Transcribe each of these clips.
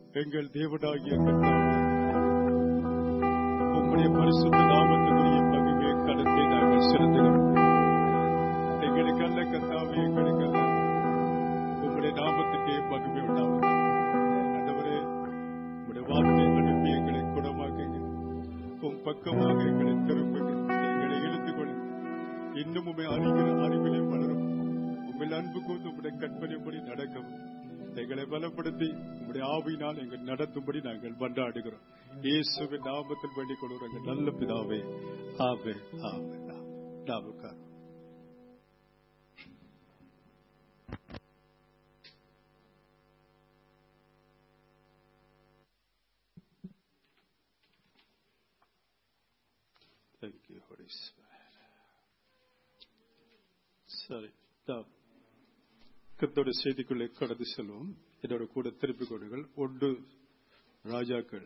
எங்கள் தேவனாகிய கர்த்தாவே, உம்முடைய பரிசுத்த நாமத்தினுடைய மகிமை கடத்தை நாங்கள் செலுத்துகிறோம் எங்களுக்கு அல்ல கர்த்தாவே எங்களுக்கு அல்ல உம்முடைய நாமத்துக்கே மகிமை உண்டாவது ஆண்டவரே உம்முடைய வார்த்தை அனுப்பி எங்களை குணமாக்குங்க உம் பக்கமாக எங்களை திரும்புங்க எங்களை இழுத்துக் கொள்ளுங்க இன்னும் உண்மை அறிகிற அறிவிலே வளரும் உங்கள் அன்பு கூர்ந்து உங்களுடைய கற்பனைப்படி நடக்கவும் எங்களை பலப்படுத்தி உங்களுடைய ஆவியினால் எங்கள் நடத்தும்படி நாங்கள் மன்றாடுகிறோம் இயேசுவின் நாமத்தில் வேண்டிக் கொள்கிற எங்கள் நல்ல பிதாவே ஆவே ஆவே நாவுக்கார் Thank you, Holy Spirit. சரி நாம் கத்தோட செய்திக்குள்ளே கடந்து செல்வோம் என்னோட கூட திருப்பிக் கொள்ளுங்கள் ஒன்று ராஜாக்கள்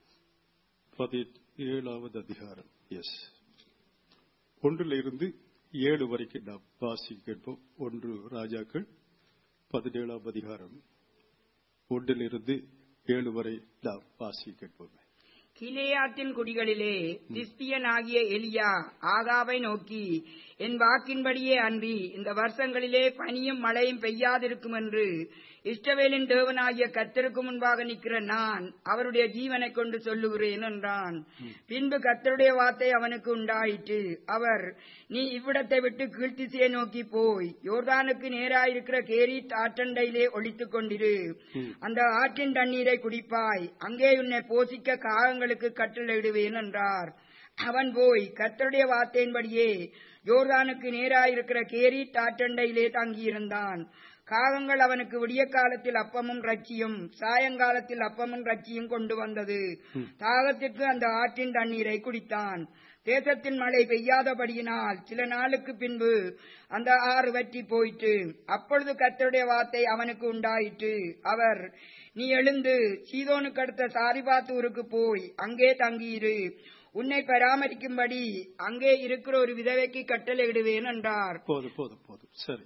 பதினேழாவது அதிகாரம் எஸ் ஒன்றில் இருந்து ஏழு வரைக்கும் நாம் வாசி கேட்போம் ஒன்று ராஜாக்கள் பதினேழாம் அதிகாரம் ஒன்றிலிருந்து ஏழு வரை நாம் வாசி கேட்போம் கிலேயாத்தின் குடிகளிலே திஸ்பியன் ஆகிய எலியா ஆகாவை நோக்கி என் வாக்கின்படியே அன்றி இந்த வருஷங்களிலே பனியும் மழையும் பெய்யாதிருக்கும் என்று இஷ்டவேலின் தேவனாகிய கத்தருக்கு முன்பாக நிற்கிற நான் அவருடைய ஜீவனை கொண்டு சொல்லுகிறேன் என்றான் பின்பு கத்தருடைய வார்த்தை அவனுக்கு உண்டாயிற்று அவர் நீ இவ்விடத்தை விட்டு கீழ்த்திசையை நோக்கி போய் யோர்தானுக்கு நேராயிருக்கிற கேரீத் ஆற்றண்டையிலே ஒழித்துக் கொண்டிரு அந்த ஆற்றின் தண்ணீரை குடிப்பாய் அங்கே உன்னை போசிக்க காகங்களுக்கு கட்டளையிடுவேன் என்றார் அவன் போய் கர்த்தருடைய வார்த்தையின்படியே யோர்தானுக்கு நேராயிருக்கிற கேரி தாற்றண்டையிலே தங்கியிருந்தான் காகங்கள் அவனுக்கு விடிய காலத்தில் அப்பமும் ரச்சியும் சாயங்காலத்தில் அப்பமும் ரச்சியும் கொண்டு வந்தது தாகத்திற்கு அந்த ஆற்றின் தண்ணீரை குடித்தான் தேசத்தில் மழை பெய்யாதபடியினால் சில நாளுக்கு பின்பு அந்த ஆறு வற்றி போயிற்று அப்பொழுது கர்த்தருடைய வார்த்தை அவனுக்கு உண்டாயிற்று அவர் நீ எழுந்து சீதோனுக்கு அடுத்த சாரிபாத்தூருக்கு போய் அங்கே தங்கியிரு உன்னை பராமரிக்கும்படி அங்கே இருக்கிற ஒரு விதவைக்கு கட்டளையிடுவேன் என்றார் போதும் போதும் போதும் சரி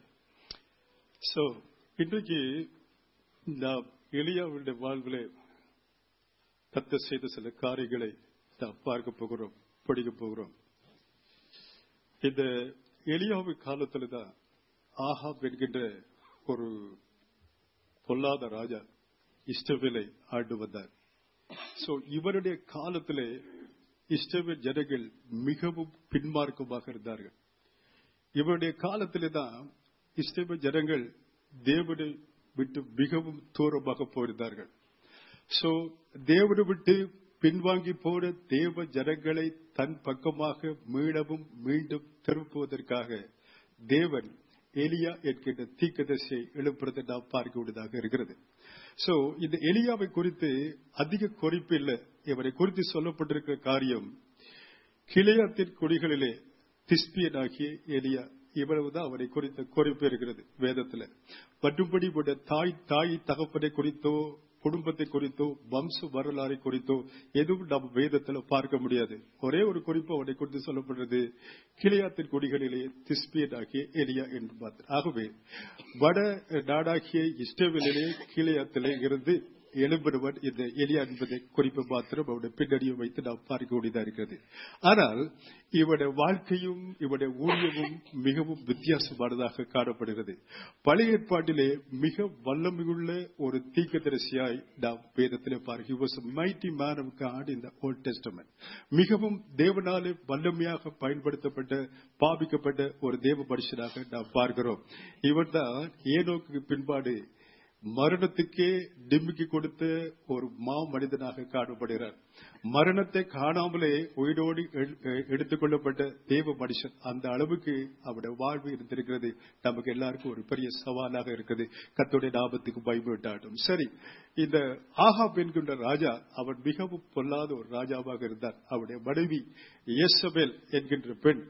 சோ இன்றைக்கு நாம் எளியாவுடைய வாழ்விலே கத்த செய்த சில காரியங்களை நாம் பார்க்க போகிறோம் படிக்க போகிறோம் இந்த எளியாவு காலத்துல தான் ஆஹாப் என்கின்ற ஒரு பொல்லாத ராஜா இஷ்டவேலை ஆண்டு வந்தார் சோ இவருடைய காலத்திலே இஷ்டவேல் ஜனங்கள் மிகவும் பின்மார்க்கமாக இருந்தார்கள் இவருடைய காலத்திலே தான் இஸ்ரேல் ஜனங்கள் தேவனை விட்டு மிகவும் தூரமாக போயிருந்தார்கள் சோ தேவனை விட்டு பின்வாங்கி போன தேவ ஜனங்களை தன் பக்கமாக மீளவும் மீண்டும் திருப்புவதற்காக தேவன் எலியா என்கின்ற தீக்கதர்சியை எழுப்புறதை நாம் பார்க்கக்கூடியதாக இருக்கிறது சோ இந்த எலியாவை குறித்து அதிக குறிப்பு இல்லை இவரை குறித்து சொல்லப்பட்டிருக்கிற காரியம் கிளையாத்தின் குடிகளிலே திஸ்பியனாகிய எலியா இவ்வளவுதான் அவரை குறித்த குறிப்பு இருக்கிறது வேதத்துல மற்றும்படி தாய் தாய் தகப்பனை குறித்தோ குடும்பத்தை குறித்தோ வம்ச வரலாறை குறித்தோ எதுவும் நாம் வேதத்துல பார்க்க முடியாது ஒரே ஒரு குறிப்பு அவனை குறித்து சொல்லப்படுறது கிளியாத்தின் கொடிகளிலே திஸ்பியனாகிய எலியா என்று பார்த்தேன் ஆகவே வட நாடாகிய இஷ்டவிலே கிளியாத்திலே இருந்து எழும்பிடுவன் இந்த எலியா என்பதை குறிப்பு மாத்திரம் அவருடைய பின்னணியை வைத்து நாம் பார்க்கக்கூடியதா இருக்கிறது ஆனால் இவருடைய வாழ்க்கையும் இவருடைய ஊழியமும் மிகவும் வித்தியாசமானதாக காணப்படுகிறது பழைய ஏற்பாட்டிலே மிக வல்லமையுள்ள ஒரு தீக்கதரிசியாய் நாம் வேதத்திலே பார்க்க மைட்டி மேன் ஆஃப் காட் இந்த ஓல்ட் டெஸ்டமெண்ட் மிகவும் தேவனாலே வல்லமையாக பயன்படுத்தப்பட்ட பாவிக்கப்பட்ட ஒரு தேவ மனுஷனாக நாம் பார்க்கிறோம் இவர் தான் ஏனோக்கு பின்பாடு மரணத்துக்கே டிம்மிக்கு கொடுத்த ஒரு மா மனிதனாக காணப்படுகிறார் மரணத்தை காணாமலே உயிரோடு எடுத்துக் கொள்ளப்பட்ட தேவ மனுஷன் அந்த அளவுக்கு அவருடைய வாழ்வு இருந்திருக்கிறது நமக்கு எல்லாருக்கும் ஒரு பெரிய சவாலாக இருக்குது கத்தோடைய லாபத்துக்கு பயன்பட்டாட்டும் சரி இந்த ஆகாப் என்கின்ற ராஜா அவன் மிகவும் பொல்லாத ஒரு ராஜாவாக இருந்தார் அவருடைய மனைவி எஸ்எபேல் என்கின்ற பெண்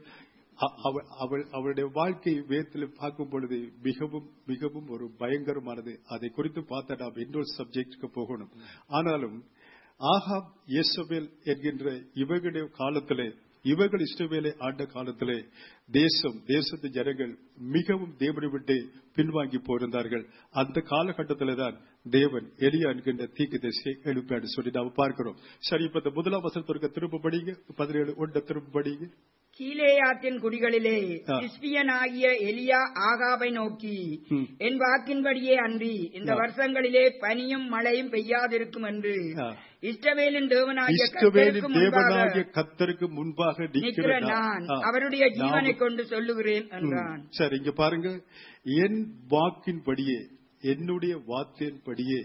அவள் அவளுடைய வாழ்க்கை வேதத்தில் பார்க்கும் பொழுது மிகவும் மிகவும் ஒரு பயங்கரமானது அதை குறித்து பார்த்தா நாம் இன்னொரு சப்ஜெக்டுக்கு போகணும் ஆனாலும் ஆகாப் இயேசபேல் என்கின்ற இவர்களுடைய காலத்திலே இவர்கள் இஷ்டவேலை ஆண்ட காலத்திலே தேசம் தேசத்து ஜனங்கள் மிகவும் தேவனை விட்டு பின்வாங்கி போயிருந்தார்கள் அந்த காலகட்டத்திலே தான் தேவன் எலியா என்கின்ற தீக்கு திசையை எழுப்பாடு சொல்லி நாம் பார்க்கிறோம் சரி இப்ப இந்த முதலாம் வசனத்திற்கு திரும்ப படிங்க பதினேழு ஒன்றை திரும்ப படிங்க கீலேயாத்தின் குடிகளிலே ஆ. கிறிஸ்பியனாகிய எலியா ஆகாவை நோக்கி ம். என் வாக்கின்படியே அன்றி இந்த ஆ. வருஷங்களிலே பனியும் மழையும் பெய்யாதிருக்கும் என்று ஆ. இஷ்டவேலின் தேவனாகிய இஷ்டவேலின் கர்த்தருக்கு முன்பாக தேவனாகிய கத்தருக்கு முன்பாக நிற்கிற நிற்கிற நான் நான். ஆ. அவருடைய ஜீவனை நாம் கொண்டு சொல்லுகிறேன் என்றான் ம். சரி இங்க பாருங்க என் வாக்கின்படியே என்னுடைய வார்த்தையின்படியே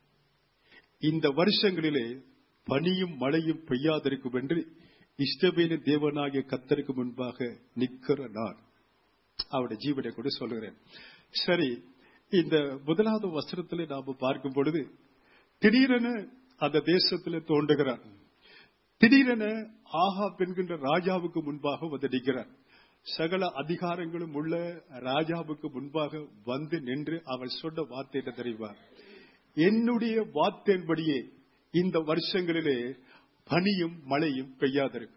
இந்த வருஷங்களிலே பனியும் மழையும் பெய்யாதிருக்கும் என்று இஷ்டவேலின் தேவனாகிய கத்தருக்கு முன்பாக நிற்கிற நான் அவருடைய ஜீவனை கொண்டு சொல்லுகிறேன் சரி இந்த முதலாவது வசனத்திலே நாம பார்க்கும் பொழுது திடீரென அந்த தேசத்திலே தோன்றுகிறார் திடீரென ஆஹா என்கின்ற ராஜாவுக்கு முன்பாக வந்து நிற்கிறார் சகல அதிகாரங்களும் உள்ள ராஜாவுக்கு முன்பாக வந்து நின்று அவர் சொன்ன வார்த்தை என்ன தெரியுமா என்னுடைய வார்த்தையின்படியே இந்த வருஷங்களிலே பனியும் மழையும் பெய்யாதிருக்கும்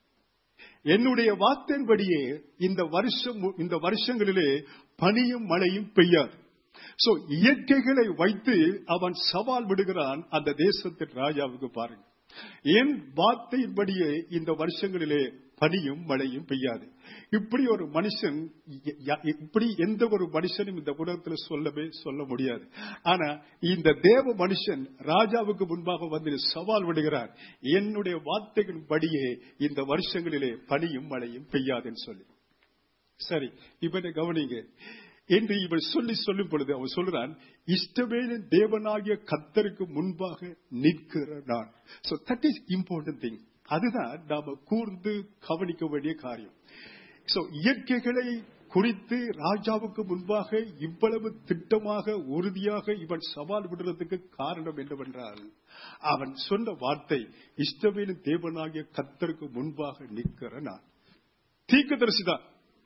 என்னுடைய வார்த்தையின்படியே இந்த வருஷம் இந்த வருஷங்களிலே பனியும் மழையும் பெய்யாது சோ இயற்கைகளை வைத்து அவன் சவால் விடுகிறான் அந்த தேசத்தின் ராஜாவுக்கு பாருங்க என் வார்த்தையின்படியே இந்த வருஷங்களிலே பனியும் மழையும் பெய்யாது இப்படி ஒரு மனுஷன் ய- ய- இப்படி எந்த ஒரு மனுஷனும் இந்த உலகத்தில் சொல்லவே சொல்ல முடியாது ஆனா இந்த தேவ மனுஷன் ராஜாவுக்கு முன்பாக வந்து சவால் விடுகிறார் என்னுடைய வார்த்தைகளின்படியே இந்த வருஷங்களிலே பனியும் மழையும் பெய்யாதுன்னு சொல்லி சரி இப்ப என்ன கவனிங்க என்று இவன் சொல்லி சொல்லும் பொழுது அவன் சொல்றான் இஷ்டவேலின் தேவனாகிய கத்தருக்கு முன்பாக நிற்கிற நான் so that is important thing அதுதான் நாம கூர்ந்து கவனிக்க வேண்டிய காரியம் சோ இயற்கைகளை குறித்து ராஜாவுக்கு முன்பாக இவ்வளவு திட்டமாக உறுதியாக இவன் சவால் விடுறதுக்கு காரணம் என்னவென்றால் அவன் சொன்ன வார்த்தை இஷ்டவேலின் தேவனாகிய கத்தருக்கு முன்பாக நிற்கிற நான் தீர்க்கதரிசிதான்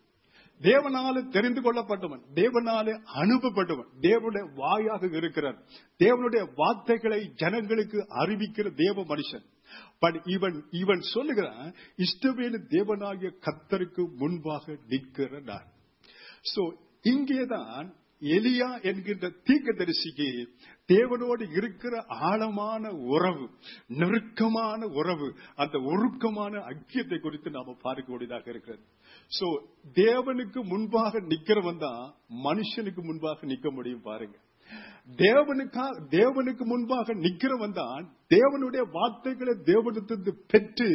தேவனால தெரிந்து கொள்ளப்பட்டவன் தேவனால அனுப்பப்பட்டவன் தேவனுடைய வாயாக இருக்கிறார் தேவனுடைய வார்த்தைகளை ஜனங்களுக்கு அறிவிக்கிற தேவ மனுஷன் பட் இவன் இவன் சொல்லுகிறான் இஷ்டவேலு தேவனாகிய கத்தருக்கு முன்பாக நிற்கிற நான் சோ இங்கேதான் எலியா என்கின்ற தீர்க்கதரிசிக்கு தேவனோடு இருக்கிற ஆழமான உறவு நெருக்கமான உறவு அந்த ஒருக்கமான ஐக்கியத்தை குறித்து நாம பார்க்கக்கூடியதாக இருக்கிறது சோ தேவனுக்கு முன்பாக நிக்கிறவன் தான் மனுஷனுக்கு முன்பாக நிக்க முடியும் பாருங்க தேவனுக்கா தேவனுக்கு முன்பாக நிக்கிறவன் தான் தேவனுடைய வார்த்தைகளை தேவனிடத்திலிருந்து பெற்று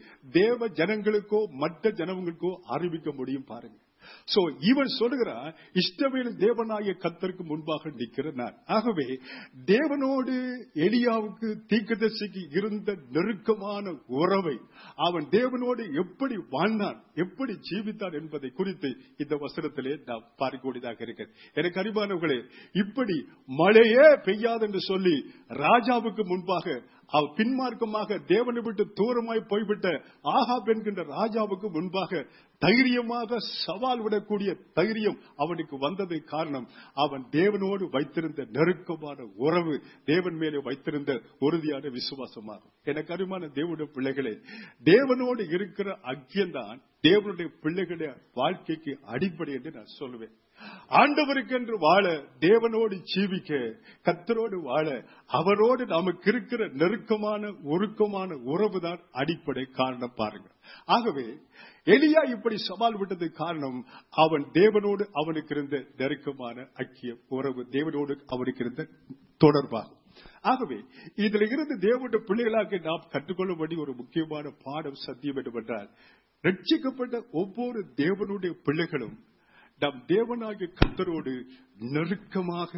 தேவ ஜனங்களுக்கோ மற்ற ஜனங்களுக்கோ அறிவிக்க முடியும் பாருங்க சோ இவன் சொல்லுகிறான் இஷ்டவேல் தேவனாகிய கத்தருக்கு முன்பாக நிற்கிற நான் ஆகவே தேவனோடு எலியாவுக்கு தீர்க்கதரிசிக்கு இருந்த நெருக்கமான உறவை அவன் தேவனோடு எப்படி வாழ்ந்தான் எப்படி ஜீவித்தான் என்பதை குறித்து இந்த வசனத்திலே நாம் பார்க்கக்கூடியதாக இருக்கிறது எனக்கு அறிவானவர்களே இப்படி மழையே பெய்யாது என்று சொல்லி ராஜாவுக்கு முன்பாக அவ பின்மார்க்கமாக தேவனை விட்டு தூரமாய் போய்விட்ட ஆகாப் என்கின்ற ராஜாவுக்கு முன்பாக தைரியமாக சவால் விடக்கூடிய தைரியம் அவனுக்கு வந்தது காரணம் அவன் தேவனோடு வைத்திருந்த நெருக்கமான உறவு தேவன் மேலே வைத்திருந்த உறுதியான விசுவாசமாகும் எனக்கு அருமான தேவனுடைய பிள்ளைகளே தேவனோடு இருக்கிற ஐக்கியம்தான் தேவனுடைய பிள்ளைகளுடைய வாழ்க்கைக்கு அடிப்படை என்று நான் சொல்லுவேன் ஆண்டவருக்கு என்று வாழ தேவனோடு ஜீவிக்க கத்தரோடு வாழ அவரோடு நமக்கு இருக்கிற நெருக்கமான உருக்கமான உறவுதான் அடிப்படை காரணம் பாருங்க ஆகவே எலியா இப்படி சவால் விட்டது காரணம் அவன் தேவனோடு அவனுக்கு இருந்த நெருக்கமான ஐக்கியம் உறவு தேவனோடு அவனுக்கு இருந்த தொடர்பாகும் ஆகவே இதுல இருந்து தேவனுடைய பிள்ளைகளாக நாம் கற்றுக்கொள்ள வேண்டிய ஒரு முக்கியமான பாடம் சத்தியம் என்னவென்றால் ரட்சிக்கப்பட்ட ஒவ்வொரு தேவனுடைய பிள்ளைகளும் நம் தேவனாகிய கத்தரோடு நெருக்கமாக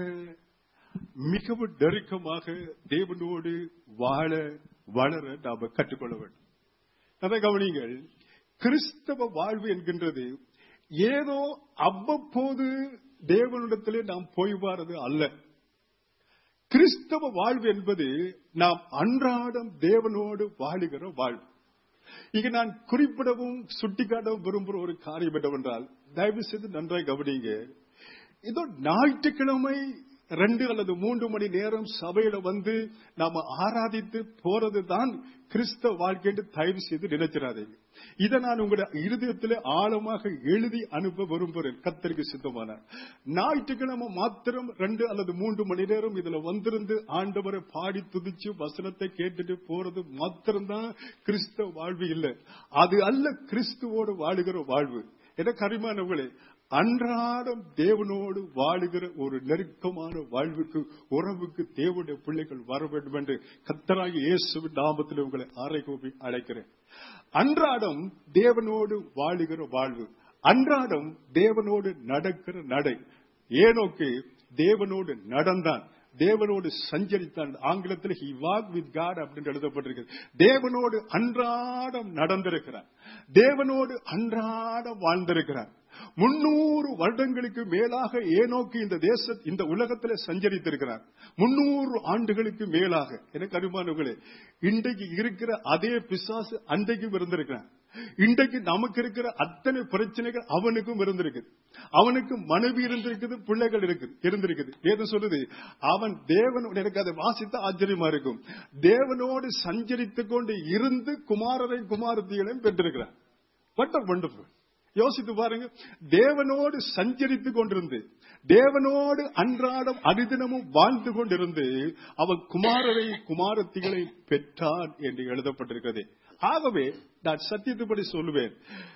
மிகவும் நெருக்கமாக தேவனோடு வாழ வளர நாம கற்றுக்கொள்ள வேண்டும் அதை கவனிங்கள் கிறிஸ்தவ வாழ்வு என்கின்றது ஏதோ அவ்வப்போது தேவனிடத்திலே நாம் போய் வாரது அல்ல கிறிஸ்தவ வாழ்வு என்பது நாம் அன்றாடம் தேவனோடு வாழுகிற வாழ்வு இங்க நான் குறிப்பிடவும் சுட்டிக்காட்டவும் விரும்புகிற ஒரு காரியம் என்னவென்றால் தயவு செய்து நன்றாய் கவனிங்க இதோ ஞாயிற்றுக்கிழமை ரெண்டு அல்லது மூன்று மணி நேரம் சபையில வந்து நாம ஆராதித்து போறதுதான் கிறிஸ்தவ வாழ்க்கை என்று தயவு செய்து நினைச்சிடாதீங்க இதை நான் உங்களுடைய இருதயத்தில் ஆழமாக எழுதி அனுப்ப விரும்புகிறேன் கத்தருக்கு சித்தமானார் ஞாயிற்றுக்கிழமை மாத்திரம் ரெண்டு அல்லது மூன்று மணி நேரம் இதுல வந்திருந்து ஆண்டவரை பாடி துதிச்சு வசனத்தை கேட்டுட்டு போறது மாத்திரம்தான் கிறிஸ்தவ வாழ்வு இல்லை அது அல்ல கிறிஸ்துவோடு வாழுகிற வாழ்வு என கரிமானவர்களே அன்றாடம் தேவனோடு வாழுகிற ஒரு நெருக்கமான வாழ்வுக்கு உறவுக்கு தேவனுடைய பிள்ளைகள் வர வேண்டும் என்று கத்தராகி இயேசுவின் நாமத்தில் உங்களை ஆரைகோபி அழைக்கிறேன் அன்றாடம் தேவனோடு வாழுகிற வாழ்வு அன்றாடம் தேவனோடு நடக்கிற நடை ஏனோக்கு தேவனோடு நடந்தான் தேவனோடு சஞ்சரித்தான் ஆங்கிலத்தில் ஹி வாக் வித் காட் அப்படின்னு எழுதப்பட்டிருக்கிறது தேவனோடு அன்றாடம் நடந்திருக்கிறார் தேவனோடு அன்றாடம் வாழ்ந்திருக்கிறார் முன்னூறு வருடங்களுக்கு மேலாக ஏனோக்கு இந்த தேச இந்த உலகத்தில் சஞ்சரித்திருக்கிறார் முன்னூறு ஆண்டுகளுக்கு மேலாக எனக்கு அருமானவர்களே இன்றைக்கு இருக்கிற அதே பிசாசு அன்றைக்கும் இருந்திருக்கிறான் இன்றைக்கு நமக்கு இருக்கிற அத்தனை பிரச்சனைகள் அவனுக்கும் இருந்திருக்குது அவனுக்கு மனைவி இருந்திருக்குது பிள்ளைகள் இருக்குது இருந்திருக்குது வேதம் சொல்லுது அவன் தேவன் எனக்கு அதை வாசித்த ஆச்சரியமா இருக்கும் தேவனோடு சஞ்சரித்துக் கொண்டு இருந்து குமாரரை குமாரத்திகளையும் பெற்றிருக்கிறான் வட்ட வண்டர்ஃபுல் யோசித்து பாருங்க தேவனோடு சஞ்சரித்துக் கொண்டிருந்து தேவனோடு அன்றாடம் அனுதினமும் வாழ்ந்து கொண்டிருந்து அவன் குமாரரை குமாரத்திகளை பெற்றான் என்று எழுதப்பட்டிருக்கிறது ஆகவே நான் சத்தியத்துப்படி சொல்லுவேன்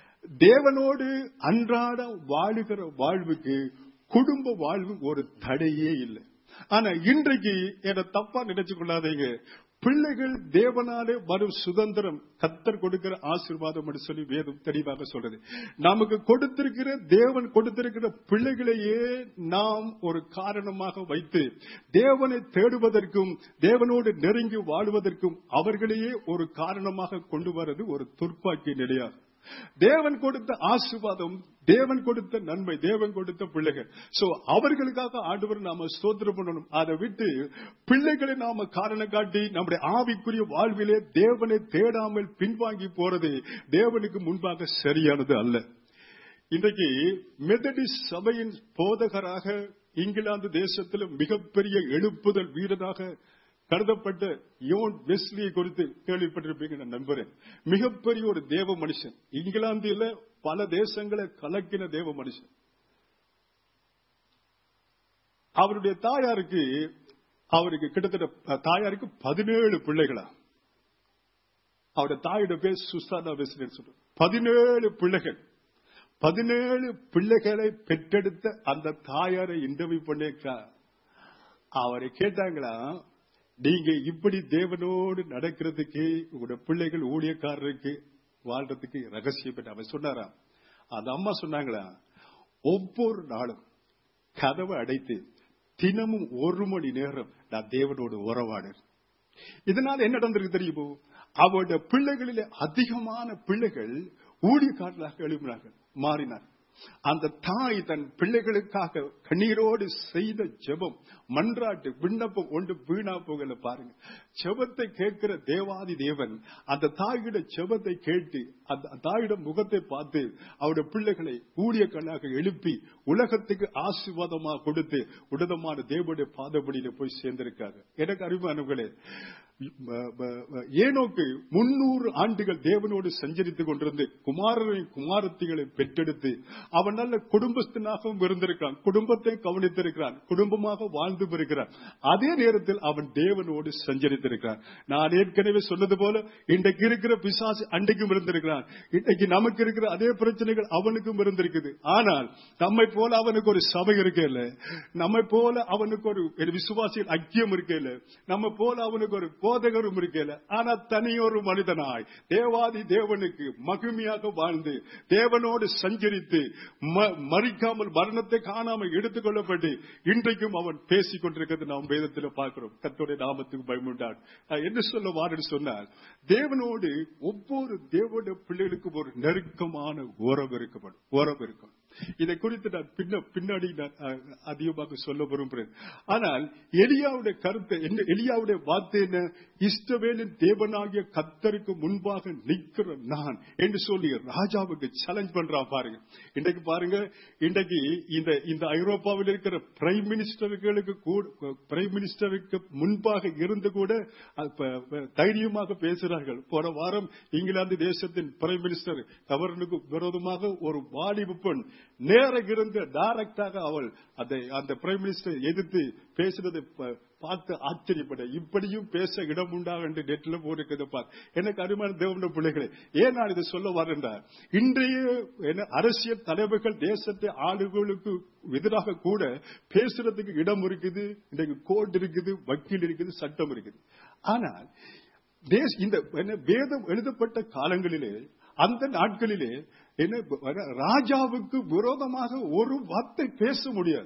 தேவனோடு அன்றாடம் வாழுகிற வாழ்வுக்கு குடும்ப வாழ்வு ஒரு தடையே இல்லை ஆனா இன்றைக்கு என்ன தப்பா நினைச்சு கொள்ளாதீங்க பிள்ளைகள் தேவனாலே வரும் சுதந்திரம் கத்தர் கொடுக்கிற ஆசீர்வாதம் என்று சொல்லி வேதம் தெளிவாக சொல்றது நமக்கு கொடுத்திருக்கிற தேவன் கொடுத்திருக்கிற பிள்ளைகளையே நாம் ஒரு காரணமாக வைத்து தேவனை தேடுவதற்கும் தேவனோடு நெருங்கி வாழ்வதற்கும் அவர்களையே ஒரு காரணமாக கொண்டு வரது ஒரு துர்ப்பாக்கிய நிலையாகும் தேவன் கொடுத்த ஆசீர்வாதம் தேவன் கொடுத்த நன்மை தேவன் கொடுத்த பிள்ளைகள் சோ அவர்களுக்காக ஆண்டவர் நாம ஸ்தோத்திரம் பண்ணணும் அதை விட்டு பிள்ளைகளை நாம காரணம் காட்டி நம்முடைய ஆவிக்குரிய வாழ்விலே தேவனை தேடாமல் பின்வாங்கி போறது தேவனுக்கு முன்பாக சரியானது அல்ல இன்றைக்கு மெதடிஸ் சபையின் போதகராக இங்கிலாந்து தேசத்தில் மிகப்பெரிய எழுப்புதல் வீரராக கருதப்பட்ட யோன் வெஸ்லியை குறித்து கேள்விப்பட்டிருப்பீங்க நான் நம்புறேன் மிகப்பெரிய ஒரு தேவ மனுஷன் இங்கிலாந்தில பல தேசங்களை கலக்கின தேவ மனுஷன் அவருடைய தாயாருக்கு அவருக்கு கிட்டத்தட்ட தாயாருக்கு பதினேழு பிள்ளைகளா அவருடைய தாயோட பேர் சுசாதா வெஸ்லி சொல்ற பதினேழு பிள்ளைகள் பதினேழு பிள்ளைகளை பெற்றெடுத்த அந்த தாயாரை இன்டர்வியூ பண்ணிருக்கா அவரை கேட்டாங்களா நீங்க இப்படி தேவனோடு நடக்கிறதுக்கு உங்களோட பிள்ளைகள் ஊழியக்காரருக்கு வாழ்றதுக்கு ரகசியம் பெற்ற அவர் சொன்னாராம் அந்த அம்மா சொன்னாங்களா ஒவ்வொரு நாளும் கதவை அடைத்து தினமும் ஒரு மணி நேரம் நான் தேவனோடு உறவாடு இதனால என்ன நடந்திருக்கு தெரியுமோ அவருடைய பிள்ளைகளிலே அதிகமான பிள்ளைகள் ஊழியக்காரர்களாக எழுப்பினார்கள் மாறினார் அந்த தாய் தன் பிள்ளைகளுக்காக கண்ணீரோடு செய்த ஜெபம் மன்றாட்டு விண்ணப்பம் ஒன்று வீணா போகல பாருங்க ஜெபத்தை கேட்கிற தேவாதி தேவன் அந்த தாயிட ஜெபத்தை கேட்டு அந்த தாயிட முகத்தை பார்த்து அவருடைய பிள்ளைகளை ஊழியக்கண்ணாக எழுப்பி உலகத்துக்கு ஆசீர்வாதமாக கொடுத்து உடதமான தேவனுடைய பாதபடியில போய் சேர்ந்திருக்காங்க எனக்கு அறிவானவர்களே ஏனோக்கு முன்னூறு ஆண்டுகள் தேவனோடு சஞ்சரித்துக் கொண்டிருந்து குமாரரை குமாரத்திகளை பெற்றெடுத்து அவன் நல்ல குடும்பஸ்தனாகவும் இருந்திருக்கிறான் குடும்பத்தை கவனித்திருக்கிறான் குடும்பமாக வாழ்ந்து வருகிறான் அதே நேரத்தில் அவன் தேவனோடு சஞ்சரித்திருக்கிறான் நான் ஏற்கனவே சொன்னது போல இன்றைக்கு இருக்கிற பிசாசு அன்றைக்கும் இருந்திருக்கிறான் இன்றைக்கு நமக்கு இருக்கிற அதே பிரச்சனைகள் அவனுக்கும் இருந்திருக்குது ஆனால் நம்மை போல அவனுக்கு ஒரு சபை இருக்கல நம்மை போல அவனுக்கு ஒரு விசுவாசியில் ஐக்கியம் இருக்கல நம்ம போல அவனுக்கு ஒரு போதகரும் இருக்கல ஆனா தனியொரு மனிதனாய் தேவாதி தேவனுக்கு மகிமையாக வாழ்ந்து தேவனோடு சஞ்சரித்து மறிக்காமல் மரணத்தை காணாமல் எடுத்துக் கொள்ளப்பட்டு இன்றைக்கும் அவன் பேசிக் கொண்டிருக்கிறது நாம் வேதத்தில் பார்க்கிறோம் கத்தோடைய நாமத்துக்கு பயமுண்டான் என்ன சொல்ல வாருன்னு சொன்னால் தேவனோடு ஒவ்வொரு தேவனுடைய பிள்ளைகளுக்கும் ஒரு நெருக்கமான உறவு இருக்கப்படும் உறவு இருக்கும் இதை குறித்து நான் பின்ன பின்னாடி நான் அஹ், அதிகமாக சொல்ல விரும்புகிறேன் ஆனால் எலியாவுடைய கருத்தை என்ன எலியாவுடைய வார்த்தை என்ன இஷ்டவேலின் தேவனாகிய கத்தருக்கு முன்பாக நிற்கிற நான் என்று சொல்லி ராஜாவுக்கு சேலஞ்ச் பண்றான் பாருங்க இன்றைக்கு பாருங்க இன்றைக்கு இந்த இந்த ஐரோப்பாவில் இருக்கிற பிரைம் மினிஸ்டர்களுக்கு கூட பிரைம் மினிஸ்டருக்கு முன்பாக இருந்து கூட அஹ், ப- ப- தைரியமாக பேசுகிறார்கள் போன வாரம் இங்கிலாந்து தேசத்தின் பிரைம் மினிஸ்டர் கவர்னருக்கு விரோதமாக ஒரு வாலிப பெண் நேர இருந்து டைரக்டாக அவள் அதை அந்த பிரைம் மினிஸ்டர் எதிர்த்து பேசுறதை ப- பார்த்து ஆச்சரியப்பட இப்படியும் பேச இடம் உண்டா என்று நெட்ல போட்டுக்கிறது பார் எனக்கு அருமையான தேவன பிள்ளைகளே ஏன் நான் இதை சொல்ல வரேன்டா இன்றைய என்ன அரசியல் தலைவர்கள் தேசத்தை ஆளுகளுக்கு எதிராக கூட பேசுறதுக்கு இடம் இருக்குது இன்றைக்கு கோர்ட் இருக்குது வக்கீல் இருக்குது சட்டம் இருக்குது ஆனால் தேச- இந்த என்ன வேதம் எழுதப்பட்ட காலங்களிலே அந்த நாட்களிலே என்ன வர- ராஜாவுக்கு விரோதமாக ஒரு வார்த்தை பேச முடியாது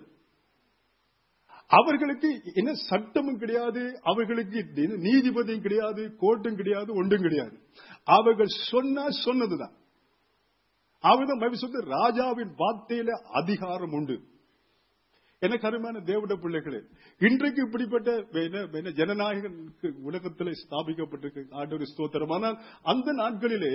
அவர்களுக்கு என்ன சட்டமும் கிடையாது அவர்களுக்கு என்ன நீதிபதியும் கிடையாது கோர்ட்டும் கிடையாது ஒன்றும் கிடையாது அவர்கள் சொன்னா சொன்னதுதான் அவர்தான் மறுபடியும் சொல்றது, ராஜாவின் வார்த்தையில அதிகாரம் உண்டு எனக்கு அருமையான தேவட பிள்ளைகளே இன்றைக்கு இப்படிப்பட்ட என்ன- என்ன ஜனநாயக உலகத்தில் ஸ்தாபிக்கப்பட்டிருக்கு ஆண்டவர் ஸ்தோத்திரம் ஆனால் அந்த நாட்களிலே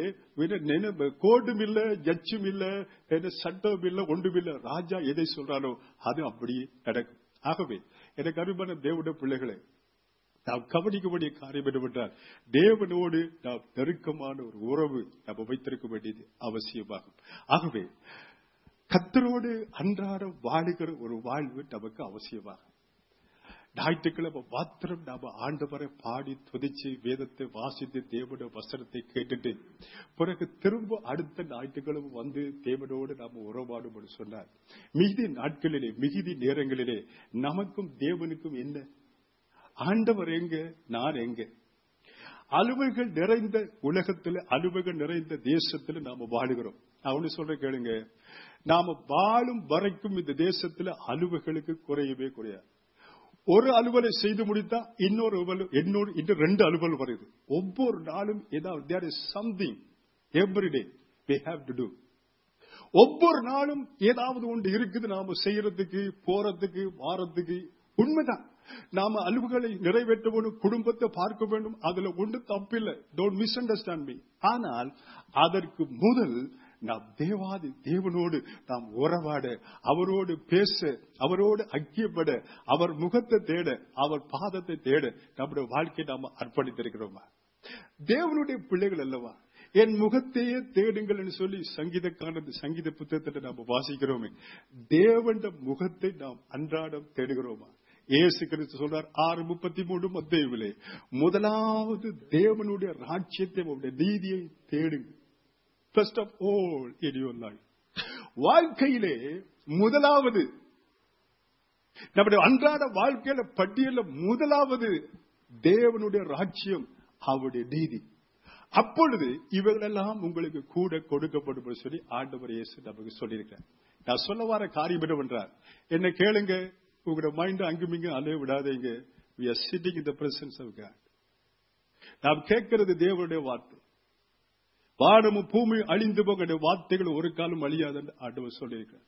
கோர்டும் இல்ல ஜட்ஜும் இல்ல என்ன சட்டம் இல்ல ஒன்றும் இல்ல ராஜா எதை சொல்றாரோ அது அப்படியே நடக்கும் ஆகவே எனக்கு அருமையான தேவட பிள்ளைகளே நாம் கவனிக்க வேண்டிய காரியம் என்னவென்றால் தேவனோடு நாம் நெருக்கமான ஒரு உறவு நாம் வைத்திருக்க வேண்டியது அவசியமாகும் ஆகவே கத்தரோடு அன்றாடம் வாழுகிற ஒரு வாழ்வு நமக்கு அவசியமாகும் ஞாயிற்றுக்கிழமை மாத்திரம் நாம ஆண்டவரை பாடி துதிச்சு வேதத்தை வாசித்து தேவனுடைய வசனத்தை கேட்டுட்டு பிறகு திரும்ப அடுத்த ஞாயிற்றுக்கிழமை வந்து தேவனோடு நாம உறவாடும் என்று சொன்னார் மிகுதி நாட்களிலே மிகுதி நேரங்களிலே நமக்கும் தேவனுக்கும் என்ன ஆண்டவர் எங்க நான் எங்க அலுவல்கள் நிறைந்த உலகத்துல அலுவல்கள் நிறைந்த தேசத்துல நாம வாழுகிறோம் நான் ஒண்ணு சொல்றேன் கேளுங்க நாம வாழும் வரைக்கும் இந்த தேசத்துல அலுவல்களுக்கு குறையவே குறையாது ஒரு அலுவலை செய்து முடித்தா இன்னொரு அலுவல் இன்னொரு இன்னும் ரெண்டு அலுவல் வருது ஒவ்வொரு நாளும் ஏதாவது there is something everyday we have to do ஒவ்வொரு நாளும் ஏதாவது ஒன்று இருக்குது நாம செய்யறதுக்கு போறதுக்கு வாரத்துக்கு உண்மைதான் நாம அலுவல்களை நிறைவேற்ற வேண்டும் குடும்பத்தை பார்க்க வேண்டும் அதுல ஒன்று தப்பில்லை டோன்ட் மிஸ் அண்டர்ஸ்டாண்ட் மீ ஆனால் அதற்கு முதல் நாம் தேவாதி தேவனோடு நாம் உறவாட அவரோடு பேச அவரோடு ஐக்கியப்பட அவர் முகத்தை தேட அவர் பாதத்தை தேட நம்முடைய வாழ்க்கையை நாம் அர்ப்பணித்திருக்கிறோமா தேவனுடைய பிள்ளைகள் அல்லவா என் முகத்தையே தேடுங்கள் என்று சொல்லி சங்கீதக்கான சங்கீத புத்தகத்தை நாம் வாசிக்கிறோமே தேவண்ட முகத்தை நாம் அன்றாடம் தேடுகிறோமா இயேசு கிறிஸ்து சொல்றார் ஆறு முப்பத்தி மூணு மத்தியிலே முதலாவது தேவனுடைய ராஜ்யத்தை அவருடைய நீதியை தேடுங்க first of all in your life வாழ்க்கையிலே முதலாவது நம்முடைய அன்றாட வாழ்க்கையில பட்டியல முதலாவது தேவனுடைய ராஜ்யம் அவருடைய நீதி அப்பொழுது இவைகளெல்லாம் உங்களுக்கு கூட கொடுக்கப்படும் என்று சொல்லி ஆண்டவர் இயேசு நமக்கு சொல்லியிருக்கிறார் நான் சொல்ல வர காரியம் என்னவென்றார் என்ன கேளுங்க உங்களோட மைண்ட் அங்குமிங்க அலைய விடாதீங்க we are sitting in the presence of God நாம் கேட்கிறது தேவனுடைய வார்த்தை வானமும் பூமியும் அழிந்து போகிற வார்த்தைகள் ஒரு காலம் அழியாதுன்னு ஆண்டவர் சொல்லியிருக்கிறார்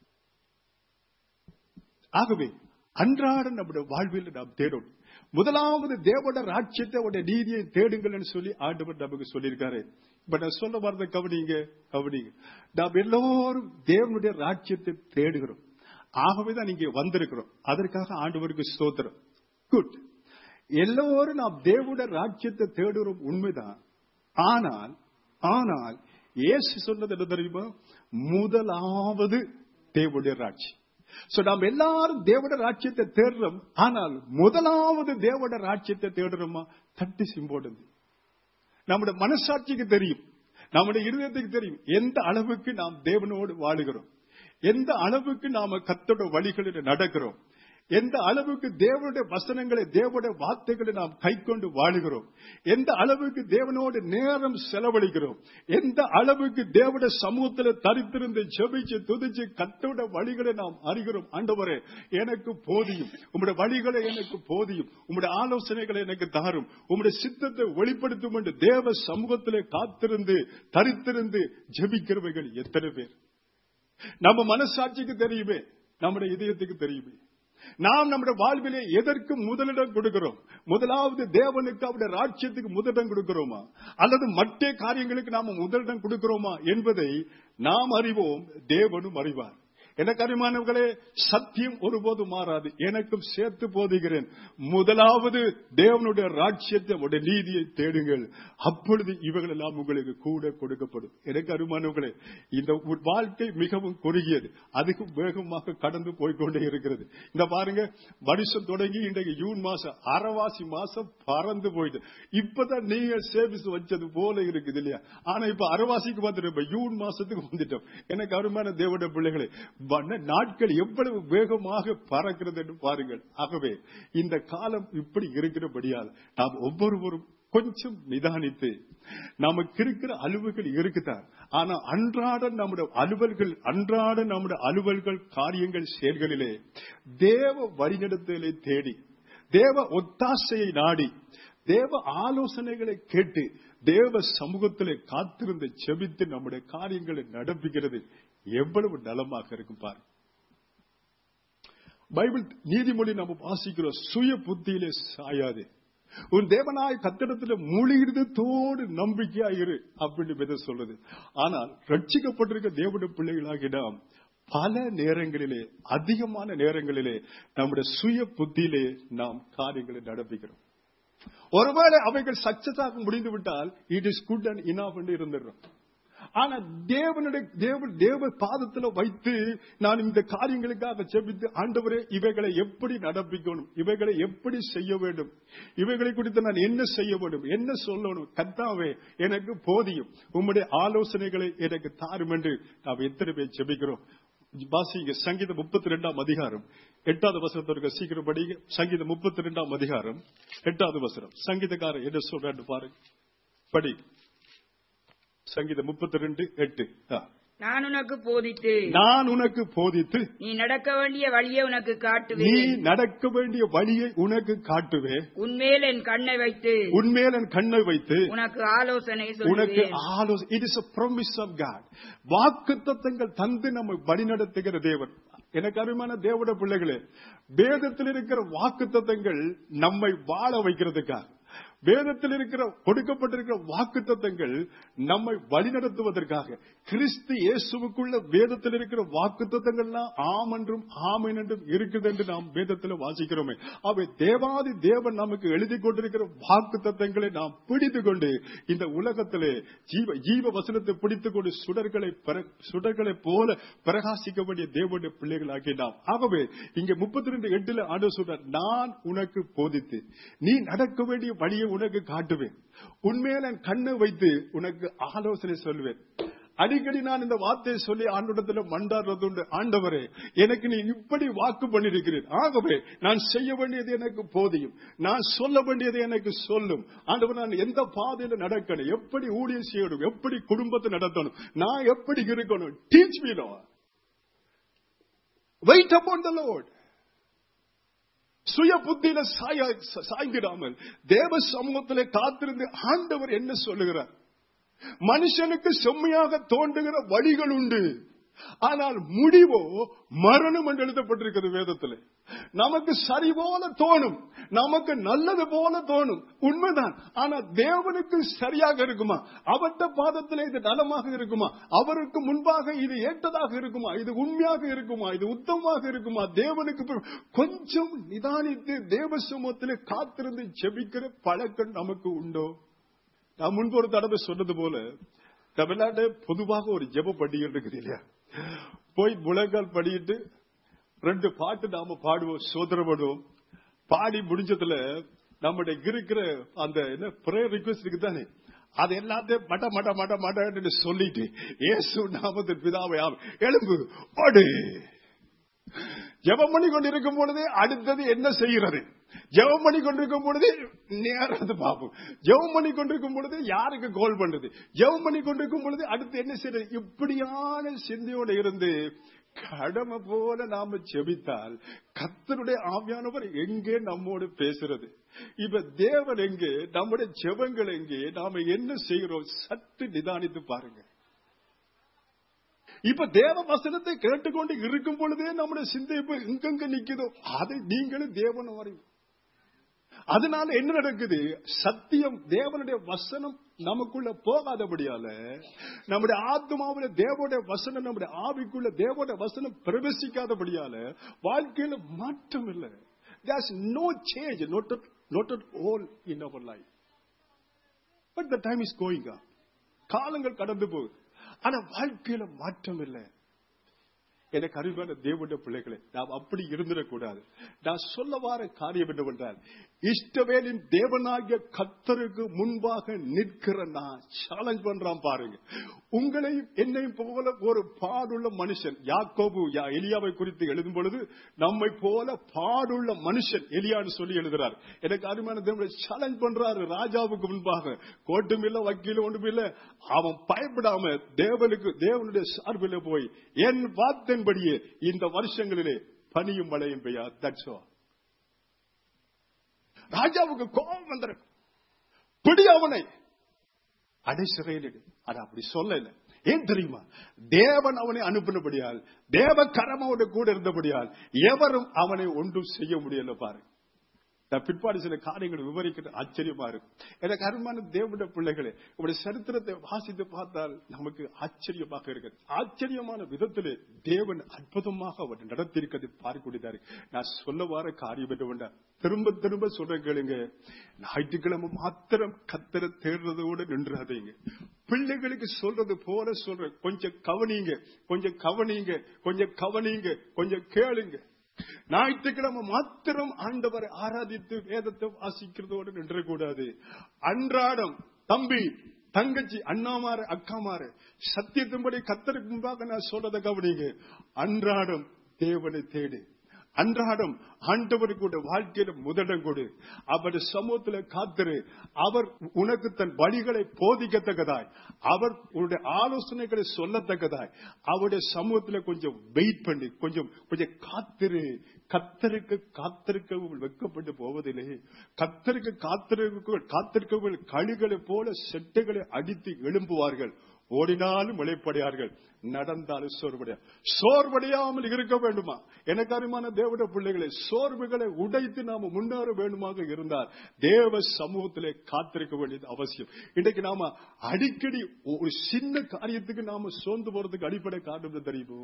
ஆகவே அன்றாட நம்முடைய வாழ்வில் நாம் தேடணும் முதலாவது தேவோட ராட்சியத்தை அவருடைய நீதியை தேடுங்கள் என்று சொல்லி ஆண்டவர் நமக்கு சொல்லியிருக்காரு இப்ப நான் சொல்ல வரத கவனிங்க கவனிங்க நாம் எல்லோரும் தேவனுடைய ராட்சியத்தை தேடுகிறோம் ஆகவேதான் இங்கே வந்திருக்கிறோம் அதற்காக ஆண்டவருக்கு ஸ்தோத்திரம் குட் எல்லோரும் நாம் தேவனுடைய ராஜ்யத்தை தேடுகிறோம் உண்மைதான் ஆனால் ஆனால் இயேசு சொன்னது என்ன தெரியுமா முதலாவது தேவனுடைய ராட்சியம் சோ நாம் எல்லாரும் தேவட ராஜ்யத்தை தேடுறோம் ஆனால் முதலாவது தேவட ராஜ்யத்தை தேடுறோமா தட்டி சிம்போடுது நம்முடைய மனசாட்சிக்கு தெரியும் நம்முடைய இருதயத்துக்கு தெரியும் எந்த அளவுக்கு நாம் தேவனோடு வாழுகிறோம் எந்த அளவுக்கு நாம கத்தோட வழிகளில் நடக்கிறோம் எந்த அளவுக்கு தேவனுடைய வசனங்களை தேவனுடைய வார்த்தைகளை நாம் கைக்கொண்டு வாழுகிறோம் எந்த அளவுக்கு தேவனோடு நேரம் செலவழிக்கிறோம் எந்த அளவுக்கு தேவனுடைய சமூகத்தில் தரித்திருந்து ஜெபிச்சு துதிச்சு கத்தோட வழிகளை நாம் அறிகிறோம் ஆண்டவரே எனக்கு போதியும் உம்முடைய வழிகளை எனக்கு போதியும் உம்முடைய ஆலோசனைகளை எனக்கு தாரும் உம்முடைய சித்தத்தை வெளிப்படுத்தும் என்று தேவ சமூகத்திலே காத்திருந்து தரித்திருந்து ஜெபிக்கிறவைகள் எத்தனை பேர் நம்ம மனசாட்சிக்கு தெரியுமே நம்முடைய இதயத்துக்கு தெரியுமே நாம் நம்முடைய வாழ்விலே எதற்கு முதலிடம் கொடுக்கிறோம் முதலாவது தேவனுக்கு அவருடைய ராஜ்யத்துக்கு முதலிடம் கொடுக்கிறோமா அல்லது மற்ற காரியங்களுக்கு நாம முதலிடம் கொடுக்கிறோமா என்பதை நாம் அறிவோம் தேவனும் அறிவார் எனக்கு அறிமானவர்களே சத்தியம் ஒருபோதும் மாறாது எனக்கும் சேர்த்து போதுகிறேன் முதலாவது தேவனுடைய ராஜ்யத்தை அவருடைய நீதியை தேடுங்கள் அப்பொழுது இவைகள் எல்லாம் உங்களுக்கு கூட கொடுக்கப்படும் எனக்கு அறிமானவர்களே இந்த உ- வாழ்க்கை மிகவும் குறுகியது அதுக்கு வேகமாக கடந்து போய்க்கொண்டே இருக்கிறது இந்த பாருங்க வருஷம் தொடங்கி இன்றைக்கு ஜூன் மாசம் அரைவாசி மாசம் பறந்து போயிட்டு இப்பதான் நீங்க சேவிஸ் வச்சது போல இருக்குது இல்லையா ஆனா இப்ப அரைவாசிக்கு வந்துட்டோம் இப்ப ஜூன் மாசத்துக்கு வந்துட்டோம் எனக்கு அருமையான தேவனுடைய பிள்ளைகளே வண்ண நாட்கள் எவ்வளவு வேகமாக பறக்கிறது என்று பாருங்கள் ஆகவே இந்த காலம் இப்படி இருக்கிறபடியால் நாம் ஒவ்வொருவரும் கொஞ்சம் நிதானித்து நமக்கு இருக்கிற அலுவல்கள் இருக்குதான் ஆனா அன்றாட நம்முடைய அலுவல்கள் அன்றாட நம்முடைய அலுவல்கள் காரியங்கள் செயல்களிலே தேவ வழிநடத்தலை தேடி தேவ ஒத்தாசையை நாடி தேவ ஆலோசனைகளை கேட்டு தேவ சமூகத்திலே காத்திருந்து செபித்து நம்முடைய காரியங்களை நடப்பிக்கிறது எவ்வளவு நலமாக இருக்கும் பாரு பைபிள் நீதிமொழி நம்ம வாசிக்கிறோம் சுய புத்தியிலே சாயாது உன் தேவனாய் கத்திடத்துல முழுகிருதத்தோடு நம்பிக்கையா இரு அப்படின்னு வித சொல்லுது ஆனால் ரட்சிக்கப்பட்டிருக்க தேவனுடைய பிள்ளைகளாகி நாம் பல நேரங்களிலே அதிகமான நேரங்களிலே நம்முடைய சுய புத்தியிலே நாம் காரியங்களை நடப்பிக்கிறோம் ஒருவேளை அவைகள் சக்சஸாக முடிந்து விட்டால் it is good and enough என்று இருந்துடுறோம் ஆனா தேவனுடைய தேவ தேவ பாதத்துல வைத்து நான் இந்த காரியங்களுக்காக செபித்து ஆண்டவரே இவைகளை எப்படி நடப்பிக்கணும் இவைகளை எப்படி செய்ய வேண்டும் இவைகளை குறித்து நான் என்ன செய்ய வேண்டும் என்ன சொல்லணும் கத்தாவே எனக்கு போதியும் உம்முடைய ஆலோசனைகளை எனக்கு தாரும் என்று நாம் எத்தனை பேர் செபிக்கிறோம் வாசிங்க சங்கீதம் முப்பத்தி ரெண்டாம் அதிகாரம் எட்டாவது வசனத்திற்கு சீக்கிரம் படிங்க சங்கீதம் முப்பத்தி ரெண்டாம் அதிகாரம் எட்டாவது வசனம் சங்கீதக்காரர் என்ன சொல்றாரு பாருங்க படி சங்கீதம் முப்பத்தி ரெண்டு எட்டு ஆ. நான் உனக்கு போதித்து நான் உனக்கு போதித்து நீ நடக்க வேண்டிய வழியை உனக்கு நீ காட்டுவேன் நடக்க வேண்டிய வழியை உனக்கு காட்டுவேன் உன்மேல் என் கண்ணை வைத்து உன்மேல் என் கண்ணை வைத்து உனக்கு ஆலோசனை உனக்கு சொல்லுவேன் ஆலோசனை it is a promise of God வாக்கு தத்தங்கள் தந்து நம்மை வழிநடத்துகிற தேவன் எனக்கு அருமையான தேவட பிள்ளைகளே வேதத்தில் இருக்கிற வாக்கு தத்தங்கள் நம்மை வாழ வைக்கிறதுக்காக வேதத்தில் இருக்கிற கொடுக்கப்பட்டிருக்கிற வாக்கு தத்தங்கள் நம்மை வழிநடத்துவதற்காக கிறிஸ்து இயேசுவுக்குள்ள வேதத்தில் இருக்கிற வாக்கு தத்தங்கள்லாம் ஆம் என்றும் ஆமன் என்றும் இருக்குது என்று நாம் வேதத்தில் வாசிக்கிறோமே அவை தேவாதி தேவன் நமக்கு எழுதி கொண்டிருக்கிற வாக்கு தத்தங்களை நாம் பிடித்து கொண்டு இந்த உலகத்திலே ஜீவ ஜீவ வசனத்தை பிடித்துக் கொண்டு சுடர்களை பிர- சுடர்களை போல பிரகாசிக்க வேண்டிய தேவனுடைய பிள்ளைகளாகி நாம் ஆகவே இங்க முப்பத்தி ரெண்டு எட்டுல ஆண்டு சொல்றார் நான் உனக்கு போதித்து நீ நடக்க வேண்டிய வழியை உனக்கு காட்டுவேன் உண்மையில என் கண்ணை வைத்து உனக்கு ஆலோசனை சொல்வேன் அடிக்கடி நான் இந்த வார்த்தையை சொல்லி ஆண்டோடத்துல மண்டாடுறது உண்டு ஆண்டவரே எனக்கு நீ இப்படி வாக்கு பண்ணிருக்கிறேன் ஆகவே நான் செய்ய வேண்டியது எனக்கு போதியும் நான் சொல்ல வேண்டியது எனக்கு சொல்லும் ஆண்டவர் நான் எந்த பாதையில நடக்கணும் எப்படி ஊழியம் செய்யணும் எப்படி குடும்பத்தை நடத்தணும் நான் எப்படி இருக்கணும் teach me wait upon the Lord சுய புத்தியில சாய சாய்ந்திடாமல் தேவ சமூகத்திலே காத்திருந்து ஆண்டவர் என்ன சொல்லுகிறார் மனுஷனுக்கு செம்மையாக தோன்றுகிற வழிகள் உண்டு ஆனால் முடிவோ மரணம் என்று எழுதப்பட்டிருக்கிறது வேதத்தில் நமக்கு சரி போல தோணும் நமக்கு நல்லது போல தோணும் உண்மைதான் ஆனா தேவனுக்கு சரியாக இருக்குமா அவர்த்த பாதத்தில் இது நலமாக இருக்குமா அவருக்கு முன்பாக இது ஏற்றதாக இருக்குமா இது உண்மையாக இருக்குமா இது உத்தமமாக இருக்குமா தேவனுக்கு பிற- கொஞ்சம் நிதானித்து தேவ சமூகத்திலே காத்திருந்து ஜெபிக்கிற பழக்கம் நமக்கு உண்டோ நான் முன்பு ஒரு தடவை சொன்னது போல தமிழ்நாடு பொதுவாக ஒரு ஜெப பண்டிகை இருக்குது இல்லையா போய் முழங்கால் படியிட்டு ரெண்டு பாட்டு நாம பாடுவோம் சோதரப்படுவோம் பாடி முடிஞ்சதுல நம்முடைய இருக்கிற அந்த என்ன பிரேயர் ரிக்வெஸ்ட் இருக்கு தானே அது எல்லாத்தையும் மட மட மட மடன்னு சொல்லிட்டு இயேசு நாமத்தின் பிதாவை ஆம். எழும்பு ஓடு ஜெபம் பண்ணி கொண்டிருக்கும் பொழுது அடுத்தது என்ன செய்கிறது ஜெபம் பண்ணி கொண்டிருக்கும் பொழுது நேரத்து பார்ப்போம் ஜெபம் பண்ணி கொண்டிருக்கும் பொழுது யாருக்கு கோல் பண்றது ஜெபம் பண்ணி கொண்டிருக்கும் பொழுது அடுத்து என்ன செய்யறது இப்படியான சிந்தையோட இருந்து கடமை போல நாம ஜெபித்தால் கர்த்தருடைய ஆவியானவர் எங்கே நம்மோடு பேசுறது இப்ப தேவன் எங்கே நம்முடைய ஜெபங்கள் எங்கே நாம என்ன செய்கிறோம் சற்று நிதானித்து பாருங்க இப்ப தேவ வசனத்தை கேட்டுக்கொண்டு இருக்கும் பொழுதே நம்முடைய சிந்தை இப்ப எங்கெங்க நிக்குதோ அதை நீங்களும் தேவன் வரையும் அதனால என்ன நடக்குது சத்தியம் தேவனுடைய வசனம் நமக்குள்ள போகாதபடியால நம்முடைய ஆத்மாவுல தேவனுடைய வசனம் நம்முடைய ஆவிக்குள்ள தேவனுடைய வசனம் பிரவேசிக்காதபடியால வாழ்க்கையில மாற்றம் இல்லை there's no change not at, not at all in our life but the time is going on காலங்கள் கடந்து போகுது ஆனா வாழ்க்கையில மாற்றம் இல்லை எனக்கு அறிவான தேவனுடைய பிள்ளைகளே நாம் அப்படி இருந்திடக்கூடாது நான் சொல்ல வார காரியம் என்னவென்றால் இஷ்டவேலின் தேவனாகிய கத்தருக்கு முன்பாக நிற்கிற நான் சேலஞ்ச் பண்றான் பாருங்க உங்களையும் என்னையும் போல ஒரு பாடுள்ள மனுஷன் யாக்கோபு யா எலியாவை குறித்து எழுதும் பொழுது நம்மை போல பாடுள்ள மனுஷன் எலியான்னு சொல்லி எழுதுறார் எனக்கு அருமையான தேவனை சேலஞ்ச் பண்றாரு ராஜாவுக்கு முன்பாக கோட்டும் இல்ல வக்கீலும் ஒன்றும் இல்ல அவன் பயப்படாம தேவனுக்கு தேவனுடைய சார்பில் போய் என் வார்த்தையின்படியே இந்த வருஷங்களிலே பனியும் மழையும் பெய்யா தட்சோ ராஜாவுக்கு கோபம் வந்துடும் பிடி அவனை அடை சிறையில் அது அப்படி சொல்லல ஏன் தெரியுமா தேவன் அவனை அனுப்பினபடியால் தேவ கரம் அவனோட கூட இருந்தபடியால் எவரும் அவனை ஒன்றும் செய்ய முடியல பாரு நான் பிற்பாடு சில காரியங்களை விவரிக்கிறது ஆச்சரியமா இருக்கும் எனக்கு அருமான தேவனுடைய பிள்ளைகளே உங்களுடைய சரித்திரத்தை வாசித்து பார்த்தால் நமக்கு ஆச்சரியமாக இருக்கு ஆச்சரியமான விதத்திலே தேவன் அற்புதமாக அவர் நடத்தியிருக்கிறது பார்க்கக்கூடியதா நான் சொல்ல வார காரியம் என்னவென்றா திரும்ப திரும்ப சொல்றேன் கேளுங்க ஞாயிற்றுக்கிழமை மாத்திரம் கத்தரை தேடுறதோட நின்றாதீங்க பிள்ளைகளுக்கு சொல்றது போல சொல்ற கொஞ்சம் கவனிங்க கொஞ்சம் கவனிங்க கொஞ்சம் கவனிங்க கொஞ்சம் கேளுங்க ஞாயிற்றுக்கிழமை மாத்திரம் ஆண்டவரை ஆராதித்து வேதத்தை வாசிக்கிறதோடு நின்ற கூடாது அன்றாடம் தம்பி தங்கச்சி அண்ணாமாரு அக்காமாரு சத்தியத்தின்படி கத்தருக்கு முன்பாக நான் சொல்றதை கவனிங்க அன்றாடம் தேவனை தேடு அன்றாடம் ஆண்டவருக்கு வாழ்க்கையில முதலிடம் கொடு அவருடைய சமூகத்துல காத்திரு அவர் உனக்கு தன் வழிகளை போதிக்கத்தக்கதாய் அவர் உன்னுடைய ஆலோசனைகளை சொல்லத்தக்கதாய் அவருடைய சமூகத்துல கொஞ்சம் வெயிட் பண்ணி கொஞ்சம் கொஞ்சம் காத்திரு கத்தருக்கு காத்திருக்க வெக்கப்பட்டு போவதில்லை கத்தருக்கு காத்திருக்க காத்திருக்கவர்கள் களிகளை போல செட்டுகளை அடித்து எழும்புவார்கள் ஓடினாலும் முளைப்படையார்கள் நடந்தாலும் சோர்வடையா சோர்வடையாமல் இருக்க வேண்டுமா எனக்கு அருமான தேவட பிள்ளைகளை சோர்வுகளை உடைத்து நாம முன்னேற வேண்டுமாக இருந்தால் தேவ சமூகத்திலே காத்திருக்க வேண்டியது அவசியம் இன்றைக்கு நாம அடிக்கடி ஒரு சின்ன காரியத்துக்கு நாம சோர்ந்து போறதுக்கு அடிப்படை காரணம் தெரியுமோ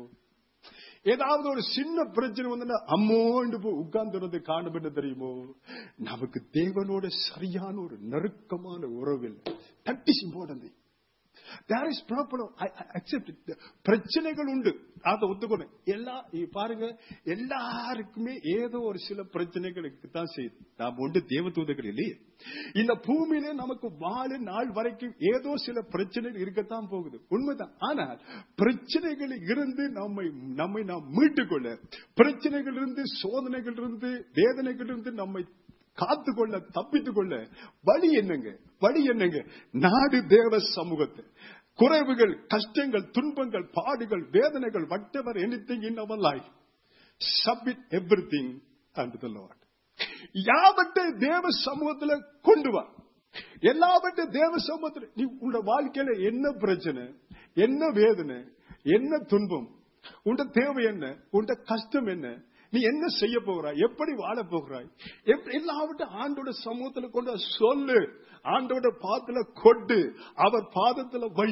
ஏதாவது ஒரு சின்ன பிரச்சனை வந்து அம்மோண்டு போய் உட்கார்ந்துறது காணும் என்ன தெரியுமோ நமக்கு தேவனோட சரியான ஒரு நெருக்கமான உறவில் தட்டி போடந்தை தேர் இஸ் ப்ராப்ளம் அக்செப்ட் பிரச்சனைகள் உண்டு அதை ஒத்துக்கணும் எல்லா பாருங்க எல்லாருக்குமே ஏதோ ஒரு சில பிரச்சனைகளுக்கு தான் செய்யுது நாம் ஒன்று தேவ தூதர்கள் இல்லையே இந்த பூமியில நமக்கு வாழ நாள் வரைக்கும் ஏதோ சில பிரச்சனைகள் இருக்கத்தான் போகுது உண்மைதான் ஆனால் பிரச்சனைகள் இருந்து நம்மை நம்மை நாம் மீட்டுக்கொள்ள பிரச்சனைகள் இருந்து சோதனைகள் இருந்து வேதனைகள் இருந்து நம்மை காத்துக்கொள்ள தப்பித்துக் கொள்ள வழி என்னங்க வழி என்னங்க நாடு தேவ சமூகத்தை குறைவுகள் கஷ்டங்கள் துன்பங்கள் பாடுகள் வேதனைகள் whatever anything in our life submit everything and the Lord யாவற்றை தேவ சமூகத்துல கொண்டு வா எல்லாவற்றை தேவ சமூகத்துல நீ உன்னோட வாழ்க்கையில என்ன பிரச்சனை என்ன வேதனை என்ன துன்பம் உண்ட தேவை என்ன உண்ட கஷ்டம் என்ன நீ என்ன செய்ய போகிறாய் எப்படி வாழ போகிறாய் எல்லாவற்றையும் ஆண்டோட சமூகத்துல கொண்டு சொல்லு ஆண்டோட பாதத்துல கொண்டு அவர் பாதத்துல வை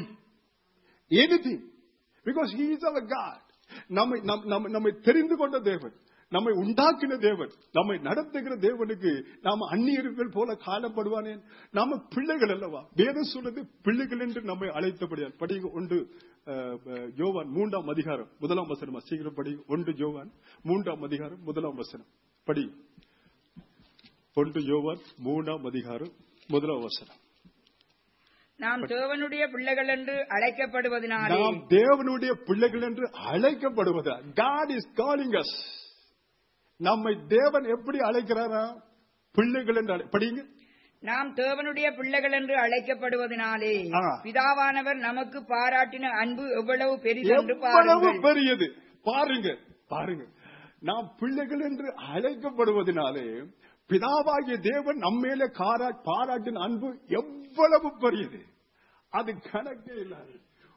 anything because he is our God நம்மை நம்மை தெரிந்து கொண்ட தேவன் நம்மை உண்டாக்கின தேவன் நம்மை நடத்துகிற தேவனுக்கு நாம அந்நியர்கள் போல காணப்படுவானேன் நாம பிள்ளைகள் அல்லவா வேதம் சொல்றது பிள்ளைகள் என்று நம்மை அழைத்தபடியால் படிங்க ஒன்று யோவான் மூன்றாம் அதிகாரம் முதலாம் வசனமா சீக்கிரம் படி ஒன்று யோவான் மூன்றாம் அதிகாரம் முதலாம் வசனம் படி ஒன்று யோவான் மூன்றாம் அதிகாரம் முதலாம் வசனம் நாம் தேவனுடைய பிள்ளைகள் என்று அழைக்கப்படுவதனாலே நாம் தேவனுடைய பிள்ளைகள் என்று அழைக்கப்படுவதா காட் இஸ் காலிங் அஸ் நம்மை தேவன் எப்படி அழைக்கிறாரா பிள்ளைகள் என்று அழை- படிங்க நாம் தேவனுடைய பிள்ளைகள் என்று அழைக்கப்படுவதனாலே ஆ. பிதாவானவர் நமக்கு பாராட்டின அன்பு எவ்வளவு பெரிதென்று எவ்வளவு பாருங்கள் பெரியது பாருங்க பாருங்க நாம் பிள்ளைகள் என்று அழைக்கப்படுவதனாலே பிதாவாகிய தேவன் நம்மேல காரா பாராட்டின அன்பு எவ்வளவு பெரியது அது கணக்கே இல்லாது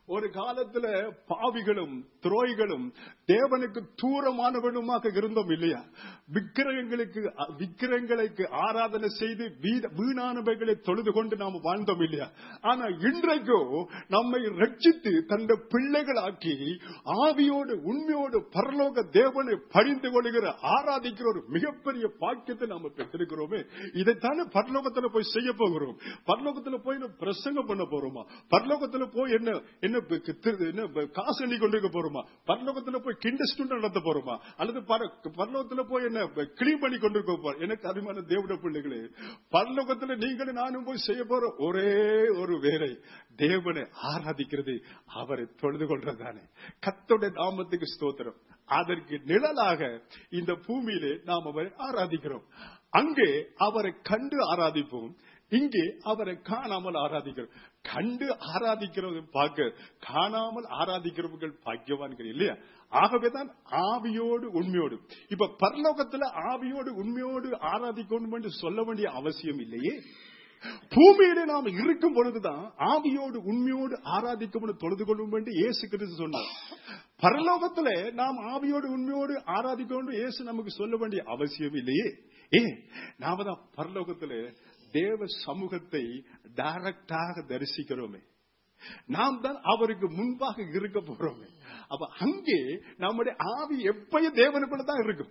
ஒரு காலத்துல பாவிகளும் துரோய்களும் தேவனுக்கு தூரமானவனுமாக இருந்தோம் இல்லையா விக்கிரகங்களுக்கு விக்கிரகங்களுக்கு ஆராதனை செய்து வீண- வீணானவைகளை தொழுது கொண்டு நாம் வாழ்ந்தோம் இல்லையா ஆனா இன்றைக்கோ நம்மை ரட்சித்து தந்த பிள்ளைகளாக்கி ஆவியோடு உண்மையோடு பரலோக தேவனை பணிந்து கொள்கிற ஆராதிக்கிற ஒரு மிகப்பெரிய பாக்கியத்தை நாம பெற்றிருக்கிறோமே இதைத்தானே பரலோகத்துல போய் செய்ய போகிறோம் பரலோகத்துல போய் நம்ம பிரசங்கம் பண்ண போறோமா பரலோகத்துல போய் என்ன என்ன ப- திரு- என்ன ப- காசு எண்ணி கொண்டிருக்க போறோமா பரலோகத்துல போய் கிண்டஸ்ட் நடத்த போறோமா அல்லது பர- பரலோகத்துல போய் என்ன கிளீன் பண்ணி கொண்டிருக்க போறோம் எனக்கு அருமையான தேவட பிள்ளைகளே பரலோகத்துல நீங்களும் நானும் போய் செய்ய போற ஒரே ஒரு வேலை தேவனை ஆராதிக்கிறது அவரை தொழுது கொள்றதுதானே கத்தோட நாமத்துக்கு ஸ்தோத்திரம் அதற்கு நிழலாக இந்த பூமியிலே நாம் அவரை ஆராதிக்கிறோம் அங்கே அவரை கண்டு ஆராதிப்போம் இங்கே அவரை காணாமல் ஆராதிக்கிறோம் கண்டு ஆராதிக்கிறது பார்க்க காணாமல் ஆராதிக்கிறவர்கள் பாக்கியவான்கள் இல்லையா ஆகவேதான் ஆவியோடு உண்மையோடு இப்ப பரலோகத்துல ஆவியோடு உண்மையோடு ஆராதிக்கணும் என்று சொல்ல வேண்டிய அவசியம் இல்லையே பூமியில நாம் இருக்கும் பொழுதுதான் ஆவியோடு உண்மையோடு ஆராதிக்கும் தொழுது கொள்ளும் என்று இயேசு கிறிஸ்து சொன்னார் பரலோகத்துல நாம் ஆவியோடு உண்மையோடு ஆராதிக்கணும் இயேசு நமக்கு சொல்ல வேண்டிய அவசியம் இல்லையே ஏ நாம தான் பரலோகத்துல தேவ சமூகத்தை டைரக்டாக தரிசிக்கிறோமே நாம் தான் அவருக்கு முன்பாக இருக்க போறோமே அப்ப அங்கே நம்முடைய ஆவி எப்பயும் தேவனுக்குள்ள தான் இருக்கும்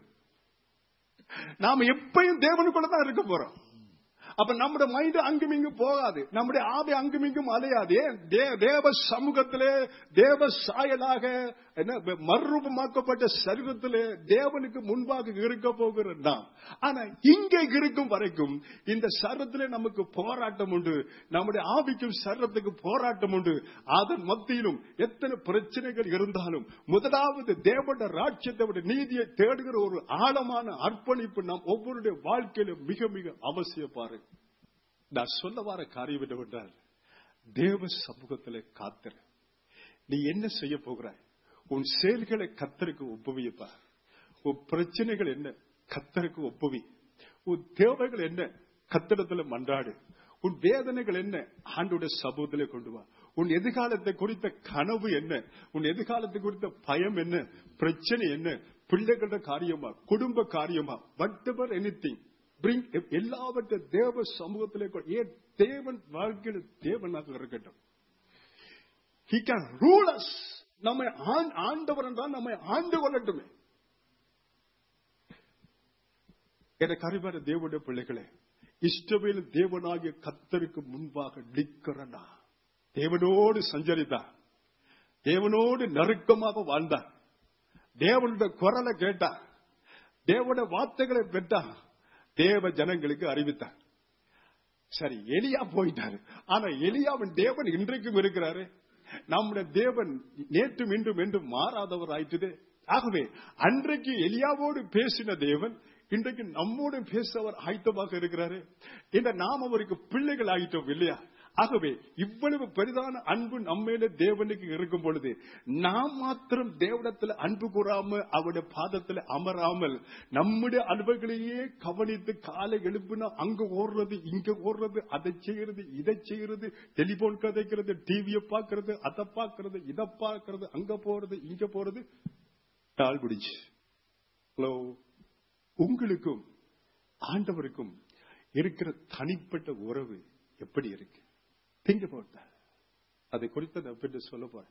நாம எப்பயும் தேவனுக்குள்ள தான் இருக்க போறோம் அப்ப நம்முடைய மைண்ட் அங்கும் இங்கும் போகாது நம்முடைய ஆவி அங்கும் இங்கும் அலையாது ஏன்? தே- தேவ சமூகத்திலே தேவ சாயலாக என்ன மறுரூபமாக்கப்பட்ட சரீரத்திலே தேவனுக்கு முன்பாக இருக்க போகிற நாம் ஆனா இங்கே இருக்கும் வரைக்கும் இந்த சரத்திலே நமக்கு போராட்டம் உண்டு நம்முடைய ஆவிக்கும் சரத்துக்கு போராட்டம் உண்டு அதன் மத்தியிலும் எத்தனை பிரச்சனைகள் இருந்தாலும் முதலாவது தேவட ராட்சியத்தோட நீதியை தேடுகிற ஒரு ஆழமான அர்ப்பணிப்பு நாம் ஒவ்வொருடைய வாழ்க்கையிலும் மிக மிக அவசியம் பாரு நான் சொல்ல வர காரியம் என்னவென்றால் தேவ சமூகத்திலே காத்திர நீ என்ன செய்ய போகிறாய் உன் செயல்களை கத்தருக்கு ஒப்புவிப்பா உன் பிரச்சனைகள் என்ன கத்தருக்கு ஒப்புவி உன் தேவைகள் என்ன கத்திரத்துல மன்றாடு உன் வேதனைகள் என்ன ஆண்டுடைய சமூகத்திலே கொண்டு வா உன் எதிர்காலத்தை குறித்த கனவு என்ன உன் எதிர்காலத்தை குறித்த பயம் என்ன பிரச்சனை என்ன பிள்ளைகளோட காரியமா குடும்ப காரியமா whatever anything bring எல்லாவற்றை தேவ சமூகத்திலே கொண்டு- ஏன் தேவன் வாழ்க்கையில் தேவனாக இருக்கட்டும் He can rule us. நம்மை ஆண்- ஆண்டவர் என்றால் நம்மை ஆண்டு கொள்ளட்டுமே எனக்கு அறிவான தேவனுடைய பிள்ளைகளே இஷ்டவேல் தேவனாகிய கத்தருக்கு முன்பாக நிற்கிறனா தேவனோடு சஞ்சரித்தான் தேவனோடு நெருக்கமாக வாழ்ந்தான் தேவனுடைய குரலை கேட்டான் தேவனுடைய வார்த்தைகளை பெற்றான் தேவ ஜனங்களுக்கு அறிவித்தான் சரி எலியா போயிட்டாரு ஆனா எலியாவின் தேவன் இன்றைக்கும் இருக்கிறாரு நம்முடைய தேவன் நேற்றும் இன்றும் என்றும் மாறாதவர் ஆயிட்டுது ஆகவே அன்றைக்கு எலியாவோடு பேசின தேவன் இன்றைக்கு நம்மோடு பேச அவர் ஆயத்தமாக இருக்கிறாரு இந்த நாம் அவருக்கு பிள்ளைகள் ஆயிட்டோம் இல்லையா ஆகவே இவ்வளவு பெரிதான அன்பு நம்மேல தேவனுக்கு இருக்கும் பொழுது நாம் மாத்திரம் தேவனத்துல அன்பு கூறாம அவருடைய பாதத்துல அமராமல் நம்முடைய அன்புகளையே கவனித்து காலை எழுப்புனா அங்க ஓடுறது இங்க ஓடுறது அதை செய்யறது இதை செய்யறது டெலிபோன் கதைக்கிறது டிவியை பார்க்கறது அதை பார்க்கறது இதை பார்க்கறது அங்க போறது இங்க போறது நாள் முடிஞ்சு ஹலோ உங்களுக்கும் ஆண்டவருக்கும் இருக்கிற தனிப்பட்ட உறவு எப்படி இருக்கு திங்க போட்ட அதை குறித்து நான் பின்ன சொல்ல போறேன்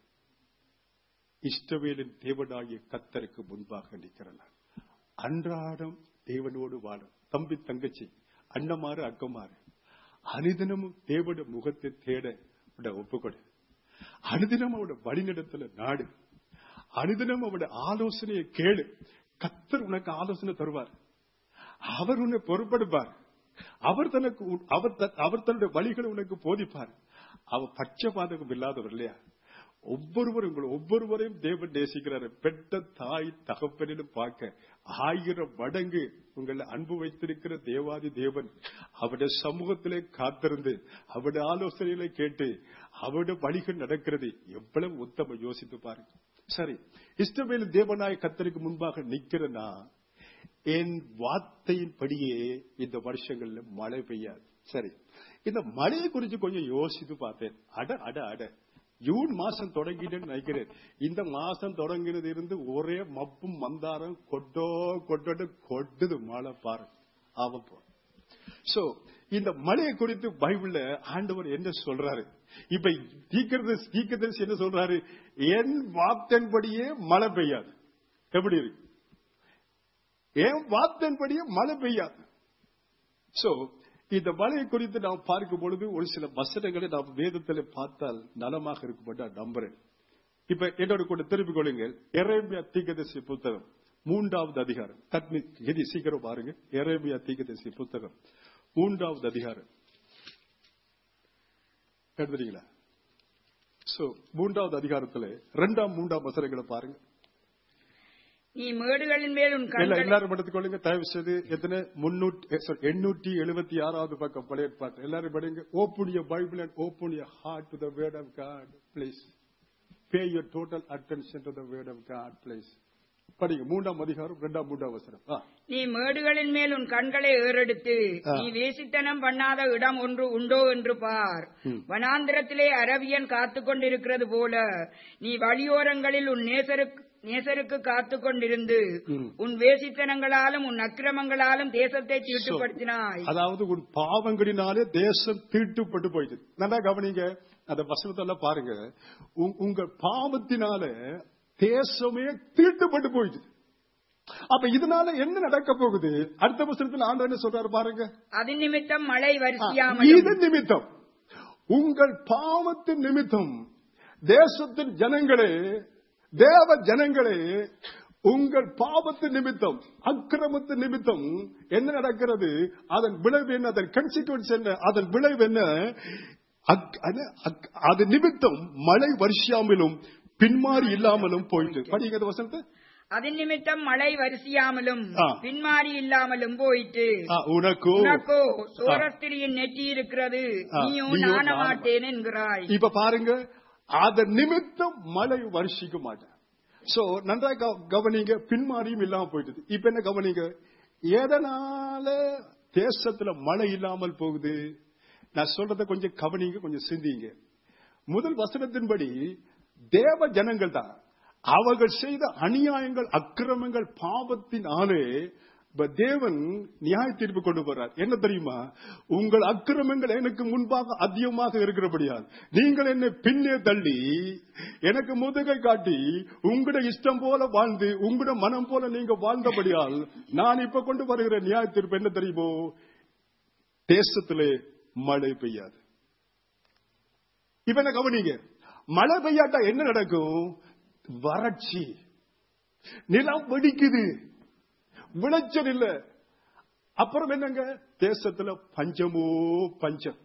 இஷ்டவேலின் தேவனாகிய கத்தருக்கு முன்பாக நிற்கிறேன் அன்றாடம் தேவனோடு வாழும் தம்பி தங்கச்சி அண்ணமாறு அக்கமாறு அனுதினமும் தேவட முகத்தை தேட உட ஒப்புக்கொடு அனுதினம் அவட வழிநடத்தல நாடு அனுதினம் அவட ஆலோசனையை கேளு கத்தர் உனக்கு ஆலோசனை தருவார் அவர் உன்னை பொறுப்படுப்பார் அவர் தனக்கு உன்- அவர் த- அவர் தன்னுடைய வழிகளை உனக்கு போதிப்பார் அவர் பட்சபாதகம் இல்லாதவர் இல்லையா ஒவ்வொருவரும் உங்களை ஒவ்வொருவரையும் தேவன் நேசிக்கிறாரு பெற்ற தாய் தகப்பனிலும் பார்க்க ஆயிரம் மடங்கு உங்களை அன்பு வைத்திருக்கிற தேவாதி தேவன் அவருடைய சமூகத்திலே காத்திருந்து அவருடைய ஆலோசனைகளை கேட்டு அவருடைய வழிகள் நடக்கிறது எவ்வளவு உத்தம யோசித்து பாருங்க சரி இஷ்டமேல தேவனாய கத்தருக்கு முன்பாக நிக்கிறேன்னா என் வார்த்தையின்படியே இந்த வருஷங்கள்ல மழை பெய்யாது சரி இந்த மழையை குறித்து கொஞ்சம் யோசித்து பார்த்தேன் அட அட அட ஜூன் மாசம் தொடங்கிட்டேன்னு நினைக்கிறேன் இந்த மாசம் தொடங்கினது இருந்து ஒரே மப்பும் மந்தாரம் கொட்டோ கொட்டோட்டு கொட்டுது மழை பாரு ஆவப்போ சோ இந்த மழையை குறித்து பைபிள்ல ஆண்டவர் என்ன சொல்றாரு இப்ப தீக்கிறது தீக்கதரிசி என்ன சொல்றாரு என் வார்த்தைன்படியே மழை பெய்யாது எப்படி இருக்கு என் வார்த்தைன்படியே மழை பெய்யாது சோ இந்த மழையை குறித்து நாம் பார்க்கும் பொழுது ஒரு சில வசனங்களை நாம் வேதத்தில் பார்த்தால் நலமாக இருக்கும் நான் நம்புறேன் இப்ப என்னோட கூட திருப்பிக் கொள்ளுங்கள் எரேமியா தீக்கதரிசி புத்தகம் மூன்றாவது அதிகாரம் தட்மி எதி சீக்கிரம் பாருங்க எரேமியா தீக்கதரிசி புத்தகம் மூன்றாவது அதிகாரம் எழுதுறீங்களா சோ மூன்றாவது அதிகாரத்துல ரெண்டாம் மூன்றாம் வசனங்களை பாருங்க நீ மேடுகளின் மேல் உன் இல்ல கண்களை எல்லாரும் எடுத்துக்கொள்ளுங்க தயவு செய்து எத்தனை முன்னூற்றி எண்ணூற்றி எழுபத்தி ஆறாவது பக்கம் பழைய பாட்டு எல்லாரும் படிங்க open your Bible and open your heart to the word of God please pay your total attention to the word of God please படிங்க மூன்றாம் அதிகாரம் ரெண்டாம் மூன்றாம் வசனம் ஆ. நீ மேடுகளின் மேல் உன் கண்களை ஏறெடுத்து ஆ. நீ வேசித்தனம் பண்ணாத இடம் ஒன்று உண்டோ என்று பார் ம். வனாந்திரத்திலே அரபியன் காத்துக் கொண்டிருக்கிறது போல நீ வழியோரங்களில் உன் நேசருக்கு நேசருக்கு காத்துக் கொண்டிருந்து ம். உன் வேசித்தனங்களாலும் உன் அக்கிரமங்களாலும் தேசத்தை தீட்டுப்படுத்தினாய் அதாவது உன் பாவங்களினாலே தேசம் தீட்டுப்பட்டு போயிடுது நல்லா கவனிங்க அந்த வசனத்தெல்லாம் பாருங்க உங்- உங்க பாவத்தினால தேசமே தீட்டுப்பட்டு போயிடுது அப்ப இதனால என்ன நடக்க போகுது அடுத்த வசனத்தில் ஆண்டவர் என்ன சொல்றாரு பாருங்க அது நிமித்தம் மழை இது வரிசையாமல் நிமித்தம் உங்கள் பாவத்தின் நிமித்தம் தேசத்தின் ஜனங்களே தேவ ஜனங்களே உங்கள் பாவத்தின் நிமித்தம் அக்கிரமத்தின் நிமித்தம் என்ன நடக்கிறது அதன் விளைவு என்ன அதன் கன்சிக்வன்ஸ் என்ன அதன் விளைவு என்ன அக்- அது- அக்- அது நிமித்தம் மழை வருஷாமலும் பின்மாறி இல்லாமலும் போயிட்டு படிங்க அந்த வசனத்தை அது நிமித்தம் மழை வரிசையாமலும் ஆ. பின்மாறி இல்லாமலும் போயிட்டு ஆ, உனக்கோ உனக்கோ சோரஸ்திரியின் நெற்றி இருக்கிறது ஆ, நீயும் நீயோ நாண நாண மாட்டேன் என்கிறாய் இப்ப பாருங்க அதன் நிமித்தம் மழை வருஷிக்க மாட்டேன் சோ நன்றா கவ- கவனிங்க பின்மாறியும் இல்லாம போயிட்டது இப்ப என்ன கவனிங்க எதனால தேசத்துல மழை இல்லாமல் போகுது நான் சொல்றத கொஞ்சம் கவனிங்க கொஞ்சம் சிந்திங்க முதல் வசனத்தின்படி தேவ ஜனங்கள் தான் அவர்கள் செய்த அநியாயங்கள் அக்கிரமங்கள் பாவத்தினாலே இப்ப தேவன் நியாய தீர்ப்பு கொண்டு போறார் என்ன தெரியுமா உங்கள் அக்கிரமங்கள் எனக்கு முன்பாக அதிகமாக இருக்கிறபடியால் நீங்கள் என்னை பின்னே தள்ளி எனக்கு முதுகை காட்டி உங்களோட இஷ்டம் போல வாழ்ந்து உங்களோட மனம் போல நீங்க வாழ்ந்தபடியால் நான் இப்ப கொண்டு வருகிற நியாய தீர்ப்பு என்ன தெரியுமோ தேசத்திலே மழை பெய்யாது இப்ப என்ன கவனிங்க மழை பெய்யாட்டா என்ன நடக்கும் வறட்சி நிலம் வெடிக்குது விளைச்சல் இல்ல அப்புறம் என்னங்க தேசத்துல பஞ்சமோ பஞ்சம்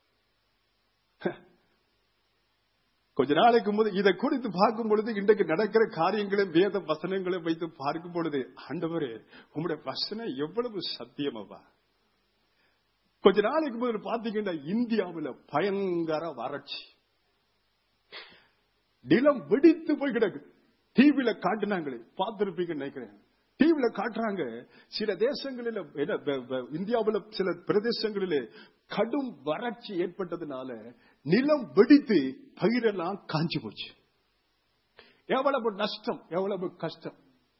கொஞ்ச நாளைக்கு முத இதை குறித்து பார்க்கும் பொழுது இன்றைக்கு நடக்கிற காரியங்களை வேத வசனங்களை வைத்து பார்க்கும் பொழுது ஆண்டவரே உங்களுடைய வசனம் எவ்வளவு சத்தியமாவா கொஞ்ச நாளைக்கு முதல்ல பாத்தீங்கன்னா இந்தியாவுல பயங்கர வறட்சி நிலம் வெடித்து போய் கிடக்கு டிவில காட்டுனாங்களே பார்த்திருப்பீங்கன்னு நினைக்கிறேன் டிவில காட்டுறாங்க சில தேசங்களில என்ன, ப- ப- இந்தியாவுல சில பிரதேசங்களிலே கடும் வறட்சி ஏற்பட்டதுனால நிலம் வெடித்து பயிரெல்லாம் காஞ்சி போச்சு எவ்வளவு நஷ்டம் எவ்வளவு கஷ்டம்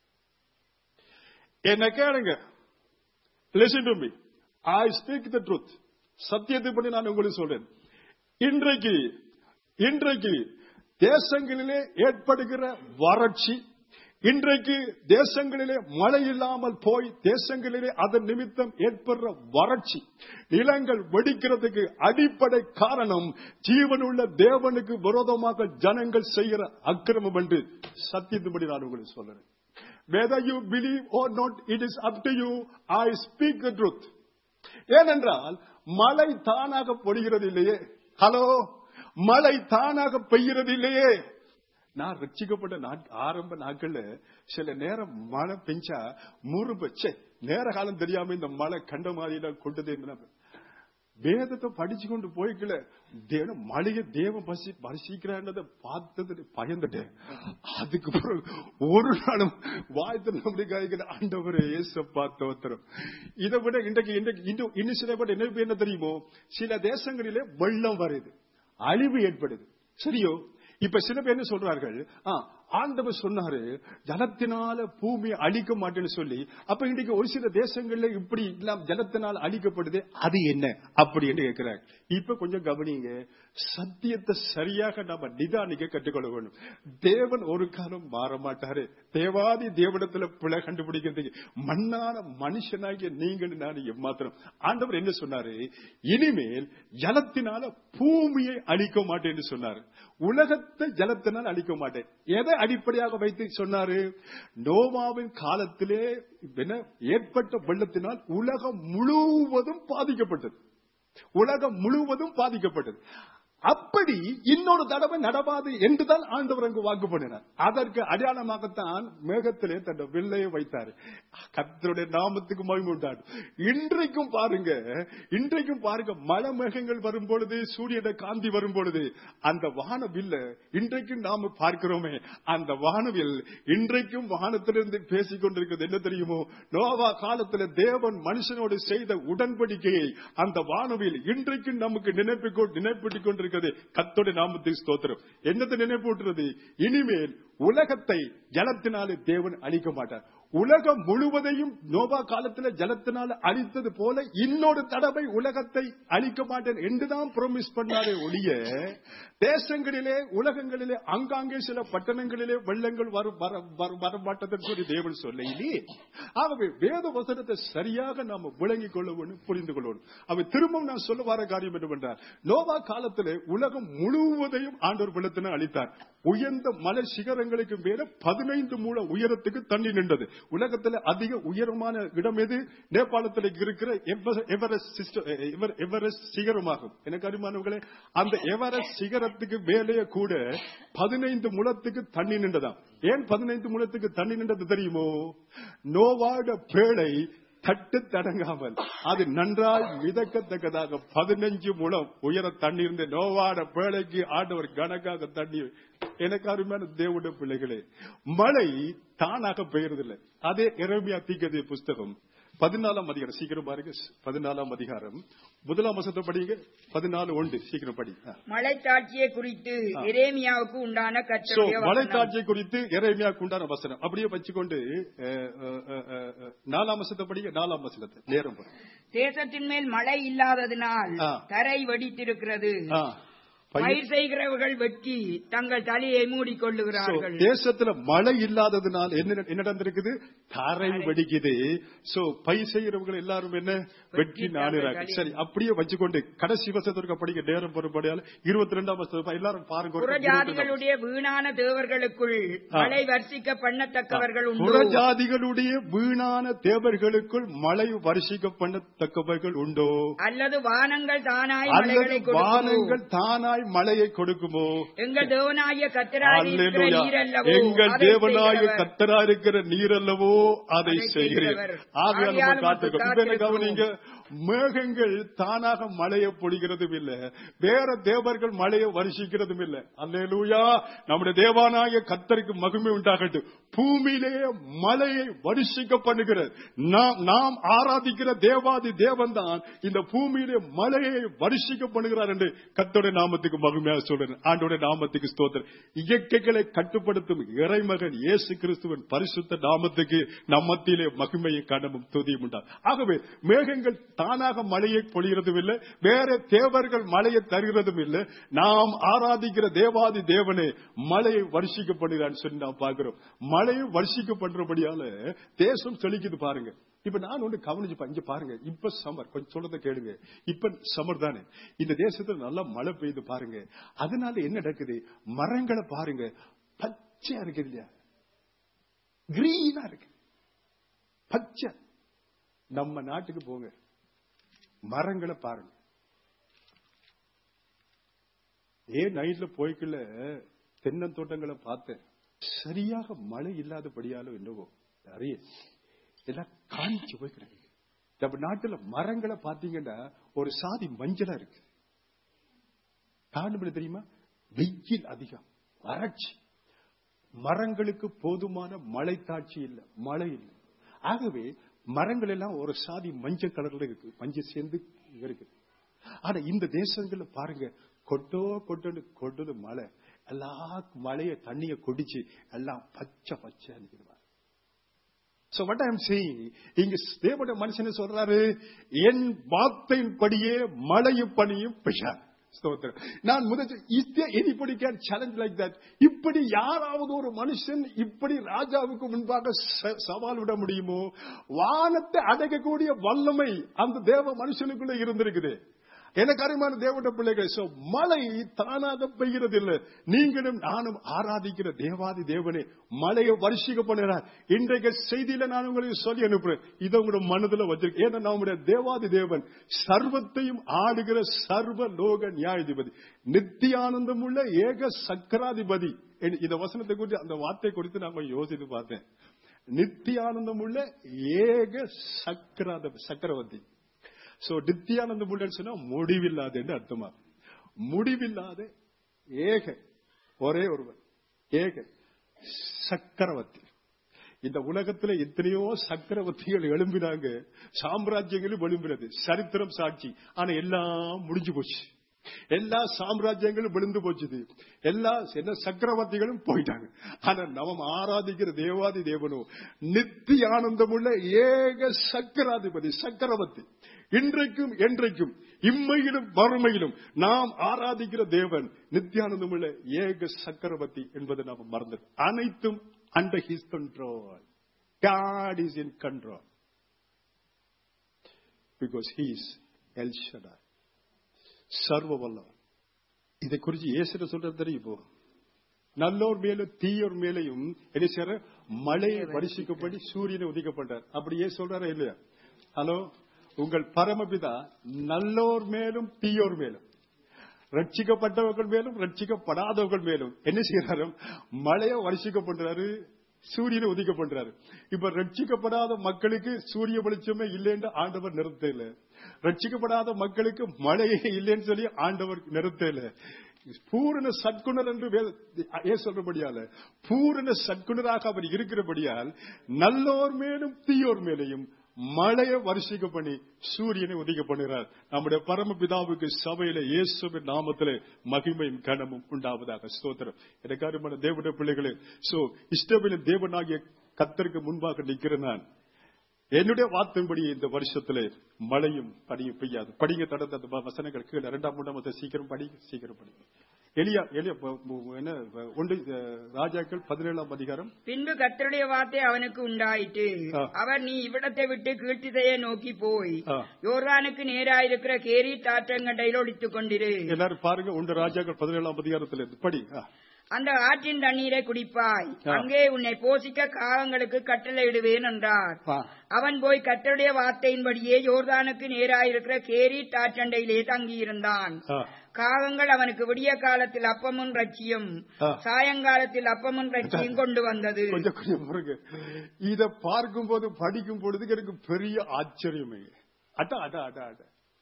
என்ன கேளுங்க listen to me I speak the truth சத்தியத்தை படி நான் உங்களுக்கு சொல்றேன் இன்றைக்கு இன்றைக்கு தேசங்களிலே ஏற்படுகிற வறட்சி இன்றைக்கு தேசங்களிலே மழை இல்லாமல் போய் தேசங்களிலே அதன் நிமித்தம் ஏற்படுற வறட்சி நிலங்கள் வெடிக்கிறதுக்கு அடிப்படை காரணம் ஜீவனுள்ள தேவனுக்கு விரோதமாக ஜனங்கள் செய்கிற அக்கிரமம் என்று சத்தியத்தின்படி நான் உங்களுக்கு சொல்றேன் whether you believe or not it is up to you i speak the truth ஏனென்றால் மழை தானாக பொழிகிறது இல்லையே ஹலோ மழை தானாக பெய்கிறது இல்லையே நான் ரட்சிக்கப்பட்ட நாட்- ஆரம்ப நாட்கள்ல சில நேரம் மழை பெஞ்சா முறுப ச்சே நேர காலம் தெரியாம இந்த மழை கண்ட மாதிரி கொண்டது வேதத்தை படிச்சு கொண்டு போய்க்கல தேவ மழைய தேவன் பசி பரிசிக்கிறான்றத பார்த்தது பயந்துட்டேன் அதுக்கு பிறகு ஒரு நாளும் வாய்த்து நம்முடைய காய்கிற ஆண்டவரே ஏசப்பா தோத்திரம் இதை விட இன்றைக்கு இன்றைக்கு இன்னும் இன்னும் சில பேர் என்ன என்ன தெரியுமோ சில தேசங்களிலே வெள்ளம் வருது அழிவு ஏற்படுது சரியோ இப்ப சில பேர் என்ன சொல்றார்கள் ஆ, ஆண்டவர் சொன்னாரு ஜலத்தினால பூமி அழிக்க மாட்டேன்னு சொல்லி அப்ப இன்றைக்கு ஒரு சில தேசங்கள்ல இப்படி எல்லாம் ஜலத்தினால் அழிக்கப்படுது அது என்ன அப்படி என்று கேட்கிறாங்க இப்ப கொஞ்சம் கவனிங்க சத்தியத்தை சரியாக நாம நிதானிக்க கற்றுக்கொள்ள வேண்டும் தேவன் ஒரு காலம் மாற மாட்டாரு தேவாதி தேவனத்துல பிழை கண்டுபிடிக்கிறதுக்கு மண்ணான மனுஷனாகிய நீங்கள் நான் எம்மாத்திரம் ஆண்டவர் என்ன சொன்னாரு இனிமேல் ஜலத்தினால பூமியை அழிக்க மாட்டேன் என்று சொன்னார் உலகத்தை ஜலத்தினால் அழிக்க மாட்டேன் எதை அடிப்படையாக வைத்து சொன்னாரு நோவாவின் காலத்திலே என்ன ஏற்பட்ட வெள்ளத்தினால் உலகம் முழுவதும் பாதிக்கப்பட்டது உலகம் முழுவதும் பாதிக்கப்பட்டது அப்படி இன்னொரு தடவை நடவாது என்றுதான் ஆண்டவர் அங்கு வாக்கு பண்ணினார் அதற்கு அடையாளமாகத்தான் மேகத்திலே தன் வில்லையை வைத்தார் கர்த்தருடைய நாமத்துக்கு மகிமை உண்டாடு இன்றைக்கும் பாருங்க இன்றைக்கும் பாருங்க மழை மேகங்கள் வரும் பொழுது சூரியன காந்தி வரும் பொழுது அந்த வானவில்ல இன்றைக்கும் நாம பார்க்கிறோமே அந்த வானவில் இன்றைக்கும் வானத்திலிருந்து பேசிக் கொண்டிருக்கிறது என்ன தெரியுமோ நோவா காலத்துல தேவன் மனுஷனோடு செய்த உடன்படிக்கையை அந்த வானவில் இன்றைக்கும் நமக்கு நினைப்பு நினைப்பூட்டிக் கொண்டிருக்கிறது கத்தோட நாமத்துக்கு ஸ்தோத்திரம் என்னத்தை நினைப்பூட்டுறது இனிமேல் உலகத்தை ஜலத்தினாலே தேவன் அழிக்க மாட்டார் உலகம் முழுவதையும் நோபா காலத்துல ஜலத்தினால அழித்தது போல இன்னொரு தடவை உலகத்தை அழிக்க மாட்டேன் என்றுதான் ப்ரோமிஸ் பண்ணாரே ஒழிய தேசங்களிலே உலகங்களிலே அங்காங்கே சில பட்டணங்களிலே வெள்ளங்கள் வரும் வர- வர- வரமாட்டதுன்னு சொல்லி தேவன் சொல்ல இல்லையே ஆகவே வேத வசனத்தை சரியாக நாம விளங்கிக் கொள்ள வேண்டும் புரிந்து கொள்ளணும் அவை திரும்பவும் நான் சொல்ல வர காரியம் என்னவென்றால் நோவா காலத்திலே உலகம் முழுவதையும் ஆண்டவர் வெள்ளத்தினை அளித்தார் உயர்ந்த மலை சிகரங்களுக்கு மேல பதினைந்து மூல உயரத்துக்கு தண்ணி நின்றது உலகத்துல அதிக உயரமான இடம் எது நேபாளத்தில் இருக்கிற எவர- எவரெஸ்ட் சிஸ்ட- எவர்- எவரெஸ்ட் சிகரமாகும் எனக்கு அருமானவர்களே அந்த எவரெஸ்ட் சிகரத்துக்கு மேலே கூட பதினைந்து முழத்துக்கு தண்ணி நின்றதாம் ஏன் பதினைந்து முழத்துக்கு தண்ணி நின்றது தெரியுமோ நோவாட பேழை தட்டு தடங்காமல் அது நன்றாய் மிதக்கத்தக்கதாக பதினஞ்சு முழம் உயர தண்ணி இருந்த நோவாட பேழைக்கு ஆண்டவர் கணக்காக தண்ணி எனக்கு அருமையான தேவனுடைய பிள்ளைகளே மழை தானாக பெய்யறதில்லை அதே எரேமியா தீக்கதிய புஸ்தகம் பதினாலாம் அதிகாரம் சீக்கிரம் பாருங்க பதினாலாம் அதிகாரம் முதலாம் வசத்தை படிங்க பதினாலு ஒன்று சீக்கிரம் படி ஆ. மலைத்தாட்சியை குறித்து எரேமியாவுக்கு உண்டான So, கற்றலுடைய வசனம். மலைக்காட்சியை குறித்து எரேமியாக்கு உண்டான வசனம் அப்படியே வச்சுக்கொண்டு அஹ், அஹ், அஹ், அஹ், நாலாம் வசத்தை படிங்க நாலாம் வசனத்தை நேரம் பாருங்க. தேசத்தின் மேல் மழை இல்லாததினால் ஆ. தரை வெடித்திருக்கிறது ஆ, பயிர் பயிர் செய்கிறவர்கள் வெட்கி தங்கள் தலையை So, மூடிக்கொள்ளுகிறார்கள் தேசத்துல மழை இல்லாததுனால என்ன என்ன நடந்திருக்குது தரை வெடிக்குது சோ பயிர் செய்யறவங்க எல்லாரும் என்ன வெட்கி நாடுறாங்க தலை. சரி அப்படியே வச்சுக்கொண்டு கடைசி வசத்திற்கு படிக்க நேரம் பொறுப்படையால இருபத்தி ரெண்டாம் வருஷம் எல்லாரும் பாருங்க ஒரு இருபத்தி ரெண்டாம் புறஜாதிகளுடைய வீணான தேவர்களுக்குள் ஆ. மழை வர்ஷிக்க பண்ணத்தக்கவர்கள் உண்டு புறஜாதிகளுடைய வீணான தேவர்களுக்குள் மழை வருஷிக்க பண்ணத்தக்கவர்கள் உண்டோ அல்லது வானங்கள் தானாய் அல்லது மலைகளை கொடுக்குமோ வானங்கள் தானாய் மழையை கொடுக்குமோ எங்கள் தேவனாகிய கத்தராய் இருக்கிற அல்லேலூயா. நீரல்லவோ எங்கள் அதை தேவனாய செய்கிறவர். கத்தரா இருக்கிற நீர் அல்லவோ அதை அதை செய்கிறேன் செய்கிறவர். ஆகையால் நம்ம ஆகையால் காத்துக்கோ நமக்கு இப்ப என்ன காத்திருக்கிறோம். கவனிங்க மேகங்கள் தானாக மழையை பொழிகிறதும் இல்ல வேற தேவர்கள் மழையை வருஷிக்கிறதும் இல்ல அல்லேலூயா நம்முடைய தேவானாய கத்தருக்கு மகிமை உண்டாகட்டும் பூமியிலே மழையை வருஷிக்க பண்ணுகிறது நாம் நாம் ஆராதிக்கிற தேவாதி தேவன் தான் இந்த பூமியிலே மழையை வருஷிக்க பண்ணுகிறார் என்று கத்தோட நாமத்துக்கு மகிமையாக சொல்றேன் ஆண்டோட நாமத்துக்கு ஸ்தோத்திரம் இயற்கைகளை கட்டுப்படுத்தும் இறைமகன் இயேசு கிறிஸ்துவின் பரிசுத்த நாமத்துக்கு நம் மத்தியிலே மகிமையை கனமும் துதியும் உண்டா ஆகவே மேகங்கள் தானாக மழையை பொழிகிறதும் இல்லை வேற தேவர்கள் மழையை தருகிறதும் இல்லை நாம் ஆராதிக்கிற தேவாதி தேவனே மழையை வருஷிக்கப்படுகிறான்னு சொல்லி நாம் பார்க்கிறோம் மழையை வருஷிக்கப்படுறபடியால தேசம் செழிக்குது பாருங்க இப்ப நான் ஒண்ணு கவனிச்சு பா- இங்க பாருங்க இப்ப சமர் கொஞ்சம் சொல்றத கேளுங்க இப்ப சமர் தானே இந்த தேசத்துல நல்லா மழை பெய்யுது பாருங்க அதனால என்ன நடக்குது மரங்களை பாருங்க பச்சையா இருக்குது இல்லையா கிரீனா இருக்கு பச்சை நம்ம நாட்டுக்கு போங்க மரங்களை பாருங்க ஏன் நைட்ல போய்க்குள்ள தென்னந்தோட்டங்களை பார்த்தேன் சரியாக மழை இல்லாதபடியாலும் என்னவோ நிறைய எல்லாம் காஞ்சி போய்க்கிறாங்க நம்ம நாட்டுல மரங்களை பாத்தீங்கன்னா ஒரு சாதி மஞ்சளா இருக்கு காரணம் என்ன தெரியுமா வெயில் அதிகம் வறட்சி மரங்களுக்கு போதுமான மழை காட்சி இல்ல மழை இல்லை ஆகவே மரங்கள் எல்லாம் ஒரு சாதி மஞ்சள் கலர்ல இருக்கு மஞ்சள் சேர்ந்து இருக்கு ஆனா இந்த தேசங்கள்ல பாருங்க கொட்டோ கொட்டோன்னு கொட்டது மழை எல்லா மழைய தண்ணிய குடிச்சு எல்லாம் பச்சை பச்சை நிற்கிறார் So what I am saying, இங்க தேவனுடைய மனுஷன் சொல்றாரு என் வார்த்தையின்படியே மழையும் பனியும் பெய்யாது ஸ்தோத்திரம். நான் முதல் is anybody can challenge like that இப்படி யாராவது ஒரு மனுஷன் இப்படி ராஜாவுக்கு முன்பாக ச- சவால் விட முடியுமோ வானத்தை அடைக்கக்கூடிய வல்லமை அந்த தேவ மனுஷனுக்குள்ள இருந்திருக்குது எனக்கு அருமையான தேவனுடைய பிள்ளைகள் So, மழை தானாக பெய்கிறது இல்லை நீங்களும் நானும் ஆராதிக்கிற தேவாதி தேவனே மழையை வருஷிக்க பண்ணுறார் இன்றைக்கு செய்தியில நான் உங்களுக்கு சொல்லி அனுப்புறேன் இதை உங்களோட மனதுல வச்சிருக்கேன் ஏன்னா நம்முடைய தேவாதி தேவன் சர்வத்தையும் ஆடுகிற சர்வ லோக நியாயாதிபதி நித்தியானந்தம் உள்ள ஏக சக்கராதிபதி என் இந்த வசனத்தை குறித்து அந்த வார்த்தை குறித்து நான் கொஞ்சம் யோசித்து பார்த்தேன் நித்தியானந்தம் உள்ள ஏக சக்கராத சக்கரவர்த்தி சோ நித்தியானந்தம் உள்ளன்னு சொன்னா முடிவில்லாத என்று அர்த்தமா முடிவில்லாத ஏக ஒரே ஒருவர் ஏக சக்கரவர்த்தி இந்த உலகத்துல எத்தனையோ சக்கரவர்த்திகள் எழும்பினாங்க சாம்ராஜ்யங்களும் எழும்பினது சரித்திரம் சாட்சி ஆனா எல்லாம் முடிஞ்சு போச்சு எல்லா சாம்ராஜ்யங்களும் விழுந்து போச்சுது எல்லா என்ன சக்கரவர்த்திகளும் போயிட்டாங்க ஆனா நவம் ஆராதிக்கிற தேவாதி தேவனோ நித்திய ஆனந்தமுள்ள ஏக சக்கராதிபதி சக்கரவர்த்தி இன்றைக்கும் என்றைக்கும் இம்மையிலும் வறுமையிலும் நாம் ஆராதிக்கிற தேவன் நித்தியானந்தமுள்ள ஏக சக்கரவர்த்தி என்பதை நாம் மறந்து அனைத்தும் under his control God is in control because he is El Shaddai சர்வ வல்லவர் இதை குறித்து இயேசுட சொல்றது தெரியுமோ நல்லோர் மேலும் தீயோர் மேலையும் என்ன செய்யற மழையை வருஷிக்கப்படி சூரியனை உதிக்கப்பட்டார் அப்படியே சொல்றாரா இல்லையா ஹலோ உங்கள் பரமபிதா நல்லோர் மேலும் தீயோர் மேலும் ரட்சிக்கப்பட்டவர்கள் மேலும் ரட்சிக்கப்படாதவர்கள் மேலும் என்ன செய்யறாரு மழையை வருஷிக்கப்படுறாரு சூரியனை உதிக்க பண்றாரு இப்ப ரட்சிக்கப்படாத மக்களுக்கு சூரிய வெளிச்சமே இல்லைன்னு ஆண்டவர் நிறுத்த இல்ல ரட்சிக்கப்படாத மக்களுக்கு மழையே இல்லைன்னு சொல்லி ஆண்டவர் நிறுத்த இல்ல பூரண சத்குணர் என்று வேத- ஏன் சொல்றபடியால பூரண சத்குணராக அவர் இருக்கிறபடியால் நல்லோர் மேலும் தீயோர் மேலையும் மழையை வருஷிக்க பண்ணி சூரியனை உதிக்க பண்ணுகிறார் நம்முடைய பரமபிதாவுக்கு சபையில இயேசுவின் நாமத்திலே மகிமையும் கனமும் உண்டாவதாக ஸ்தோத்திரம் எனக்கு அருமான தேவனுடைய பிள்ளைகளே சோ இஷ்டவில தேவனாகிய கத்தருக்கு முன்பாக நிற்கிறேன் நான் என்னுடைய வார்த்தையின்படி இந்த வருஷத்திலே மழையும் பனியும் பெய்யாது படிங்க தொடர்ந்து அந்த வசனங்கள் கீழே இரண்டாம் மூன்றாம் வசனம் சீக்கிரம் படி சீக்கிரம் படி எலியா எலியா ப- ப- என்ன ஒன்று அஹ், ராஜாக்கள் பதினேழாம் அதிகாரம் பின்பு கர்த்தருடைய வார்த்தை அவனுக்கு உண்டாயிற்று ஆ. அவர் நீ இவ்விடத்தை விட்டு கீழ்த்திசையை நோக்கி போய் ஆ. யோர்தானுக்கு நேராயிருக்கிற கேரி தாற்றங்கண்டையில் ஒழித்துக் கொண்டிரு எல்லாரும் பாருங்க ஒன்று ராஜாக்கள் பதினேழாம் அதிகாரத்துல இருந்து படி ஆ. அந்த ஆற்றின் தண்ணீரை குடிப்பாய் ஆ. அங்கே உன்னை போசிக்க காகங்களுக்கு கட்டளையிடுவேன் என்றார் ஆ. அவன் போய் கர்த்தருடைய வார்த்தையின்படியே யோர்தானுக்கு நேராயிருக்கிற கேரி தாற்றண்டையிலே தங்கியிருந்தான் ஆ. காகங்கள் அவனுக்கு விடிய காலத்தில் அப்பமும் ரட்சியும் ஆ. சாயங்காலத்தில் அப்பமும் ரட்சியும் கொண்டு வந்தது கொஞ்சம் கொஞ்சம் பாருங்க இத பார்க்கும் போது படிக்கும் பொழுது எனக்கு பெரிய ஆச்சரியமே அட அட அட அட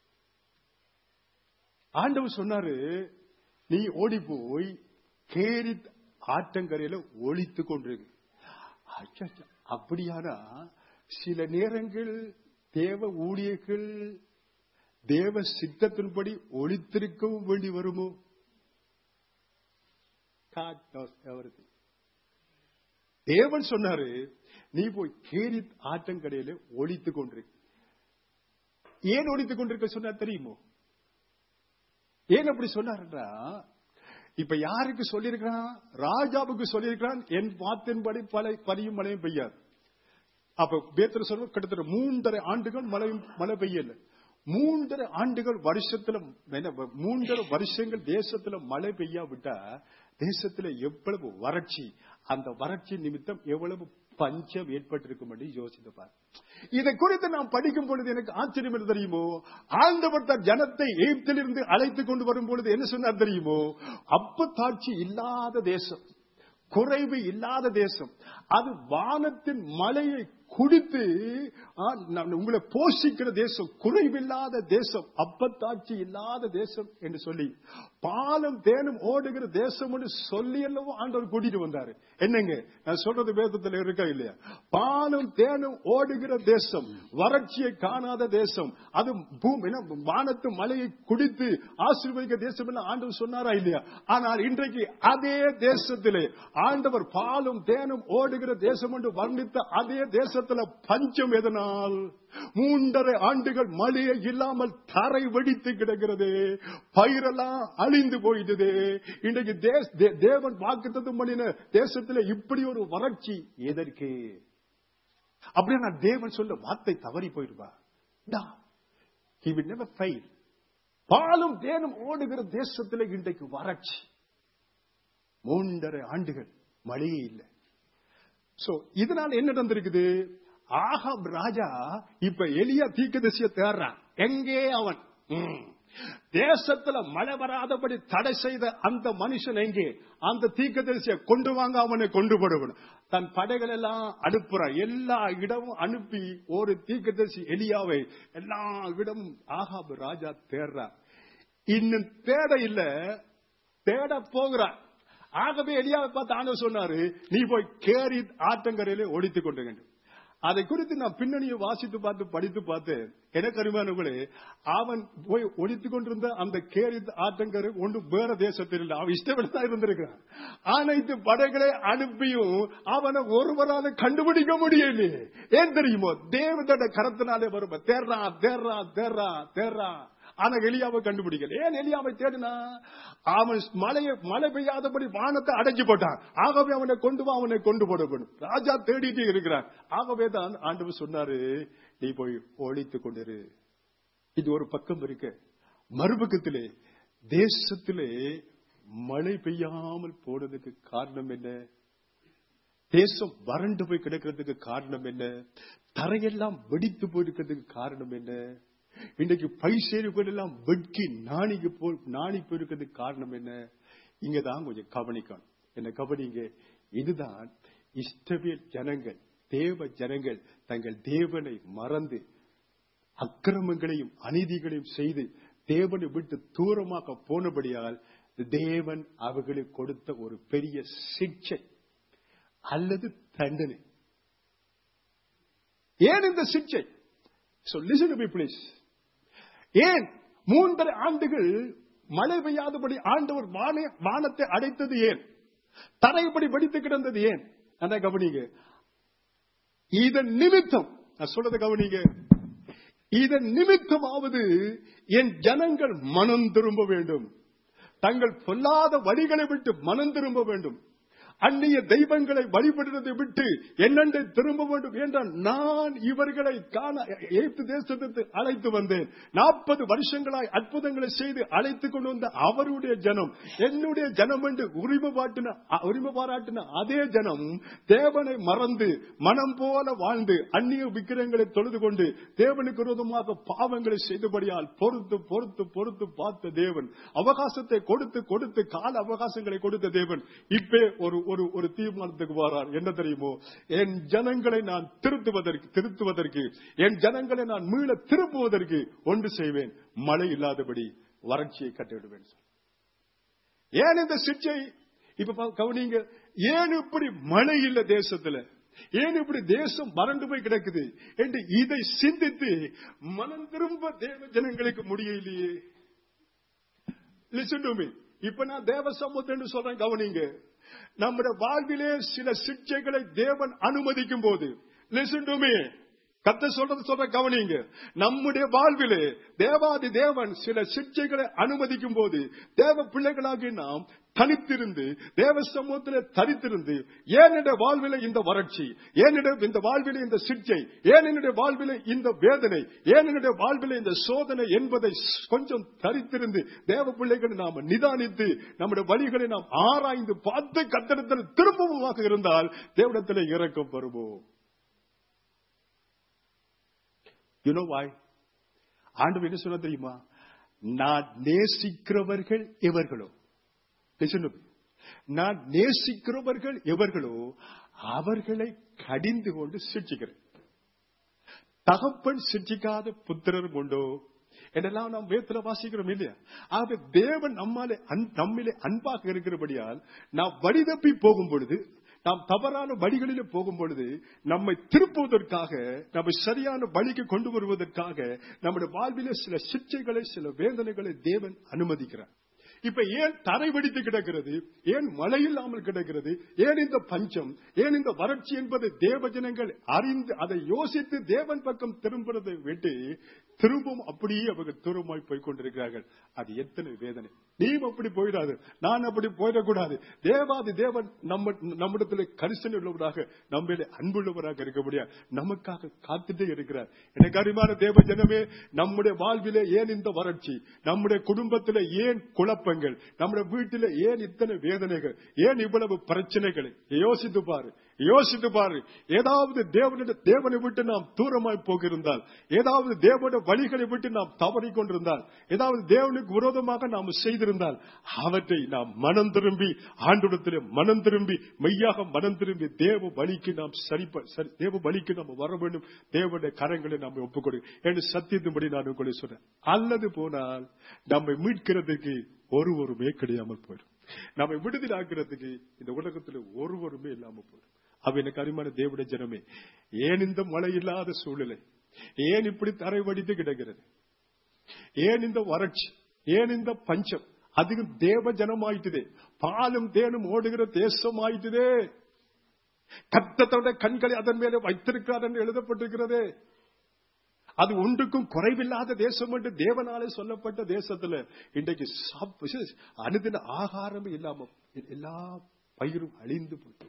ஆண்டவர் சொன்னாரு நீ ஓடி போய் கேரி ஆற்றங்கரையில ஒழித்து கொண்டிருக்கு அச்சச்ச, அப்படியானா சில நேரங்கள் தேவ ஊழியர்கள் தேவ சித்தத்தின்படி ஒழித்திருக்கவும் வேண்டி வருமோ God knows everything. தேவன் சொன்னாரு நீ போய் கேரி ஆற்றங்கரையில ஒழித்து கொண்டிருக்கு ஏன் ஒழித்துக் கொண்டிருக்க சொன்னார் தெரியுமோ ஏன் அப்படி சொன்னாருன்னா இப்ப யாருக்கு சொல்லியிருக்கிறான் ராஜாவுக்கு சொல்லியிருக்கிறான் என் வாத்தின்படி பல பனியும் மழையும் பெய்யாது அப்ப பேத்தர் சொல்ற கிட்டத்தட்ட மூன்றரை ஆண்டுகள் மழையும் மழை பெய்யல மூன்றரை ஆண்டுகள் வருஷத்துல என்ன, மூன்றரை வருஷங்கள் தேசத்துல மழை பெய்யாவிட்டா தேசத்துல எவ்வளவு வறட்சி அந்த வறட்சி நிமித்தம் எவ்வளவு பஞ்சம் ஏற்பட்டிருக்கும் என்று யோசித்து பார் இதை குறித்து நாம் படிக்கும் பொழுது எனக்கு ஆச்சரியம் என்ன தெரியுமோ ஆண்டவர் தன் ஜனத்தை எகிப்திலிருந்து அழைத்துக் கொண்டு வரும் பொழுது என்ன சொன்னார் தெரியுமோ அப்பத்தாட்சி இல்லாத தேசம் குறைவு இல்லாத தேசம் அது வானத்தின் மலையை குடித்து ஆ, நான் உங்களை போஷிக்கிற தேசம் குறைவில்லாத தேசம் அப்பத்தாட்சி இல்லாத தேசம் என்று சொல்லி பாலம் தேனும் ஓடுகிற தேசம் என்று சொல்லி அல்லவோ ஆண்டவர் கூட்டிட்டு வந்தாரு என்னங்க நான் சொல்றது வேதத்துல இருக்கா இல்லையா பாலும் தேனும் ஓடுகிற தேசம் வறட்சியை காணாத தேசம் அது பூமி என்ன, வானத்து மலையை குடித்து ஆசீர்வதிக்க தேசம் என்று ஆண்டவர் சொன்னாரா இல்லையா ஆனால் இன்றைக்கு அதே தேசத்திலே ஆண்டவர் பாலும் தேனும் ஓடுகிற தேசம் என்று வர்ணித்த அதே தேசத்துல பஞ்சம் எதனால் மூன்றரை ஆண்டுகள் மழையே இல்லாமல் தரை வெடித்து கிடக்கிறது பயிரெல்லாம் அழிந்து போயிட்டது இன்றைக்கு தேஸ்- தே- தேவன் வாக்குத்தத்தம் பண்ணின தேசத்துல இப்படி ஒரு வறட்சி எதற்கு அப்படியே நான் தேவன் சொல்ல வார்த்தை தவறி போயிருப்பா he will never fail பாலும் தேனும் ஓடுகிற தேசத்துல இன்றைக்கு வறட்சி மூன்றரை ஆண்டுகள் மழையே இல்லை சோ இதனால என்ன நடந்திருக்குது ஆகாப் ராஜா இப்ப எலியா தீர்க்கதரிசிய தேடுறான் எங்கே அவன் ம். தேசத்துல மழை வராதபடி தடை செய்த அந்த மனுஷன் எங்கே அந்த தீர்க்கதரிசியை கொண்டு வாங்க அவனை கொண்டு போடணும் தன் படைகள் எல்லாம் அனுப்புறான் எல்லா இடமும் அனுப்பி ஒரு தீர்க்கதரிசி எலியாவை எல்லா இடமும் ஆகாப் ராஜா தேடுறான் இன்னும் தேட இல்ல தேட போகிறான் ஆகவே எலியாவை பார்த்து ஆண்டவர் சொன்னாரு நீ போய் கேரி ஆற்றங்கரையிலே ஒழித்துக் கொண்டு வேண்டும் அதை குறித்து நான் பின்னணியை வாசித்து பார்த்து படித்து பார்த்து எனக்கு அறிவானவர்களே அவன் போய் ஒழித்துக் கொண்டிருந்த அந்த கேரி ஆற்றங்கரை ஒன்று வேற தேசத்தில் இல்லை அவன் இஷ்டப்பட்டு தான் இருந்திருக்கிறான் அனைத்து படைகளை அனுப்பியும் அவனை ஒருவரால கண்டுபிடிக்க முடியலையே ஏன் தெரியுமோ தேவதோட கரத்தினாலே வரும்ப தேர்றா தேர்றா தேர்றா தேர்றா ஆனா எலியாவை கண்டுபிடிக்கல ஏன் எலியாவை தேடினா அவன் மழையை மழை பெய்யாதபடி வானத்தை அடைஞ்சு போட்டான் ஆகவே அவனை கொண்டு வா அவனை கொண்டு போடப்படும் ராஜா தேடிட்டு இருக்கிறான் ஆகவே தான் ஆண்டவர் சொன்னாரு நீ போய் ஒழித்துக் கொண்டிரு இது ஒரு பக்கம் இருக்கு மறுபக்கத்திலே தேசத்திலே மழை பெய்யாமல் போனதுக்கு காரணம் என்ன தேசம் வறண்டு போய் கிடக்கிறதுக்கு காரணம் என்ன தரையெல்லாம் வெடித்து போயிருக்கிறதுக்கு காரணம் என்ன இன்றைக்கு பைசேரிகள் எல்லாம் வெட்கி நாணிக்கு போ நாணி போயிருக்கிறதுக்கு காரணம் என்ன இங்கதான் கொஞ்சம் கவனிக்கணும் என்ன கவனிங்க இதுதான் இஷ்டவியல் ஜனங்கள் தேவ ஜனங்கள் தங்கள் தேவனை மறந்து அக்கிரமங்களையும் அநீதிகளையும் செய்து தேவனை விட்டு தூரமாக போனபடியால் தேவன் அவர்களுக்கு கொடுத்த ஒரு பெரிய சிக்ஷை அல்லது தண்டனை ஏன் இந்த சிக்ஷை So listen to me please. ஏன் மூன்றரை ஆண்டுகள் மழை பெய்யாதபடி ஆண்டவர் வான வானத்தை அடைத்தது ஏன் தரைப்படி வெடித்து கிடந்தது ஏன் அந்த கவனிங்க இதன் நிமித்தம் நான் சொல்றதை கவனிங்க இதன் நிமித்தமாவது என் ஜனங்கள் மனம் திரும்ப வேண்டும் தங்கள் பொல்லாத வழிகளை விட்டு மனம் திரும்ப வேண்டும் அந்நிய தெய்வங்களை வழிபடுவதை விட்டு என்னென்றை திரும்ப வேண்டும் என்றால் நான் இவர்களை காண எய்த்து தேசத்திற்கு அழைத்து வந்தேன் நாற்பது வருஷங்களாய் அற்புதங்களை செய்து அழைத்து கொண்டு வந்த அவருடைய ஜனம் என்னுடைய ஜனம் என்று உரிமை பாட்டின உரிமை பாராட்டின அதே ஜனம் தேவனை மறந்து மனம் போல வாழ்ந்து அந்நிய விக்கிரங்களை தொழுது கொண்டு தேவனுக்கு விரோதமாக பாவங்களை செய்தபடியால் பொறுத்து பொறுத்து பொறுத்து பார்த்த தேவன் அவகாசத்தை கொடுத்து கொடுத்து கால அவகாசங்களை கொடுத்த தேவன் இப்பே ஒரு ஒரு ஒரு தீர்மானத்துக்கு வரார் என்ன தெரியுமோ என் ஜனங்களை நான் திருத்துவதற்கு திருத்துவதற்கு என் ஜனங்களை நான் மீள திருப்புவதற்கு ஒன்று செய்வேன் மழை இல்லாதபடி வறட்சியை கட்டிவிடுவேன் ஏன் இந்த சிக்ஷை இப்ப பா- கவனிங்க ஏன் இப்படி மழை இல்ல தேசத்துல ஏன் இப்படி தேசம் வறண்டு போய் கிடக்குது என்று இதை சிந்தித்து மனம் திரும்ப தேவ ஜனங்களுக்கு முடியலையே லிசன் டு மீ இப்ப நான் தேவ சமூகத்தை சொல்றேன் கவனிங்க நம்முடைய வாழ்விலே சில சிக்ஷைகளை தேவன் அனுமதிக்கும் போது லிசன் டு மீ கத்த சொல்றது சொல்ற கவனிங்க நம்முடைய வாழ்விலே தேவாதி தேவன் சில சிக்ஷைகளை அனுமதிக்கும் போது தேவ பிள்ளைகளாகி நாம் தனித்திருந்து தேவ சமூகத்தில் தனித்திருந்து ஏன் என்னுடைய வாழ்வில இந்த வறட்சி ஏன் என்னுடைய இந்த வாழ்வில இந்த சிக்ஷை ஏன் என்னுடைய வாழ்வில இந்த வேதனை ஏன் என்னுடைய வாழ்வில இந்த சோதனை என்பதை கொஞ்சம் தரித்திருந்து தேவ பிள்ளைகளை நாம் நிதானித்து நம்முடைய வழிகளை நாம் ஆராய்ந்து பார்த்து கத்தனத்தில் திரும்பவுமாக இருந்தால் தேவனத்தில் இறக்கம் வருவோம் யூ நோ வாய் ஆண்டவர் என்ன சொல்ல தெரியுமா நான் நேசிக்கிறவர்கள் எவர்களோ Listen to me. நான் நேசிக்கிறவர்கள் எவர்களோ அவர்களை கடிந்து கொண்டு சிரிச்சுக்கிறேன் தகப்பன் சிற்றிக்காத புத்திரரும் உண்டோ என்றெல்லாம் நாம் வேத்துல வாசிக்கிறோம் இல்லையா ஆகவே தேவன் நம்மாலே அன்- நம்மிலே அன்பாக இருக்கிறபடியால் நாம் வழிதப்பி போகும் பொழுது நாம் தவறான வழிகளிலே போகும் பொழுது நம்மை திருப்புவதற்காக நம்மை சரியான வழிக்கு கொண்டு வருவதற்காக நம்முடைய வாழ்விலே சில சிற்றைகளை சில வேதனைகளை தேவன் அனுமதிக்கிறார் இப்ப ஏன் தரை வெடித்து கிடக்கிறது ஏன் மழை இல்லாமல் கிடக்கிறது ஏன் இந்த பஞ்சம் ஏன் இந்த வறட்சி என்பதை தேவ ஜனங்கள் அறிந்து அதை யோசித்து தேவன் பக்கம் திரும்புறதை விட்டு திரும்பவும் அப்படியே அவர்கள் தூரமாய் போய் கொண்டிருக்கிறார்கள் அது எத்தனை வேதனை நீயும் அப்படி போயிடாது நான் அப்படி போயிடக்கூடாது தேவாதி தேவன் நம்ம நம்மிடத்தில் கரிசனை உள்ளவராக நம்மளே அன்புள்ளவராக இருக்க முடியாது நமக்காக காத்துட்டே இருக்கிறார் எனக்கு அருமையான தேவ ஜனமே நம்முடைய வாழ்விலே ஏன் இந்த வறட்சி நம்முடைய குடும்பத்திலே ஏன் குழப்பங்கள் நம்முடைய வீட்டிலே ஏன் இத்தனை வேதனைகள் ஏன் இவ்வளவு பிரச்சனைகள் யோசித்து பாரு யோசித்து பாரு ஏதாவது தேவனுடைய தேவனை விட்டு நாம் தூரமாய் போகிருந்தால் ஏதாவது தேவனுடைய வழிகளை விட்டு நாம் தவறிக் கொண்டிருந்தால் ஏதாவது தேவனுக்கு விரோதமாக நாம் செய்திருந்தால் அவற்றை நாம் மனம் திரும்பி ஆண்டுடத்திலே மனம் திரும்பி மெய்யாக மனம் திரும்பி தேவ வழிக்கு நாம் சரிப்ப சரி தேவ வழிக்கு நாம் வர வேண்டும் தேவனுடைய கரங்களை நாம் ஒப்புக்கொடு என்று சத்தியத்தின்படி நான் உங்களுக்கு சொல்றேன் அல்லது போனால் நம்மை மீட்கிறதுக்கு ஒருவருமே கிடையாமல் போயிடும் நம்மை விடுதலாக்குறதுக்கு இந்த உலகத்துல ஒருவருமே இல்லாம போயிடும் அவ எனக்கு அருமையான தேவடைய ஜனமே ஏன் இந்த மழை இல்லாத சூழ்நிலை ஏன் இப்படி தரை வடித்து கிடக்கிறது ஏன் இந்த வறட்சி ஏன் இந்த பஞ்சம் அதுக்கு தேவ ஜனமாயிட்டுதே பாலும் தேனும் ஓடுகிற தேசம் ஆயிட்டுதே கத்தத்தோட கண்களை அதன் மேலே வைத்திருக்கிறார் என்று எழுதப்பட்டிருக்கிறதே அது ஒன்றுக்கும் குறைவில்லாத தேசம் என்று தேவனாலே சொல்லப்பட்ட தேசத்துல இன்றைக்கு சாப்~ அனுதின ஆகாரம் இல்லாம எல்லா பயிரும் அழிந்து போயிட்டு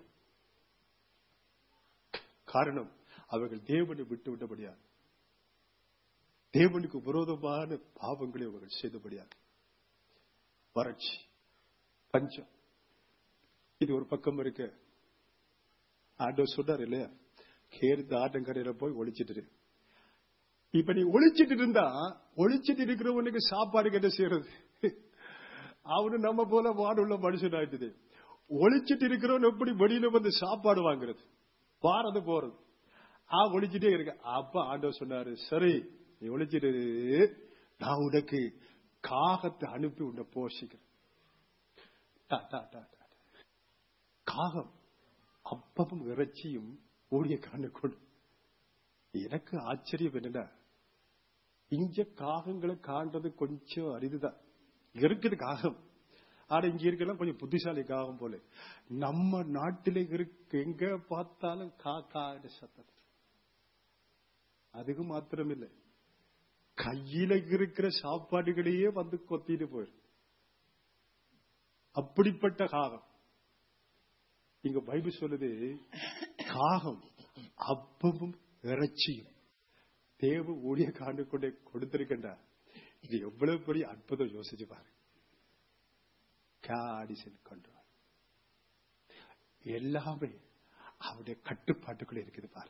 காரணம் அவர்கள் தேவனை விட்டு விட்டபடியால் தேவனுக்கு விரோதமான பாவங்களை அவர்கள் செய்தபடியால் வறட்சி பஞ்சம் இது ஒரு பக்கம் இருக்கு ஆண்டவர் சொல்றாரு இல்லையா கேர்ந்த ஆட்டங்கரையில போய் ஒழிச்சிட்டு இரு. இப்ப நீ ஒழிச்சிட்டு இருந்தா ஒழிச்சிட்டு இருக்கிறவனுக்கு சாப்பாடு என்ன செய்யறது அவனு நம்ம போல வாடுள்ள மனுஷன் ஆயிட்டுது ஒழிச்சிட்டு இருக்கிறவன் எப்படி வெளியில வந்து சாப்பாடு வாங்குறது வாரது போறது ஆ ஒழிச்சிட்டே இருக்க அப்ப ஆண்டவர் சொன்னாரு சரி நீ ஒழிச்சிட்டு இரு. நான் உனக்கு காகத்தை அனுப்பி உன்னை போஷிக்கிறேன் டா, டா, டா, டா. காகம் அப்பமும் இறைச்சியும் ஊழிய கொண்டு எனக்கு ஆச்சரியம் என்னன்னா இங்க காகங்களை காண்றது கொஞ்சம் அரிதுதான் இருக்குது காகம் ஆனா இங்க இருக்கலாம் கொஞ்சம் புத்திசாலி காகம் போல நம்ம நாட்டில இருக்கு எங்க பார்த்தாலும் காக்கா சத்தம் அதுக்கு மாத்திரம் இல்லை கையில இருக்கிற சாப்பாடுகளையே வந்து கொத்திட்டு போயிடும் அப்படிப்பட்ட காகம் இங்க பைபிள் சொல்லுது காகம் அப்பமும் இறைச்சியும் தேவ ஊழிய காண்டு கொண்டே கொடுத்திருக்கின்றார் இது எவ்வளவு பெரிய அற்புதம் யோசிச்சு பாரு காடிசன் கொண்டு வா. எல்லாமே அவருடைய கட்டுப்பாட்டுக்குள்ள இருக்குது பாரு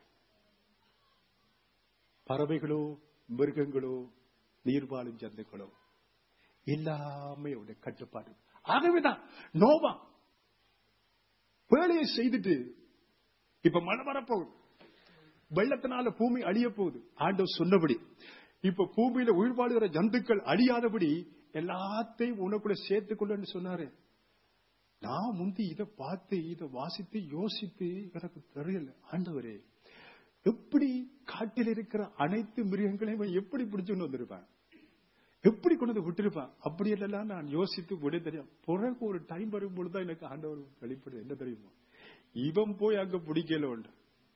பறவைகளோ மிருகங்களோ நீர்வாழும் ஜந்துக்களோ எல்லாமே அவருடைய கட்டுப்பாடு ஆகவேதான் நோவா வேலையை செய்துட்டு இப்ப மழை வரப்போகுது வெள்ளத்தினால பூமி அழிய போகுது ஆண்டவர் சொன்னபடி இப்ப பூமியில உயிர் வாழுகிற ஜந்துக்கள் அழியாதபடி எல்லாத்தையும் உனக்குள்ள சேர்த்துக்கொள்ளு சொன்னாரு நான் முந்தி இதை பார்த்து இதை வாசித்து யோசித்து எனக்கு தெரியல ஆண்டவரே எப்படி காட்டில் இருக்கிற அனைத்து மிருகங்களையும் இவன் எப்படி பிடிச்சுன்னு வந்திருப்பான் எப்படி கொண்டு வந்து விட்டிருப்பான் அப்படி எல்லாம் நான் யோசித்து விட தெரியும் பிறகு ஒரு டைம் வரும்பொழுதுதான் எனக்கு ஆண்டவர் வெளிப்படுது என்ன தெரியுமா இவன் போய் அங்க பிடிக்கல உண்டு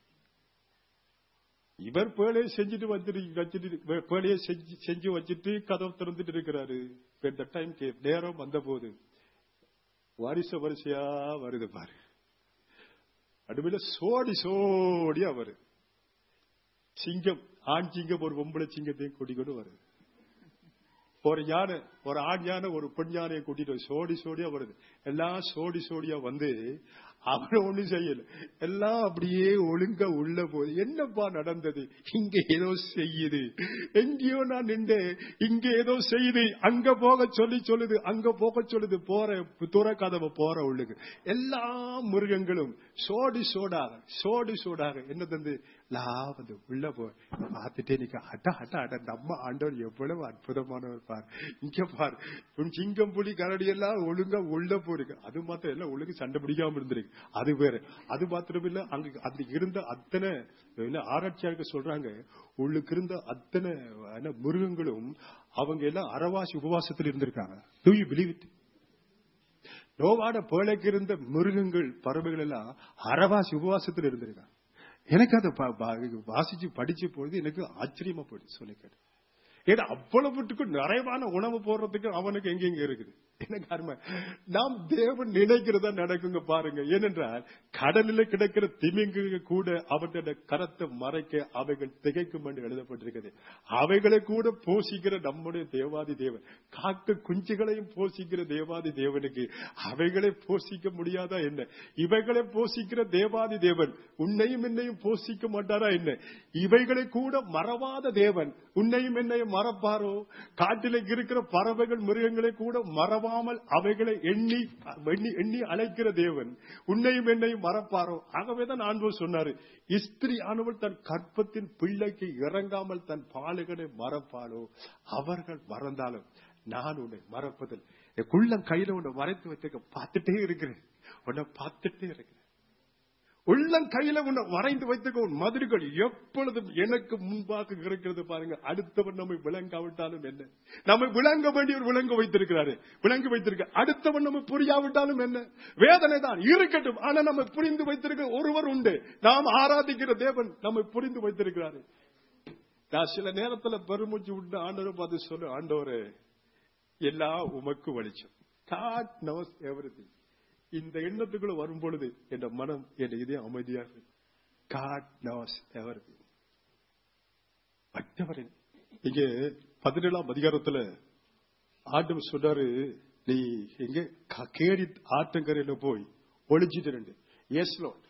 இவர் பேழையை செஞ்சுட்டு வந்துட்டு வச்சுட்டு பேழையை செஞ்சு செஞ்சு வச்சுட்டு கதவு திறந்துட்டு இருக்கிறாரு இப்ப இந்த டைம் நேரம் வந்த போது வரிசை வரிசையா வருது பாரு நடுவில் சோடி சோடியா வருது சிங்கம் ஆண் சிங்கம் ஒரு பொம்பளை சிங்கத்தையும் கூட்டிக்கொண்டு வருது ஒரு யானை ஒரு ஆண் யானை ஒரு பெண் யானையை கூட்டிட்டு வந்து சோடி சோடியா வருது எல்லாம் சோடி சோடியா வந்து அவனை ஒண்ணும் செய்யல எல்லாம் அப்படியே ஒழுங்கா உள்ள போகுது என்னப்பா நடந்தது இங்க ஏதோ செய்யுது எங்கேயோ நான் நின்றேன் இங்க ஏதோ செய்யுது அங்க போக சொல்லி சொல்லுது அங்க போக சொல்லுது போற துறக்காதவ போற உள்ளுக்கு எல்லா மிருகங்களும் சோடி சோடாக சோடி சோடாக என்ன தந்து லாவது உள்ள போய் பார்த்துட்டே நிக்க அட அட அட நம்ம ஆண்டவர் எவ்வளவு அற்புதமானவர் பார் இங்க பார் உன் சிங்கம் புலி கரடி எல்லாம் ஒழுங்கா உள்ள போயிருக்கு அது மாத்திரம் எல்லாம் ஒழுங்கு சண்டை பிடிக்காம இருந்திருக்கு அது வேற அது மாத்திரம் இல்ல அங்க அது இருந்த அத்தனை என்ன ஆராய்ச்சியாளர்கள் சொல்றாங்க உள்ளுக்கு இருந்த அத்தனை என்ன, மிருகங்களும் அவங்க எல்லாம் அரவாசி உபவாசத்தில் இருந்திருக்காங்க Do you believe it? நோவாட பேழைக்கு இருந்த மிருகங்கள் பறவைகள் எல்லாம் அரவாசி உபவாசத்தில் இருந்திருக்காங்க எனக்கு அதை பா- பா- வாசிச்சு படிச்ச பொழுது எனக்கு ஆச்சரியமா போயிடுச்சு சொல்லிக்கிறேன் ஏன்னா அவ்வளவுட்டுக்கு நிறைவான உணவு போடுறதுக்கு அவனுக்கு எங்கெங்க இருக்குது என்ன காரணம் நாம் தேவன் நினைக்கிறதா நடக்குங்க பாருங்க ஏனென்றால் கடலில் கிடக்கிற திமிங்கு கூட அவனுடைய கரத்தை மறைக்க அவைகள் திகைக்கும் என்று எழுதப்பட்டிருக்கிறது அவைகளை கூட போஷிக்கிற நம்முடைய தேவாதி தேவன் காக்க குஞ்சுகளையும் போஷிக்கிற தேவாதி தேவனுக்கு அவைகளை போஷிக்க முடியாதா என்ன இவைகளை போஷிக்கிற தேவாதி தேவன் உன்னையும் என்னையும் போஷிக்க மாட்டாரா என்ன இவைகளை கூட மறவாத தேவன் உன்னையும் என்னையும் மறப்பாரோ காட்டில இருக்கிற பறவைகள் மிருகங்களை கூட மறவாமல் அவைகளை எண்ணி எண்ணி எண்ணி அழைக்கிற தேவன் உன்னையும் என்னையும் மறப்பாரோ ஆகவேதான் ஆண்டவர் சொன்னாரு இஸ்திரி ஆனவள் தன் கற்பத்தின் பிள்ளைக்கு இறங்காமல் தன் பாலுகளை மறப்பாளோ அவர்கள் மறந்தாலும் நான் உன்னை மறப்பதில் என் குள்ளம் கையில உன்னை மறைத்து வச்சிருக்க பார்த்துட்டே இருக்கிறேன் உன்னை பார்த்துட்டே இருக்கிறேன் உள்ளம் கையில உன்னை வரைந்து வைத்துக்க உன் மதுரைகள் எப்பொழுதும் எனக்கு முன்பாக இருக்கிறது பாருங்க அடுத்தவன் நம்மை விளங்காவிட்டாலும் என்ன நம்மை விளங்க வேண்டியவர் விளங்க வைத்திருக்கிறாரு விளங்கி வைத்திருக்க அடுத்தவன் நம்ம புரியாவிட்டாலும் என்ன வேதனை தான் இருக்கட்டும் ஆனா நம்ம புரிந்து வைத்திருக்கிற ஒருவர் உண்டு நாம் ஆராதிக்கிற தேவன் நம்மை புரிந்து வைத்திருக்கிறாரு நான் சில நேரத்துல பெருமூச்சு விட்டு ஆண்டவரை பார்த்து சொல்லு ஆண்டவரே எல்லாம் உமக்கு வெளிச்சம் God knows everything. இந்த எண்ணத்துக்குள்ள வரும் பொழுது என் மனம் என் இதயம் அமைதியாக இருக்கு. God knows everything. மற்றவரின் இங்க பதினேழாம் அதிகாரத்துல ஆண்டவர் சொல்றாரு நீ எங்க க- கேரி ஆற்றங்கரையில போய் ஒளிஞ்சிட்டு ரெண்டு எஸ் லோட்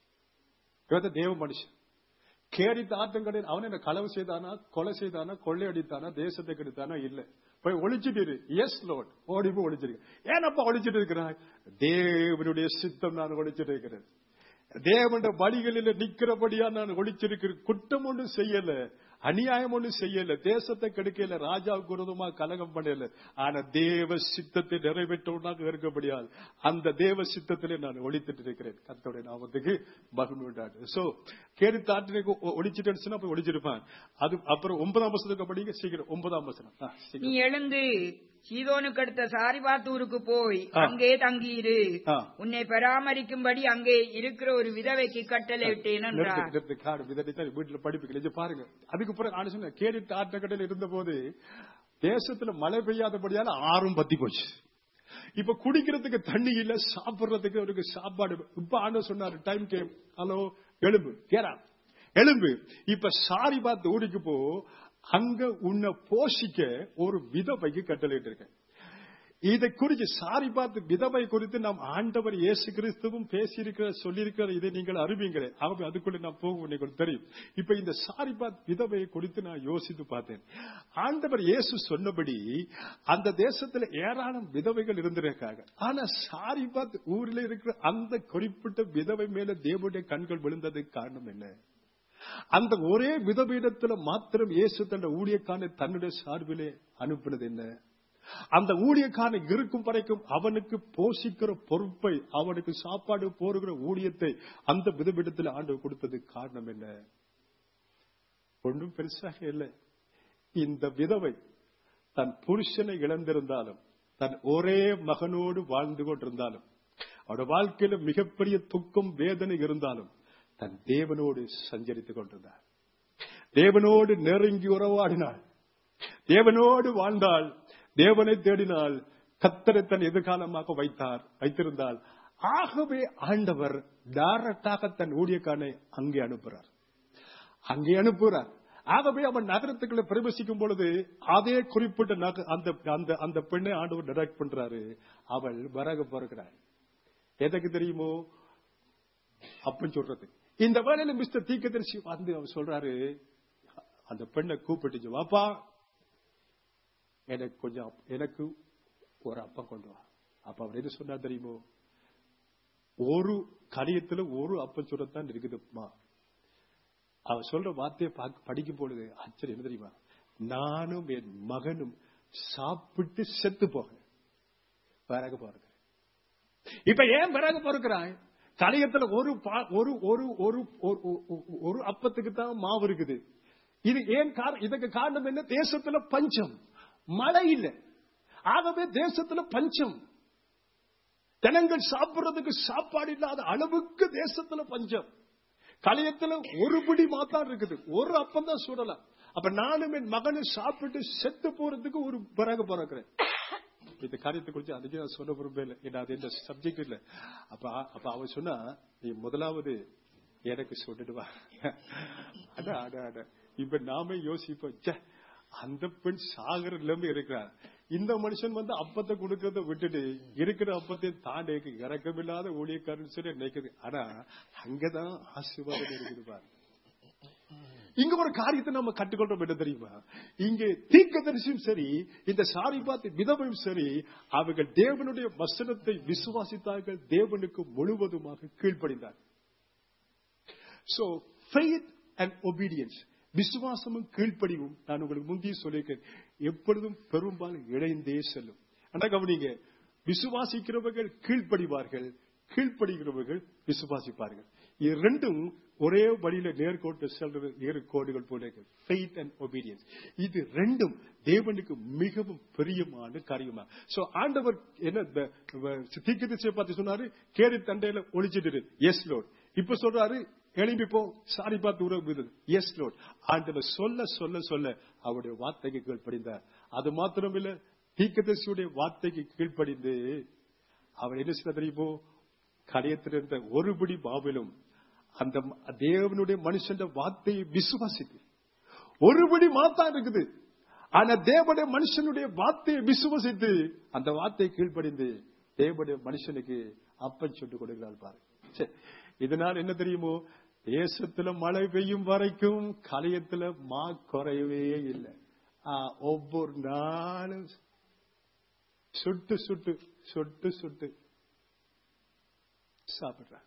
தேவ மனுஷன் கேரி ஆற்றங்கரையில் அவன் என்ன களவு செய்தானா கொலை செய்தானா கொள்ளை அடித்தானா தேசத்தை கெடுத்தானா இல்ல போய் ஒளிச்சிட்டு இரு எஸ் லோட் ஓடி போய் ஒளிச்சிருக்க ஏனப்பா ஒளிச்சிட்டு இருக்கிறாய் தேவனுடைய சித்தம் நான் ஒளிச்சிட்டு இருக்கிறேன் தேவனுடைய வழிகளில் நிக்கிறபடியா நான் ஒளிச்சிருக்கிறேன் குற்றம் ஒன்றும் செய்யல அநியாயம் ஒன்றும் செய்யல தேசத்தை கெடுக்கல ராஜாவுக்கு விரோதமா கலகம் பண்ணல ஆனா தேவ சித்தத்தை நிறைவேற்றவனாக இருக்கபடியால் அந்த தேவ சித்தத்திலே நான் ஒளித்துட்டு இருக்கிறேன் கர்த்தருடைய நாமத்துக்கு மகிமை உண்டாடு சோ கேரி தாட்டினை ஒளிச்சிட்டேன்னு சொன்னா போய் ஒளிச்சிருப்பான் அது அப்புறம் ஒன்பதாம் வசனத்துக்கு படிங்க சீக்கிரம் ஒன்பதாம் வசனம் ஆ, நீ சீக்கிரம். எழுந்து சீதோனுக்கு அடுத்த சாரிபாத்தூருக்கு போய் ஆ. அங்கே தங்கியிரு ஆ. உன்னை பராமரிக்கும்படி அங்கே இருக்கிற ஒரு விதவைக்கு கட்டளையிட்டேன் நிறுத்து, என்றார் நிறுத்து, காடு விதடித்தான் வீட்டுல படிப்புகள் இது பாருங்க அதுக்கு பிறகு ஆண்டு சொன்ன கேடிட்டு ஆற்றக்கடையில் இருந்த போது தேசத்துல மழை பெய்யாதபடியால ஆறும் பத்தி போச்சு இப்ப குடிக்கிறதுக்கு தண்ணி இல்ல சாப்பிடுறதுக்கு அவருக்கு சாப்பாடு இப்ப ஆண்டு சொன்னாரு டைம் கேம் ஹலோ எலும்பு கேரா எலும்பு இப்ப சாரி பார்த்து ஊடிக்கு போ அங்க உன்னை போஷிக்க ஒரு விதவைக்கு கட்டளையிட்டு இருக்கேன் இதை குறித்து சாரி பார்த்து விதவை குறித்து நாம் ஆண்டவர் இயேசு கிறிஸ்துவும் பேசியிருக்கிற சொல்லியிருக்கிற இதை நீங்கள் அறிவீங்களே ஆகவே அதுக்குள்ள நான் போகும் உங்களுக்கு தெரியும் இப்ப இந்த சாரி பார்த்து விதவையை குறித்து நான் யோசித்து பார்த்தேன் ஆண்டவர் இயேசு சொன்னபடி அந்த தேசத்துல ஏராளம் விதவைகள் இருந்திருக்காங்க ஆனா சாரி பார்த்து ஊர்ல இருக்கிற அந்த குறிப்பிட்ட விதவை மேல தேவனுடைய கண்கள் விழுந்ததுக்கு காரணம் என்ன அந்த ஒரே விதவீடத்துல மாத்திரம் இயேசு தன்னுடைய ஊழியக்கான தன்னுடைய சார்பிலே அனுப்பினது என்ன அந்த ஊழியக்காரன் இருக்கும் வரைக்கும் அவனுக்கு போஷிக்கிற பொறுப்பை அவனுக்கு சாப்பாடு போருகிற ஊழியத்தை அந்த விதவிடத்தில் ஆண்டு கொடுத்தது காரணம் என்ன ஒன்றும் பெருசாக இல்லை இந்த விதவை தன் புருஷனை இழந்திருந்தாலும் தன் ஒரே மகனோடு வாழ்ந்து கொண்டிருந்தாலும் அவருடைய வாழ்க்கையில மிகப்பெரிய துக்கம் வேதனை இருந்தாலும் தன் தேவனோடு சஞ்சரித்துக் கொண்டிருந்தார் தேவனோடு நெருங்கி உறவாடினாள் தேவனோடு வாழ்ந்தாள் தேவனை தேடினாள் கத்தரை தன் எதிர்காலமாக வைத்தார் வைத்திருந்தால் ஆகவே ஆண்டவர் டைரக்டாக தன் ஊழியக்காரனை அங்கே அனுப்புறார் அங்கே அனுப்புகிறார் ஆகவே அவன் நகரத்துக்குள்ள பிரவேசிக்கும் பொழுது அதே குறிப்பிட்ட நக- அந்த அந்த அந்த பெண்ணை ஆண்டவர் டைரக்ட் பண்றாரு அவள் வரக பிறக்கிறாள் எதுக்கு தெரியுமோ அப்பன்னு சொல்றது இந்த வேலையில மிஸ்டர் தீக்கதரிசி வந்து அவர் சொல்றாரு அந்த பெண்ணை கூப்பிட்டுச்சு வாப்பா எனக்கு கொஞ்சம் அப்- எனக்கு ஒரு அப்பம் கொண்டு வா அப்ப அவர் எது சொன்னா தெரியுமோ ஒரு கரியத்துல ஒரு அப்பம் சுடத்தான் இருக்குதுமா அவர் சொல்ற வார்த்தையை பார்க்க- படிக்கும் பொழுது ஆச்சரியம் என்ன தெரியுமா நானும் என் மகனும் சாப்பிட்டு செத்து போக விறகு போறது இப்ப ஏன் விறகு பொறுக்கிறான் கலியத்துல ஒரு பா- ஒரு ஒரு ஒரு ஒரு- ஒரு- ஒரு அப்பத்துக்கு தான் மாவு இருக்குது இது ஏன் காரணம் இதுக்கு காரணம் என்ன தேசத்துல பஞ்சம் மழை இல்ல ஆகவே தேசத்துல பஞ்சம் ஜனங்கள் சாப்பிடுறதுக்கு சாப்பாடு இல்லாத அளவுக்கு தேசத்துல பஞ்சம் கலியத்துல ஒரு பிடி மாத்தான் இருக்குது ஒரு அப்பம் தான் சுடலாம் அப்ப நானும் என் மகனும் சாப்பிட்டு செத்து போறதுக்கு ஒரு பிறகு பிறக்கிறேன் இந்த காரியத்தை குறித்து அதுக்கு நான் சொல்ல விரும்பல ஏன்னா அது இந்த சப்ஜெக்ட் இல்ல அப்ப அப்ப அவன் சொன்னா நீ முதலாவது எனக்கு சொல்லிட்டு வா அட அட அட இப்ப நாம யோசிப்போம் ச்சே, அந்த பெண் சாகர நிலைமை இருக்கிறார் இந்த மனுஷன் வந்து அப்பத்தை கொடுக்கறத விட்டுட்டு இருக்கிற அப்பத்தை தாண்டி இறக்கமில்லாத ஊழியக்காரன் சொல்லி நினைக்குது ஆனா அங்கதான் ஆசீர்வாதம் இருக்குது பாரு இங்க ஒரு காரியத்தை நம்ம கற்றுக்கொள்றோம் என்ன தெரியுமா இங்கே தீர்க்கதரிசியும் சரி இந்த சாரி பார்த்து விதவையும் சரி அவர்கள் தேவனுடைய வசனத்தை விசுவாசித்தார்கள் தேவனுக்கு முழுவதுமாக கீழ்ப்படிந்தார் சோ ஃபெய்த் அண்ட் ஒபீடியன்ஸ் விசுவாசமும் கீழ்ப்படிவும் நான் உங்களுக்கு முந்தைய சொல்லியிருக்கேன் எப்பொழுதும் பெரும்பாலும் இணைந்தே செல்லும் ஆனா கவனிங்க விசுவாசிக்கிறவர்கள் கீழ்ப்படிவார்கள் கீழ்ப்படுகிறவர்கள் விசுவாசிப்பார்கள் இது ரெண்டும் ஒரே வழியில நேர்கோட்டு செல்றது நேரு கோடுகள் போல ஃபெய்த் அண்ட் ஒபீடியன்ஸ் இது ரெண்டும் தேவனுக்கு மிகவும் பிரியமான காரியமா சோ ஆண்டவர் என்ன தீக்கதிசை பார்த்து சொன்னாரு கேரி தண்டையில ஒளிச்சிட்டு எஸ் லோட் இப்ப சொல்றாரு எழும்பி போ சாரி பார்த்து உறவு எஸ் லோட் ஆண்டவர் சொல்ல சொல்ல சொல்ல அவருடைய வார்த்தைக்கு கீழ்ப்படிந்தார் அது மாத்திரமில்ல தீக்கதரிசியுடைய வார்த்தைக்கு கீழ்ப்படிந்து அவர் என்ன செய்ய தெரியுமோ கடையத்திலிருந்த ஒருபடி பாவிலும் அந்த ம- தேவனுடைய மனுஷன் வார்த்தையை விசுவாசித்து ஒருபடி மாத்தான் இருக்குது ஆனா தேவனுடைய மனுஷனுடைய வார்த்தையை விசுவசித்து அந்த வார்த்தையை கீழ்ப்படிந்து தேவனுடைய மனுஷனுக்கு அப்பன் சுட்டு கொடுக்கிறாள் பாரு சரி. இதனால் என்ன தெரியுமோ தேசத்துல மழை பெய்யும் வரைக்கும் கலையத்துல மா குறையவே இல்லை ஆ, ஒவ்வொரு நாளும் சுட்டு சுட்டு சுட்டு சுட்டு சாப்பிடுறான்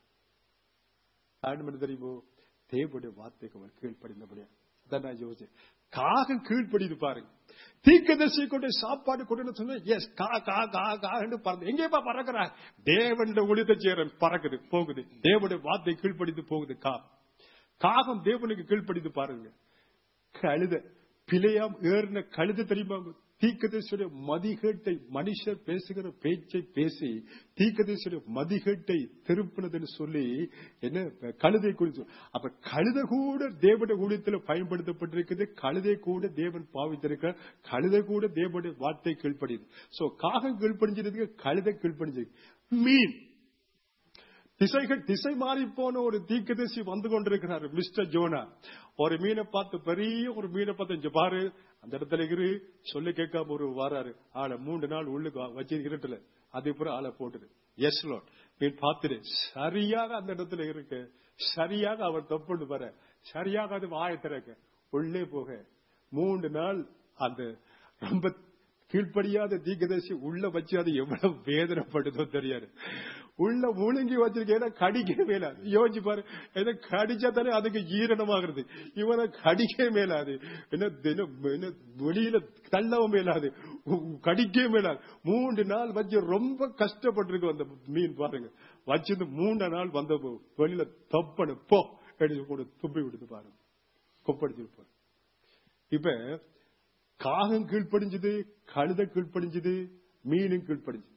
காரணம் தெரியுமோ தேவனுடைய வார்த்தைக்கு அவன் கீழ்ப்படிந்தபடியா அதான் நான் யோசிச்சேன் காகம் கீழ்ப்படிது பாருங்க தீக்கதரிசி கொண்டு சாப்பாடு கொண்டு சொன்ன எஸ் கா கா கா கான்னு பறந்து எங்கேப்பா பறக்குறா தேவனுடைய ஒளித சேரன் பறக்குது போகுது தேவனுடைய வார்த்தை கீழ்ப்படிந்து போகுது கா காகம் தேவனுக்கு கீழ்ப்படிந்து பாருங்க கழுத பிழையாம் ஏறின கழுத தெரியுமா தீக்கதேசுடைய மதிகேட்டை மனுஷர் பேசுகிற பேச்சை பேசி தீக்கதேசுடைய மதிகேட்டை திருப்பினதுன்னு சொல்லி என்ன கழுதை குறித்து அப்ப கழுத கூட தேவனுடைய ஊழியத்தில் பயன்படுத்தப்பட்டிருக்குது கழுதை கூட தேவன் பாவித்திருக்கிறார் கழுதை கூட தேவனுடைய வார்த்தை கீழ்ப்படியுது சோ காகம் கீழ்ப்படிஞ்சிருக்கு கழுதை கீழ்ப்படிஞ்சிருக்கு மீன் திசைகள் திசை மாறி போன ஒரு தீக்கதரிசி வந்து கொண்டிருக்கிறார் மிஸ்டர் ஜோனா ஒரு மீனை பார்த்து பெரிய ஒரு மீனை பார்த்து இங்க பாரு அந்த இடத்துல இரு சொல்லி கேட்காம ஒரு வாராரு ஆளை மூன்று நாள் உள்ளுக்கு வச்சு இருட்டுல அதே பூரா ஆளை போட்டுரு எஸ் லோட் மீன் பார்த்துரு சரியாக அந்த இடத்துல இருக்கு சரியாக அவர் தப்புன்னு வர சரியாக அது வாயை திறக்க உள்ளே போக மூன்று நாள் அந்த ரொம்ப கீழ்ப்படியாத தீக்கதரிசி உள்ள வச்சு அது எவ்வளவு வேதனைப்படுதோ தெரியாது உள்ள முழுங்கி வச்சிருக்கேன் கடிக்க மேலாது யோசிச்சு பாரு என்ன கடிச்சா தானே அதுக்கு ஈரணமாகிறது இவனை கடிக்க மேலாது என்ன தினம் என்ன வெளியில தள்ளவும் மேலாது உ- கடிக்கவே மேலாது மூன்று நாள் வச்சு ரொம்ப கஷ்டப்பட்டிருக்கு அந்த மீன் பாருங்க வச்சிருந்து மூன்று நாள் வந்த போ- வெளியில தப்பனு போ எடுத்து கூட துப்பி விடுத்து பாருங்க கொப்படிச்சிருப்பாரு இப்ப காகம் கீழ்ப்படிஞ்சது கழுத கீழ்ப்படிஞ்சது மீனும் கீழ்ப்படிஞ்சது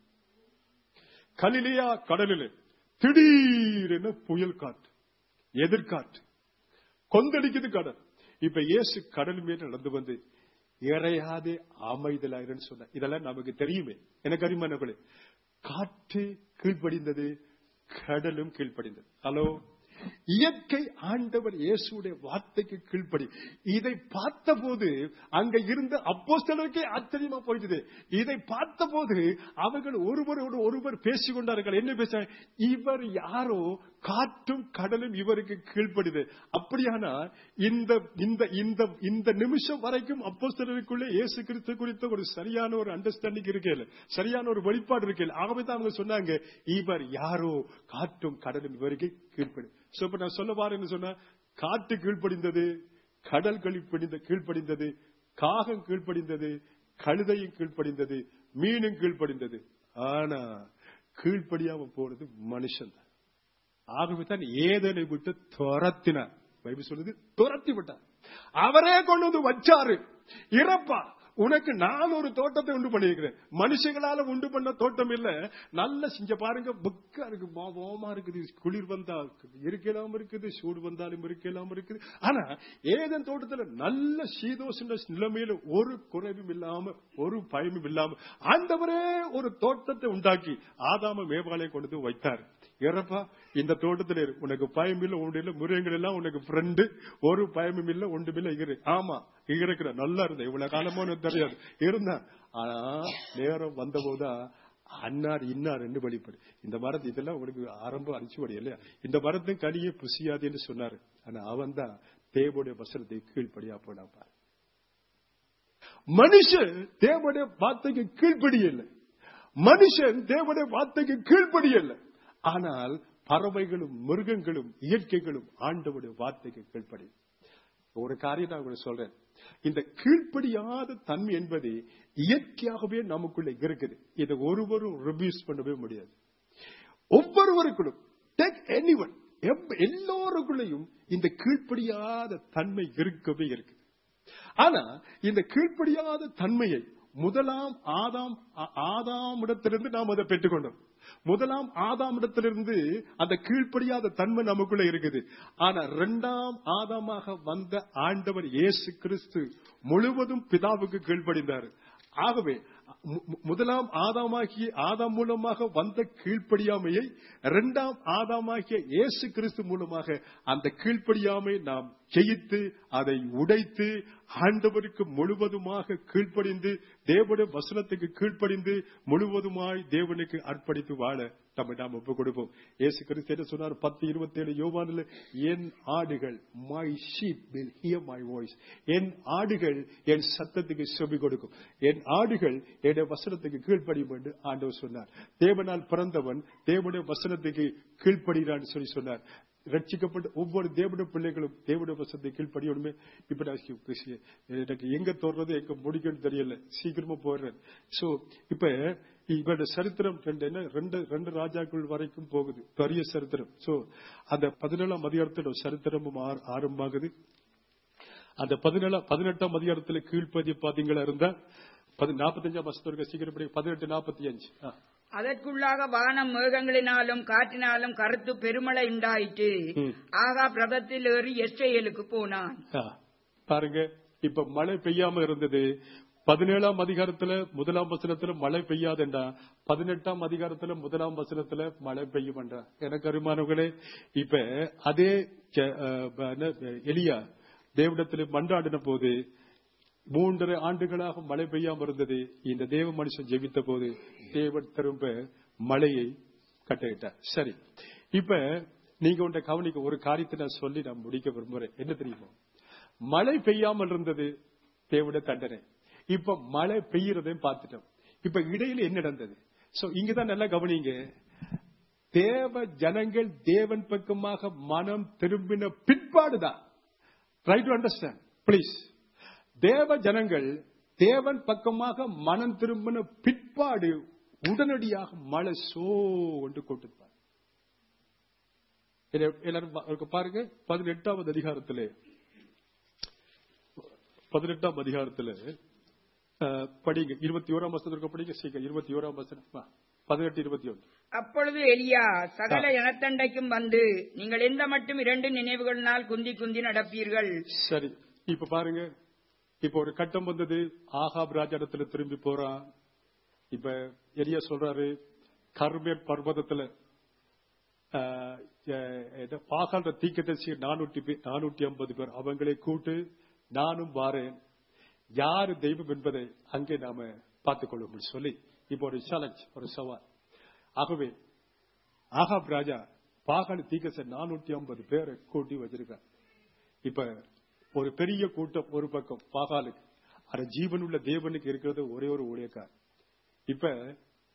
கலிலியா கடலில் திடீரென புயல் காற்று எதிர்காற்று கொந்தளிக்குது கடல் இப்ப இயேசு கடல் மேல் நடந்து வந்து இறையாதே அமைதலாயிரன்னு சொன்ன இதெல்லாம் நமக்கு தெரியுமே எனக்கு அறிமானங்களே காற்று கீழ்ப்படிந்தது கடலும் கீழ்ப்படிந்தது ஹலோ இயற்கை ஆண்டவர் இயேசுடைய வார்த்தைக்கு கீழ்ப்படி இதை பார்த்தபோது அங்க இருந்த அப்போஸ்தலருக்கே ஆச்சரியமா போயிடுது இதை பார்த்தபோது அவர்கள் ஒருவரோடு ஒருவர் பேசிக் கொண்டார்கள் என்ன பேச இவர் யாரோ காற்றும் கடலும் இவருக்கு கீழ்ப்படிது அப்படியானா இந்த இந்த இந்த இந்த நிமிஷம் வரைக்கும் அப்போஸ்தலருக்குள்ளே இயேசு கிறிஸ்து குறித்த ஒரு சரியான ஒரு அண்டர்ஸ்டாண்டிங் இருக்கல சரியான ஒரு வெளிப்பாடு இருக்கல ஆகவே தான் அவங்க சொன்னாங்க இவர் யாரோ காற்றும் கடலும் இவருக்கு கீழ்ப்படி சோ இப்ப நான் சொல்ல பாருன்னு சொன்னா காட்டு கீழ்ப்படிந்தது கடல் கீழ்ப்படிந்த கீழ்ப்படிந்தது காகம் கீழ்ப்படிந்தது கழுதையும் கீழ்ப்படிந்தது மீனும் கீழ்ப்படிந்தது ஆனா கீழ்ப்படியாம போனது மனுஷன் தான் ஆகவே தான் ஏதனை விட்டு துரத்தினார் பைபிள் சொல்லுது துரத்தி விட்டார் அவரே கொண்டு வந்து வச்சாரு இறப்பா உனக்கு நான் ஒரு தோட்டத்தை உண்டு பண்ணியிருக்கிறேன் மனுஷங்களால உண்டு பண்ண தோட்டம் இல்ல நல்ல செஞ்ச பாருங்க புக்கா இருக்கு மோமா இருக்குது குளிர் வந்தா இருக்கலாம் இருக்குது சூடு வந்தாலும் இருக்கலாம் இருக்குது ஆனா ஏதன் தோட்டத்துல நல்ல சீதோஷ நிலைமையில ஒரு குறைவும் இல்லாம ஒரு பயமும் இல்லாம ஆண்டவரே ஒரு தோட்டத்தை உண்டாக்கி ஆதாம மேவாலயம் கொண்டு வந்து வைத்தார் இறப்பா இந்த தோட்டத்துல இரு. உனக்கு பயம் இல்ல ஒன்று இல்ல மிருகங்கள் எல்லாம் உனக்கு ஃப்ரெண்டு ஒரு பயமும் இல்ல ஒன்றும் இல்ல இரு ஆமா இங்க இருக்கிற நல்லா இருந்த இவ்வளவு காலமா எனக்கு தெரியாது இருந்தேன் ஆனா நேரம் வந்தபோதுதான் அன்னார் இன்னார் என்று வெளிப்படு இந்த மரத்து இதெல்லாம் உனக்கு ஆரம்பம் அரிச்சுபடி இல்லையா இந்த மரத்தின் கனியே புசியாதுன்னு சொன்னாரு ஆனா அவன் தான் தேவனுடைய வசனத்தை கீழ்ப்படியா போனா பாரு மனுஷன் தேவனுடைய வார்த்தைக்கு கீழ்ப்படியல்ல மனுஷன் தேவனுடைய வார்த்தைக்கு கீழ்ப்படியல்ல ஆனால் பறவைகளும் மிருகங்களும் இயற்கைகளும் ஆண்டவருடைய வார்த்தைக்கு கீழ்ப்படி ஒரு காரியம் நான் உங்களுக்கு சொல்றேன் இந்த கீழ்ப்படியாத தன்மை என்பது இயற்கையாகவே நமக்குள்ள இருக்குது இதை ஒருவரும் ரிபியூஸ் பண்ணவே முடியாது ஒவ்வொருவருக்குள்ளும் டேக் எனிவன் எல்லோருக்குள்ளேயும் இந்த கீழ்ப்படியாத தன்மை இருக்கவே இருக்கு ஆனா இந்த கீழ்ப்படியாத தன்மையை முதலாம் ஆதாம் ஆ- ஆதாமிடத்திலிருந்து நாம் அதை பெற்றுக்கொண்டோம் முதலாம் ஆதாமிடத்திலிருந்து அந்த கீழ்ப்படியாத தன்மை நமக்குள்ள இருக்குது ஆனா இரண்டாம் ஆதாமாக வந்த ஆண்டவர் இயேசு கிறிஸ்து முழுவதும் பிதாவுக்கு கீழ்ப்படிந்தார் ஆகவே மு- மு- முதலாம் ஆதாமாகிய ஆதாம் மூலமாக வந்த கீழ்ப்படியாமையை இரண்டாம் ஆதாமாகிய இயேசு கிறிஸ்து மூலமாக அந்த கீழ்ப்படியாமை நாம் ஜெயித்து அதை உடைத்து ஆண்டவருக்கு முழுவதுமாக கீழ்ப்படிந்து தேவனுடைய வசனத்துக்கு கீழ்ப்படிந்து முழுவதுமாய் தேவனுக்கு அர்ப்பணித்து வாழ தம்மை நாம் ஒப்புக் கொடுப்போம் இயேசு கிறிஸ்து என்ன சொன்னார் பத்து இருபத்தி ஏழு யோவானில் என் ஆடுகள் my sheep will hear my voice என் ஆடுகள் என் சத்தத்துக்கு செவி கொடுக்கும் என் ஆடுகள் என்னுடைய வசனத்துக்கு கீழ்ப்படியும் என்று ஆண்டவர் சொன்னார் தேவனால் பிறந்தவன் தேவனுடைய வசனத்துக்கு கீழ்ப்படுகிறான் சொல்லி சொன்னார் ரட்சிக்கப்பட்ட ஒவ்வொரு தேவனுடைய பிள்ளைகளும் தேவனுடைய வசனத்தை கீழ்ப்படியணுமே இப்ப நான் சி- சி- எனக்கு எங்க தோறது எங்க முடிக்கணும்னு தெரியல சீக்கிரமா போயிடுறேன் சோ இப்ப இவருடைய சரித்திரம் ரெண்டு என்ன ரெண்டு ரெண்டு ராஜாக்கள் வரைக்கும் போகுது பெரிய சரித்திரம் சோ அந்த பதினேழாம் அதிகாரத்தோட சரித்திரமும் ஆர- ஆரம்பமாகுது அந்த பதினேழாம் பதினெட்டாம் அதிகாரத்துல கீழ்ப்பதி பாத்தீங்களா இருந்தா நாற்பத்தஞ்சாம் வருஷத்துக்கு சீக்கிரம் படி பதினெட்டு நாற்பத்தி அஞ்சு ஆ. அதற்குள்ளாக வானம் மேகங்களினாலும் காற்றினாலும் கருத்து பெருமழை உண்டாயிற்று ம். ஆகா பிரதத்தில் ஏறி எஸ்ரேலுக்கு போனான் ஆ, பாருங்க இப்ப மழை பெய்யாம இருந்தது பதினேழாம் அதிகாரத்துல முதலாம் வசனத்துல மழை பெய்யாதுண்டா பதினெட்டாம் அதிகாரத்துல முதலாம் வசனத்துல மழை பெய்யும்ன்றா எனக்கு அருமானவர்களே இப்ப அதே ஜ- அஹ், என்ன, எலியா தேவடத்துல மன்றாடின போது மூன்றரை ஆண்டுகளாக மழை பெய்யாம இருந்தது இந்த தேவ மனுஷன் ஜெபித்த போது தேவன் திரும்ப மழையை கட்டளையிட்டார் சரி இப்ப நீங்க உண்ட கவனிக்க ஒரு காரியத்தை நான் சொல்லி நான் முடிக்க விரும்புறேன் என்ன தெரியுமா மழை பெய்யாமல் இருந்தது தேவனுடைய தண்டனை இப்ப மழை பெய்யறதையும் பார்த்துட்டோம் இப்ப இடையில என்ன நடந்தது சோ இங்கதான் நல்லா கவனிங்க தேவ ஜனங்கள் தேவன் பக்கமாக மனம் திரும்பின பிற்பாடுதான் ட்ரை டு அண்டர்ஸ்டாண்ட் பிளீஸ் தேவ ஜனங்கள் தேவன் பக்கமாக மனம் திரும்பின பிற்பாடு உடனடியாக மழை சோ என்று கொண்டிருப்பார் எல்லாரும் பா- இங்க பாருங்க பதினெட்டாவது அதிகாரத்திலே பதினெட்டாம் அதிகாரத்துல அஹ், படிங்க இருபத்தி ஓராம் வசனத்திற்கு படிங்க சீக்கிரம் இருபத்தி ஓராம் வசனம் வா. பதினெட்டு இருபத்தி ஒன்று அப்பொழுது எலியா சகல ஜனத்தண்டைக்கும் வந்து நீங்கள் எந்த மட்டும் இரண்டு நினைவுகளினால் குந்தி குந்தி நடப்பீர்கள் சரி இப்ப பாருங்க இப்ப ஒரு கட்டம் வந்தது ஆகாப் ராஜாடத்துல திரும்பி போறான் இப்ப எலியா சொல்றாரு கர்மேல் பர்வதத்துல ஆஹ், அஹ், என்ன, பாகால்ற தீக்கதரிசி நானூற்றி பே- நானூற்றி ஐம்பது பேர் அவங்களை கூட்டு நானும் வாரேன் யாரு தெய்வம் என்பதை அங்கே நாம பார்த்துக் கொள்ளும் சொல்லி இப்ப ஒரு சேலஞ்ச் ஒரு சவால் ஆகவே ஆகாப் ராஜா பாகால் தீக்கச நானூற்றி ஐம்பது பேரை கூட்டி வச்சிருக்கார் இப்ப ஒரு பெரிய கூட்டம் ஒரு பக்கம் பாகாலுக்கு ஆனா ஜீவனுள்ள தேவனுக்கு இருக்கிறது ஒரே ஒரு ஊழியக்கார் இப்ப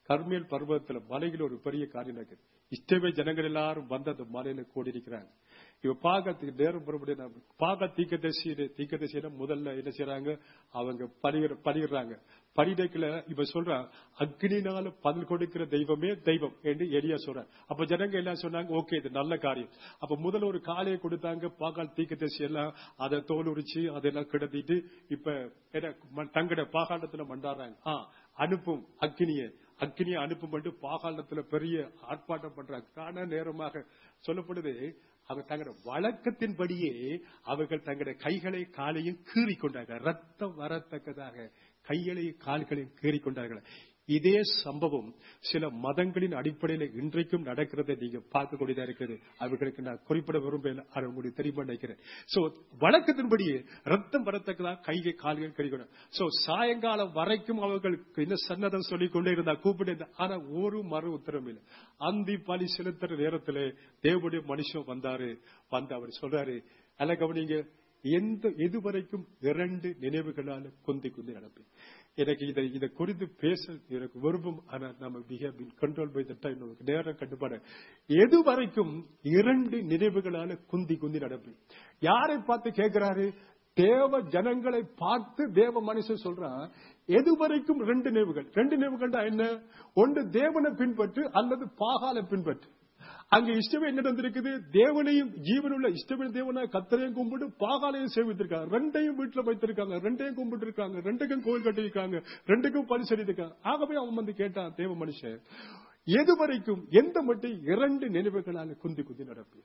கர்மேல் பர்வதத்துல மலையில் ஒரு பெரிய காரியம் நடக்குது இஷ்டமே ஜனங்கள் எல்லாரும் வந்து அந்த மலையில கூடியிருக்கிறாங்க இப்ப பாகத்துக்கு நேரம் புறப்படி பாக தீக்க தரிசியில தீக்க தரிசியில முதல்ல என்ன செய்யறாங்க அவங்க பணிகிற பணிகிறாங்க பணிடைக்குல இப்ப சொல்றான் அக்னினால பதில் கொடுக்கிற தெய்வமே தெய்வம் என்று எளியா சொல்றாங்க அப்ப ஜனங்க எல்லாம் சொன்னாங்க ஓகே இது நல்ல காரியம் அப்ப முதல்ல ஒரு காளையை கொடுத்தாங்க பாகால் தீக்க தரிசி எல்லாம் அதை தோல் உரிச்சு அதெல்லாம் கிடத்திட்டு இப்ப என்ன, ம- தங்கட பாகாண்டத்துல மண்டாடுறாங்க ஆ அனுப்பும் அக்னியை அக்னியை அனுப்பும் பண்ணி பாகாண்டத்துல பெரிய ஆர்ப்பாட்டம் பண்றாங்க காண நேரமாக சொல்லப்படுது அவங்க தங்களோட வழக்கத்தின்படியே அவர்கள் தங்களுடைய கைகளை காலையும் கீறி கொண்டார்கள் ரத்தம் வரத்தக்கதாக கைகளையும் கால்களையும் கீறி கொண்டார்கள் இதே சம்பவம் சில மதங்களின் அடிப்படையில் இன்றைக்கும் நடக்கிறதை நீங்க பார்க்கக்கூடியதா இருக்கிறது அவர்களுக்கு நான் குறிப்பிட விரும்பல அது உங்களுக்கு தெரியுமா நினைக்கிறேன் சோ வழக்கத்தின்படியே ரத்தம் வரத்தக்கதாக கைகை கால்கள் கறிக்கணும் சோ சாயங்காலம் வரைக்கும் அவர்களுக்கு என்ன சன்னதம் சொல்லிக் கொண்டே இருந்தா கூப்பிட்டு ஆனா ஒரு மறு உத்தரவு இல்லை அந்தி பலி செலுத்துற நேரத்துல தேவனுடைய மனுஷன் வந்தாரு வந்து அவர் சொல்றாரு அல்ல கவனிங்க எந்த எதுவரைக்கும் இரண்டு நினைவுகளால குந்தி குந்தி நடப்பேன் எனக்கு இதை இதை குறித்து பேச எனக்கு விரும்பும் ஆனா நம்ம we have been controlled by the time நமக்கு நேரம் கட்டுப்பாடு எது வரைக்கும் இரண்டு நினைவுகளால குந்தி குந்தி நடப்பேன் யாரை பார்த்து கேட்கிறாரு தேவ ஜனங்களை பார்த்து தேவ மனுஷன் சொல்றான் எது வரைக்கும் ரெண்டு நினைவுகள் ரெண்டு நினைவுகள் தான் என்ன ஒன்று தேவனை பின்பற்று அல்லது பாகால பின்பற்று அங்க இஷ்டமே என்ன நடந்திருக்குது தேவனையும் ஜீவனுள்ள இஷ்டமே தேவனாய் கத்தரையும் கும்பிட்டு பாகாலையும் சேவித்திருக்காங்க ரெண்டையும் வீட்டுல வைத்திருக்காங்க ரெண்டையும் கும்பிட்டு இருக்காங்க ரெண்டுக்கும் கோயில் கட்டியிருக்காங்க ரெண்டுக்கும் பலி செலுத்திருக்காங்க ஆகவே அவன் வந்து கேட்டான் தேவ மனுஷன் எது வரைக்கும் எந்த மட்டும் இரண்டு நினைவுகளால குந்தி குந்தி நடப்பு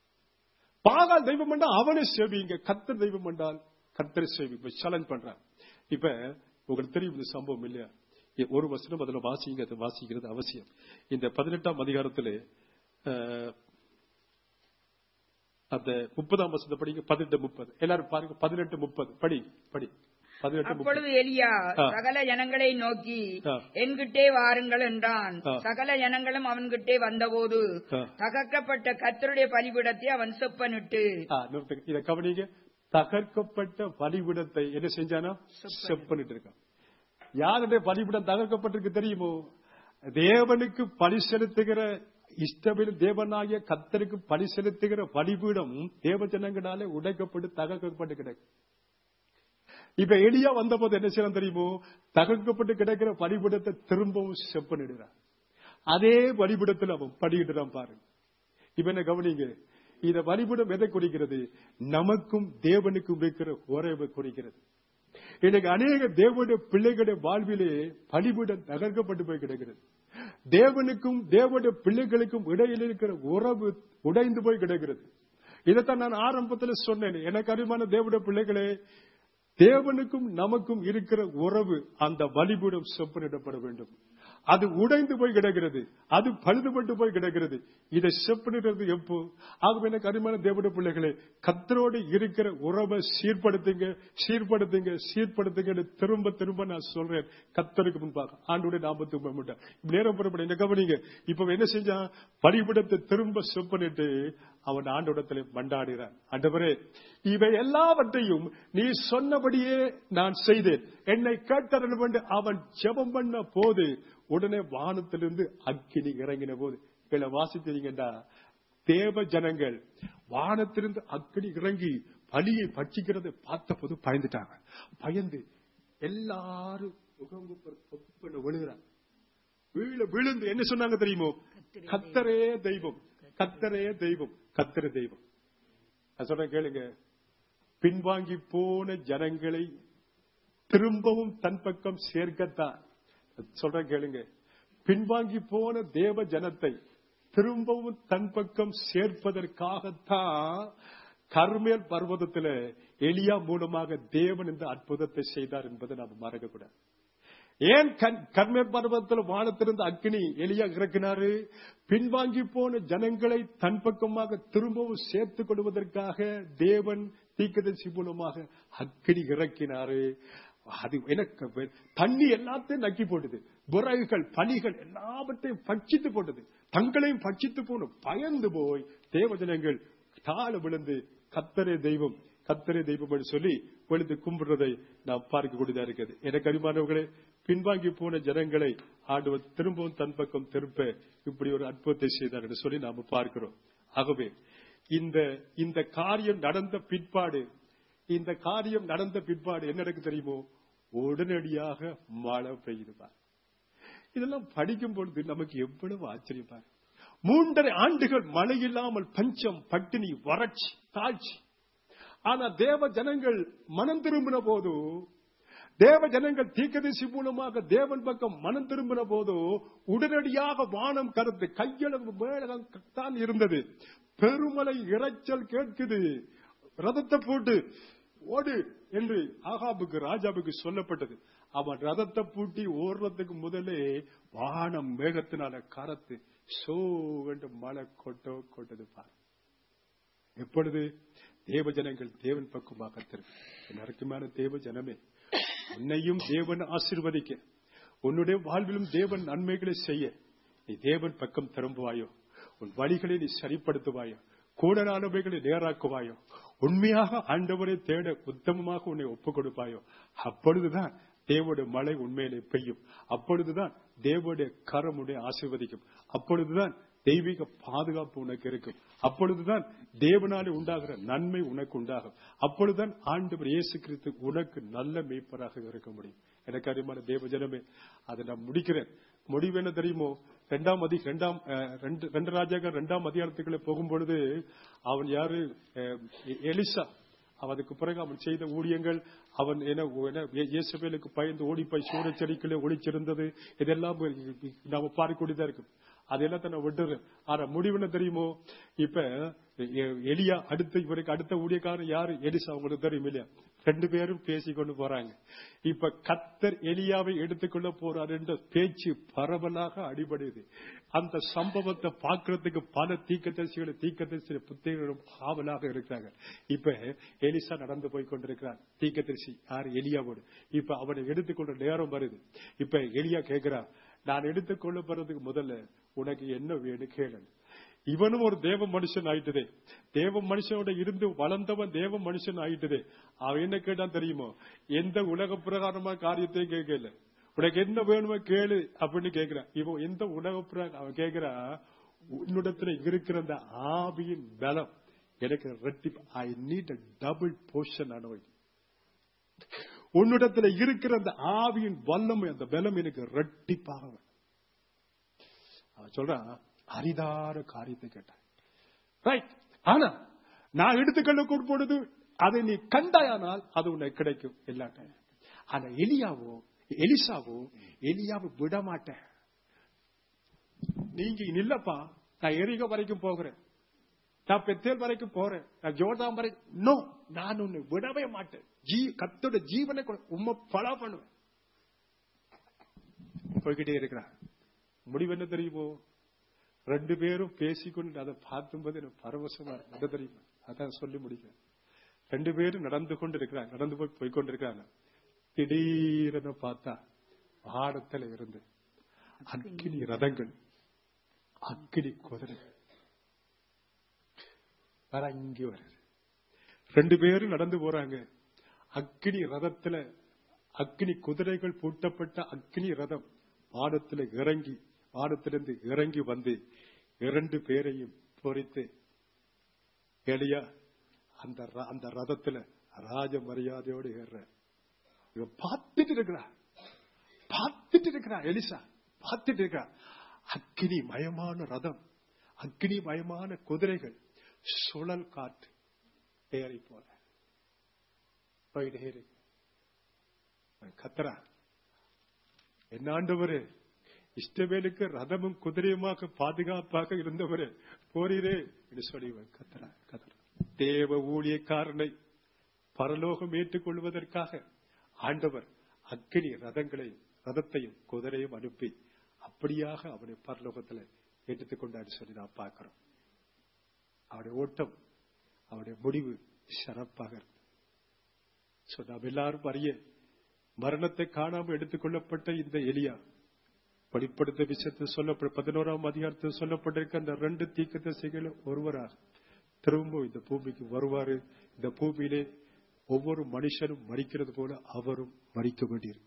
பாகால் தெய்வம் என்றால் அவனை சேவிங்க கத்தர் தெய்வம் என்றால் கத்தரை சேவி இப்ப சலன் பண்றான் இப்ப உங்களுக்கு தெரியும் இந்த சம்பவம் இல்லையா இ- ஒரு வசனம் அதுல வாசிங்க அது வாசிக்கிறது அவசியம் இந்த பதினெட்டாம் அதிகாரத்திலே அஹ், அந்த முப்பதாம் வசனத்தை படிங்க பதினெட்டு முப்பது எல்லாரும் பாருங்க பதினெட்டு முப்பது படி படி பதினெட்டு முப்பது அப்பொழுது எலியா ஆ. சகல ஜனங்களை நோக்கி ஆ. என்கிட்டே வாருங்கள் என்றான் ஆ. சகல ஜனங்களும் அவன்கிட்டே வந்தபோது ஆ. தகர்க்கப்பட்ட கர்த்தருடைய பலிபீடத்தை அவன் செப்பனிட்டு ஆ, நிறுத்துங்க. இத கவனிங்க தகர்க்கப்பட்ட பலிபிடத்தை என்ன செஞ்சானா செப்பனிட்டு இருக்கான் யாருடைய பலிபிடம் தகர்க்கப்பட்டிருக்கு தெரியுமோ தேவனுக்கு பலி செலுத்துகிற இஷ்டமில் தேவனாகிய கத்தருக்கு பலி செலுத்துகிற பலிபீடம் தேவ ஜனங்களாலே உடைக்கப்பட்டு தகர்க்கப்பட்டு கிடக்கு இப்ப எளியா வந்த போது என்ன செய்யலாம் தெரியுமோ தகர்க்கப்பட்டு கிடக்கிற பலிபீடத்தை திரும்பவும் செப்பனிடுறான் அதே பலிபீடத்தில் அவன் படியிடுறான் பாருங்க இப்ப என்ன கவனிங்க இந்த வழிபடம் எதை குறிக்கிறது நமக்கும் தேவனுக்கும் இருக்கிற உறவை குறிக்கிறது இன்னைக்கு அநேக தேவனுடைய பிள்ளைகளுடைய வாழ்விலே பலிபீடம் தகர்க்கப்பட்டு போய் கிடக்கிறது தேவனுக்கும் தேவனுடைய பிள்ளைகளுக்கும் இடையில் இருக்கிற உறவு உடைந்து போய் கிடக்கிறது இதைத்தான் நான் ஆரம்பத்தில் சொன்னேன் எனக்கு அறிமான தேவனுடைய பிள்ளைகளே தேவனுக்கும் நமக்கும் இருக்கிற உறவு அந்த பலிபீடம் செப்பனிடப்பட வேண்டும் அது உடைந்து போய் கிடக்கிறது அது பழுதுபட்டு போய் கிடக்கிறது இதை செப்பனிடுறது எப்போ ஆகவே எனக்கு அருமையான தேவனுடைய பிள்ளைகளே கத்தரோடு இருக்கிற உறவை சீர்படுத்துங்க சீர்படுத்துங்க சீர்படுத்துங்க திரும்ப திரும்ப நான் சொல்றேன் கத்தருக்கு முன்பாக ஆண்டுடைய நாமத்துக்கு முன்பாக இப்ப நேரம் புறப்பட என்ன கவனிங்க இப்ப என்ன செஞ்சான் பலிபிடத்தை திரும்ப செப்பனிட்டு அவன் ஆண்டோடத்திலே மண்டாடுகிறான் ஆண்டவரே இவை எல்லாவற்றையும் நீ சொன்னபடியே நான் செய்தேன் என்னை கேட்டறன் என்று அவன் ஜெபம் பண்ண போது உடனே வானத்திலிருந்து அக்கினி இறங்கின போது இதை வாசித்தீங்கடா தேவ ஜனங்கள் வானத்திலிருந்து அக்கினி இறங்கி பலியை பட்சிக்கிறதை பார்த்த போது பயந்துட்டாங்க பயந்து எல்லாரும் முகம் விழுகிறாங்க வீழ விழுந்து என்ன சொன்னாங்க தெரியுமோ கத்தரே தெய்வம் கத்தரே தெய்வம் கத்தரே தெய்வம் நான் சொல்றேன் கேளுங்க பின்வாங்கி போன ஜனங்களை திரும்பவும் தன் பக்கம் சேர்க்கத்தான் சொல்றேன் கேளுங்க பின்வாங்கி போன தேவ ஜனத்தை திரும்பவும் தன் பக்கம் சேர்ப்பதற்காகத்தான் கர்மேல் பர்வதத்துல எலியா மூலமாக தேவன் இந்த அற்புதத்தை செய்தார் என்பதை நாம் மறக்கக்கூடாது ஏன் கர்மேல் பர்வதத்தில் வானத்திலிருந்து அக்னி எலியா இறக்கினாரு பின்வாங்கி போன ஜனங்களை தன் பக்கமாக திரும்பவும் சேர்த்துக் கொள்வதற்காக தேவன் தீக்கதரிசி மூலமாக அக்னி இறக்கினாரு அது எனக்கு தண்ணி எல்லாத்தையும் நக்கி போட்டது விறகுகள் பனிகள் எல்லாவற்றையும் பட்சித்து போட்டது தங்களையும் பட்சித்து போன பயந்து போய் தேவஜனங்கள் தாழ விழுந்து கத்தரே தெய்வம் கத்தரே தெய்வம் என்று சொல்லி விழுந்து கும்பிடுறதை நாம் பார்க்கக்கூடியதா இருக்கிறது எனக்கு அருமானவர்களே பின்வாங்கி போன ஜனங்களை ஆண்டவர் திரும்பவும் தன் பக்கம் திருப்ப இப்படி ஒரு அற்புதத்தை செய்தார் என்று சொல்லி நாம பார்க்கிறோம் ஆகவே இந்த இந்த காரியம் நடந்த பிற்பாடு இந்த காரியம் நடந்த பிற்பாடு என்ன நடக்கு தெரியுமோ உடனடியாக மழை பெய்யுதுப்பார் இதெல்லாம் படிக்கும் பொழுது நமக்கு எவ்வளவு ஆச்சரியப்பா மூன்றரை ஆண்டுகள் மழை இல்லாமல் பஞ்சம் பட்டினி வறட்சி தாழ்ச்சி ஆனா தேவ ஜனங்கள் மனம் திரும்பின போது தேவ ஜனங்கள் தீக்கதரிசி மூலமாக தேவன் பக்கம் மனம் திரும்பின போது உடனடியாக வானம் கருத்து கையளவு மேலே தான் இருந்தது பெருமலை இரைச்சல் கேட்குது ரதத்தை போட்டு ஓடு என்று ஆகாபுக்கு ராஜாவுக்கு சொல்லப்பட்டது அவன் ரதத்தை பூட்டி ஓடுறதுக்கு முதலே வானம் மேகத்தினால கரத்து சோ என்று மழை கொட்டோ கொட்டது பார் எப்பொழுது தேவ ஜனங்கள் தேவன் பக்கமாக திரும்பி நறுக்குமான தேவ ஜனமே உன்னையும் தேவன் ஆசிர்வதிக்க உன்னுடைய வாழ்விலும் தேவன் நன்மைகளை செய்ய நீ தேவன் பக்கம் திரும்புவாயோ உன் வழிகளை நீ சரிப்படுத்துவாயோ கூடலானவைகளை நேராக்குவாயோ உண்மையாக ஆண்டவரை தேட உத்தமமாக உன்னை ஒப்புக் கொடுப்பாயோ அப்பொழுதுதான் தேவனுடைய மழை உண்மையிலே பெய்யும் அப்பொழுதுதான் தேவனுடைய கரம் உன்னை ஆசீர்வதிக்கும் அப்பொழுதுதான் தெய்வீக பாதுகாப்பு உனக்கு இருக்கும் அப்பொழுதுதான் தேவனாலே உண்டாகிற நன்மை உனக்கு உண்டாகும் அப்பொழுதுதான் ஆண்டவர் இயேசு கிறிஸ்து உனக்கு நல்ல மேய்ப்பராக இருக்க முடியும் எனக்கு அறிமான தேவ ஜனமே அதை நான் முடிக்கிறேன் முடிவு என்ன தெரியுமோ ரெண்டாம் அதி ரெண்டாம் அஹ், ரெண்டு ரெண்டு ராஜாக்கள் ரெண்டாம் அதிகாரத்துக்குள்ள போகும்பொழுது அவன் யாரு அஹ், எலிசா அவன் அதுக்கு பிறகு அவன் செய்த ஊழியங்கள் அவன் என்ன என்ன இயேசுவேலுக்கு பயந்து ஓடிப்போய் சூரச்செடிக்குள்ளே ஒளிச்சிருந்தது இதெல்லாம் நாம பார்க்கக்கூடியதா இருக்கும் அதெல்லாம் நான் விட்டுறேன் ஆனா முடிவு என்ன தெரியுமோ இப்ப எ- எலியா அடுத்த இவருக்கு அடுத்த ஊழியக்காரன் யாரு எலிசா உங்களுக்கு தெரியும் இல்லையா ரெண்டு பேரும் பேசிக்கொண்டு போறாங்க இப்ப கத்தர் எலியாவை எடுத்துக்கொள்ள போறார் என்ற பேச்சு பரவலாக அடிபடுது அந்த சம்பவத்தை பார்க்கறதுக்கு பல தீக்கதரிசிகளை தீக்கதரிசி புத்தகங்களும் ஆவலாக இருக்கிறாங்க இப்ப எலிசா நடந்து போய் கொண்டிருக்கிறார் தீக்கதரிசி யார் எலியாவோடு இப்ப அவனை எடுத்துக்கொண்ட நேரம் வருது இப்ப எலியா கேட்கிறார் நான் எடுத்துக்கொள்ள போறதுக்கு முதல்ல உனக்கு என்ன வேணும் கேளு இவனும் ஒரு தேவ மனுஷன் ஆயிட்டதே தேவ மனுஷனோட இருந்து வளர்ந்தவன் தேவ மனுஷன் ஆயிட்டதே அவன் என்ன கேட்டான் தெரியுமோ எந்த உலக பிரகாரமா காரியத்தையும் கேட்கல உனக்கு என்ன வேணுமோ கேளு அப்படின்னு கேக்குறான் இவன் எந்த உலக பிரகாரம் அவன் கேக்குறான் உன்னிடத்துல இருக்கிற அந்த ஆவியின் பலம் எனக்கு ready I need a double portion அனுபவி உன்னிடத்துல இருக்கிற அந்த ஆவியின் வல்லமை அந்த பலம் எனக்கு ரெட்டிப்பாக வேணும். அவன் சொல்றான் அரிதார காரியத்தை கேட்டான் ரைட் ஆனா நான் எடுத்துக்கொள்ள பொழுது அதை நீ கண்டாயானால் அது உனக்கு கிடைக்கும் இல்லாட்ட ஆனா எலியாவோ எலிசாவோ எலியாவை விட மாட்டேன் நீங்க நில்லப்பா நான் எரிக வரைக்கும் போகிறேன் நான் பெத்தேல் வரைக்கும் போறேன் நான் ஜோர்தான் வரைக்கும் நோ நான் உன்னை விடவே மாட்டேன் ஜீ கத்தோட ஜீவனை கொடு- உம்மை பலா பண்ணுவேன் போய்கிட்டே இருக்கிறான் முடிவு என்ன தெரியுமோ ரெண்டு பேரும் பேசிக்கொண்டு அதை பார்க்கும்போது எனக்கு பரவசமா இருக்கு. என்ன தெரியுமா அதான் சொல்லி முடிக்கிறேன் ரெண்டு பேரும் நடந்து கொண்டு இருக்கிறாங்க நடந்து போய் போய் கொண்டிருக்கிறாங்க திடீரென பார்த்தா ஆடத்துல இருந்து அக்கினி ரதங்கள் அக்கினி குதிரை வரங்கி வருது ரெண்டு பேரும் நடந்து போறாங்க அக்கினி ரதத்துல அக்கினி குதிரைகள் பூட்டப்பட்ட அக்கினி ரதம் வானத்துல இறங்கி வானத்திலிருந்து இறங்கி வந்து இரண்டு பேரையும் பொறித்து எளியா அந்த ர- அந்த ரதத்துல ராஜ மரியாதையோடு ஏறுற இவன் பார்த்துட்டு இருக்கிறா பார்த்துட்டு இருக்கிறா எலிசா பார்த்துட்டு இருக்கிறா அக்கினி மயமான ரதம் அக்கினி மயமான குதிரைகள் சுழல் காற்று ஏறி போற போயிட்டே இருக்கு அவன் கத்துறா என்ன ஆண்டவரே இஷ்டவேலுக்கு ரதமும் குதிரையுமாக பாதுகாப்பாக இருந்தவரே போறீரே என்று சொல்லி இவன் கத்துறா கத்துறா தேவ ஊழியக்காரனை பரலோகம் ஏற்றுக்கொள்வதற்காக ஆண்டவர் அக்கினி ரதங்களை ரதத்தையும் குதிரையும் அனுப்பி அப்படியாக அவனை பரலோகத்துல எடுத்துக் கொண்டாரு சொல்லி நான் பார்க்கிறோம் அவருடைய ஓட்டம் அவருடைய முடிவு சிறப்பாக இருக்கு So, நாம் எல்லாரும் அறிய மரணத்தை காணாமல் எடுத்துக் கொள்ளப்பட்ட இந்த எலியா படிப்படுத்த விஷயத்தில் சொல்லப்பட்ட பதினோராம் அதிகாரத்தில் சொல்லப்பட்டிருக்க அந்த ரெண்டு தீக்கதரிசிகள் ஒருவராக திரும்ப இந்த பூமிக்கு வருவாரு இந்த பூமியிலே ஒவ்வொரு மனுஷனும் மறிக்கிறது போல அவரும் மறிக்க வேண்டியிருக்கும்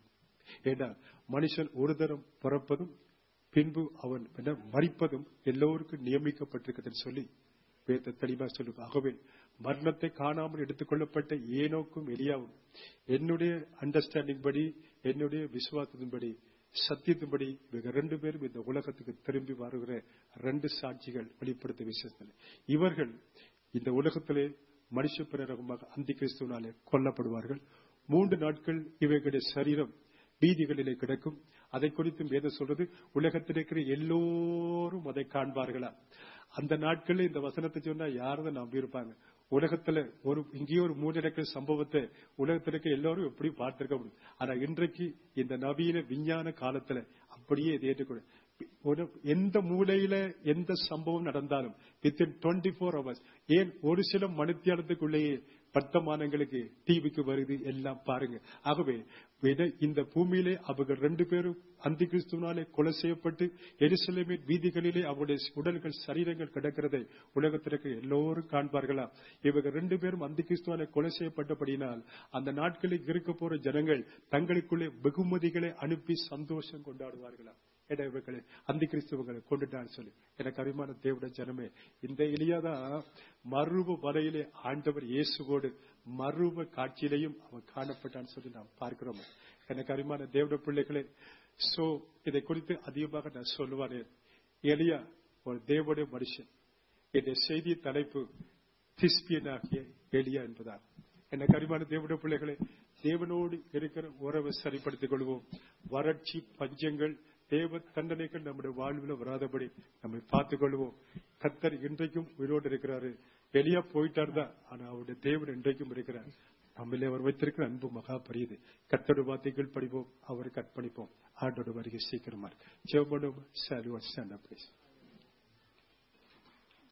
ஏன்னா மனுஷன் ஒரு தரம் பிறப்பதும் பின்பு அவன் என்ன மறிப்பதும் எல்லோருக்கும் நியமிக்கப்பட்டிருக்குதுன்னு சொல்லி வேத தெளிவா சொல்லுங்க ஆகவே மரணத்தை காணாமல் எடுத்துக்கொள்ளப்பட்ட ஏனோக்கும் எலியாவும் என்னுடைய அண்டர்ஸ்டாண்டிங் படி என்னுடைய விசுவாசத்தின்படி சத்தியத்தின்படி இவங்க ரெண்டு பேரும் இந்த உலகத்துக்கு திரும்பி வருகிற ரெண்டு சாட்சிகள் வெளிப்படுத்த விஷயத்தில் இவர்கள் இந்த உலகத்திலே மனுஷ பிரரகமாக அந்தி கிறிஸ்துவனாலே கொல்லப்படுவார்கள் மூன்று நாட்கள் இவர்களுடைய சரீரம் வீதிகளிலே கிடக்கும் அதை குறித்தும் வேதம் சொல்றது உலகத்தில் இருக்கிற எல்லோரும் அதை காண்பார்களா அந்த நாட்களில் இந்த வசனத்தை சொன்னா யாரும் நம்பி இருப்பாங்க உலகத்துல ஒரு இங்கேயே ஒரு மூணு நடக்கிற சம்பவத்தை உலகத்துல இருக்க எல்லாரும் எப்படி பார்த்திருக்க முடியும் ஆனா இன்றைக்கு இந்த நவீன விஞ்ஞான காலத்துல அப்படியே இதை ஏற்றுக்கொள்ள ஒரு எந்த மூலையில எந்த சம்பவம் நடந்தாலும் வித்தின் டுவெண்ட்டி ஃபோர் ஹவர்ஸ் ஏன் ஒரு சில மணித்தியாலத்துக்குள்ளேயே வர்த்தமானங்களுக்கு டிவிக்கு வருது எல்லாம் பாருங்க ஆகவே விட- இந்த பூமியிலே அவர்கள் ரெண்டு பேரும் அந்தி கிறிஸ்துவனாலே கொலை செய்யப்பட்டு எருசலேமின் வீதிகளிலே அவருடைய உடல்கள் சரீரங்கள் கிடக்கிறதை உலகத்திற்கு எல்லோரும் காண்பார்களா இவங்க ரெண்டு பேரும் அந்தி கிறிஸ்துவாலே கொலை செய்யப்பட்டபடியினால் அந்த நாட்களில் இருக்க போற ஜனங்கள் தங்களுக்குள்ளே வெகுமதிகளை அனுப்பி சந்தோஷம் கொண்டாடுவார்களா என இவர்களை அந்தி கிறிஸ்துவங்களை கொண்டுட்டான்னு சொல்லி எனக்கு அருமான தேவட ஜனமே இந்த எளியாதான் மறுப வலையிலே ஆண்டவர் இயேசுவோடு மறுப காட்சியிலையும் அவன் காணப்பட்டான்னு சொல்லி நாம் பார்க்கிறோம் எனக்கு அருமான தேவட பிள்ளைகளே சோ இதை குறித்து அதிகமாக நான் சொல்லுவானே எளியா ஒரு தேவடைய மனுஷன் இந்த செய்தி தலைப்பு திஸ்பியனாகிய எளியா என்பதால் எனக்கு அருமான தேவடைய பிள்ளைகளே தேவனோடு இருக்கிற உறவை சரிப்படுத்திக் கொள்வோம் வறட்சி பஞ்சங்கள் தேவ தண்டனைகள் நம்முடைய வாழ்வில் வராதபடி நம்மை பார்த்துக் கொள்வோம் கத்தர் இன்றைக்கும் உயிரோடு இருக்கிறாரு வெளியா போயிட்டார் தான் ஆனா அவருடைய தேவன் இன்றைக்கும் இருக்கிறார் நம்மளே அவர் வைத்திருக்கிற அன்பு மகா பெரியது கத்தோட வார்த்தைகள் படிப்போம் அவருக்கு அர்ப்பணிப்போம் ஆண்டோட வருகை சீக்கிரமா இருக்கு ஜெபம் பண்ணுவோம் சாரி வாட்ஸ் ப்ளீஸ்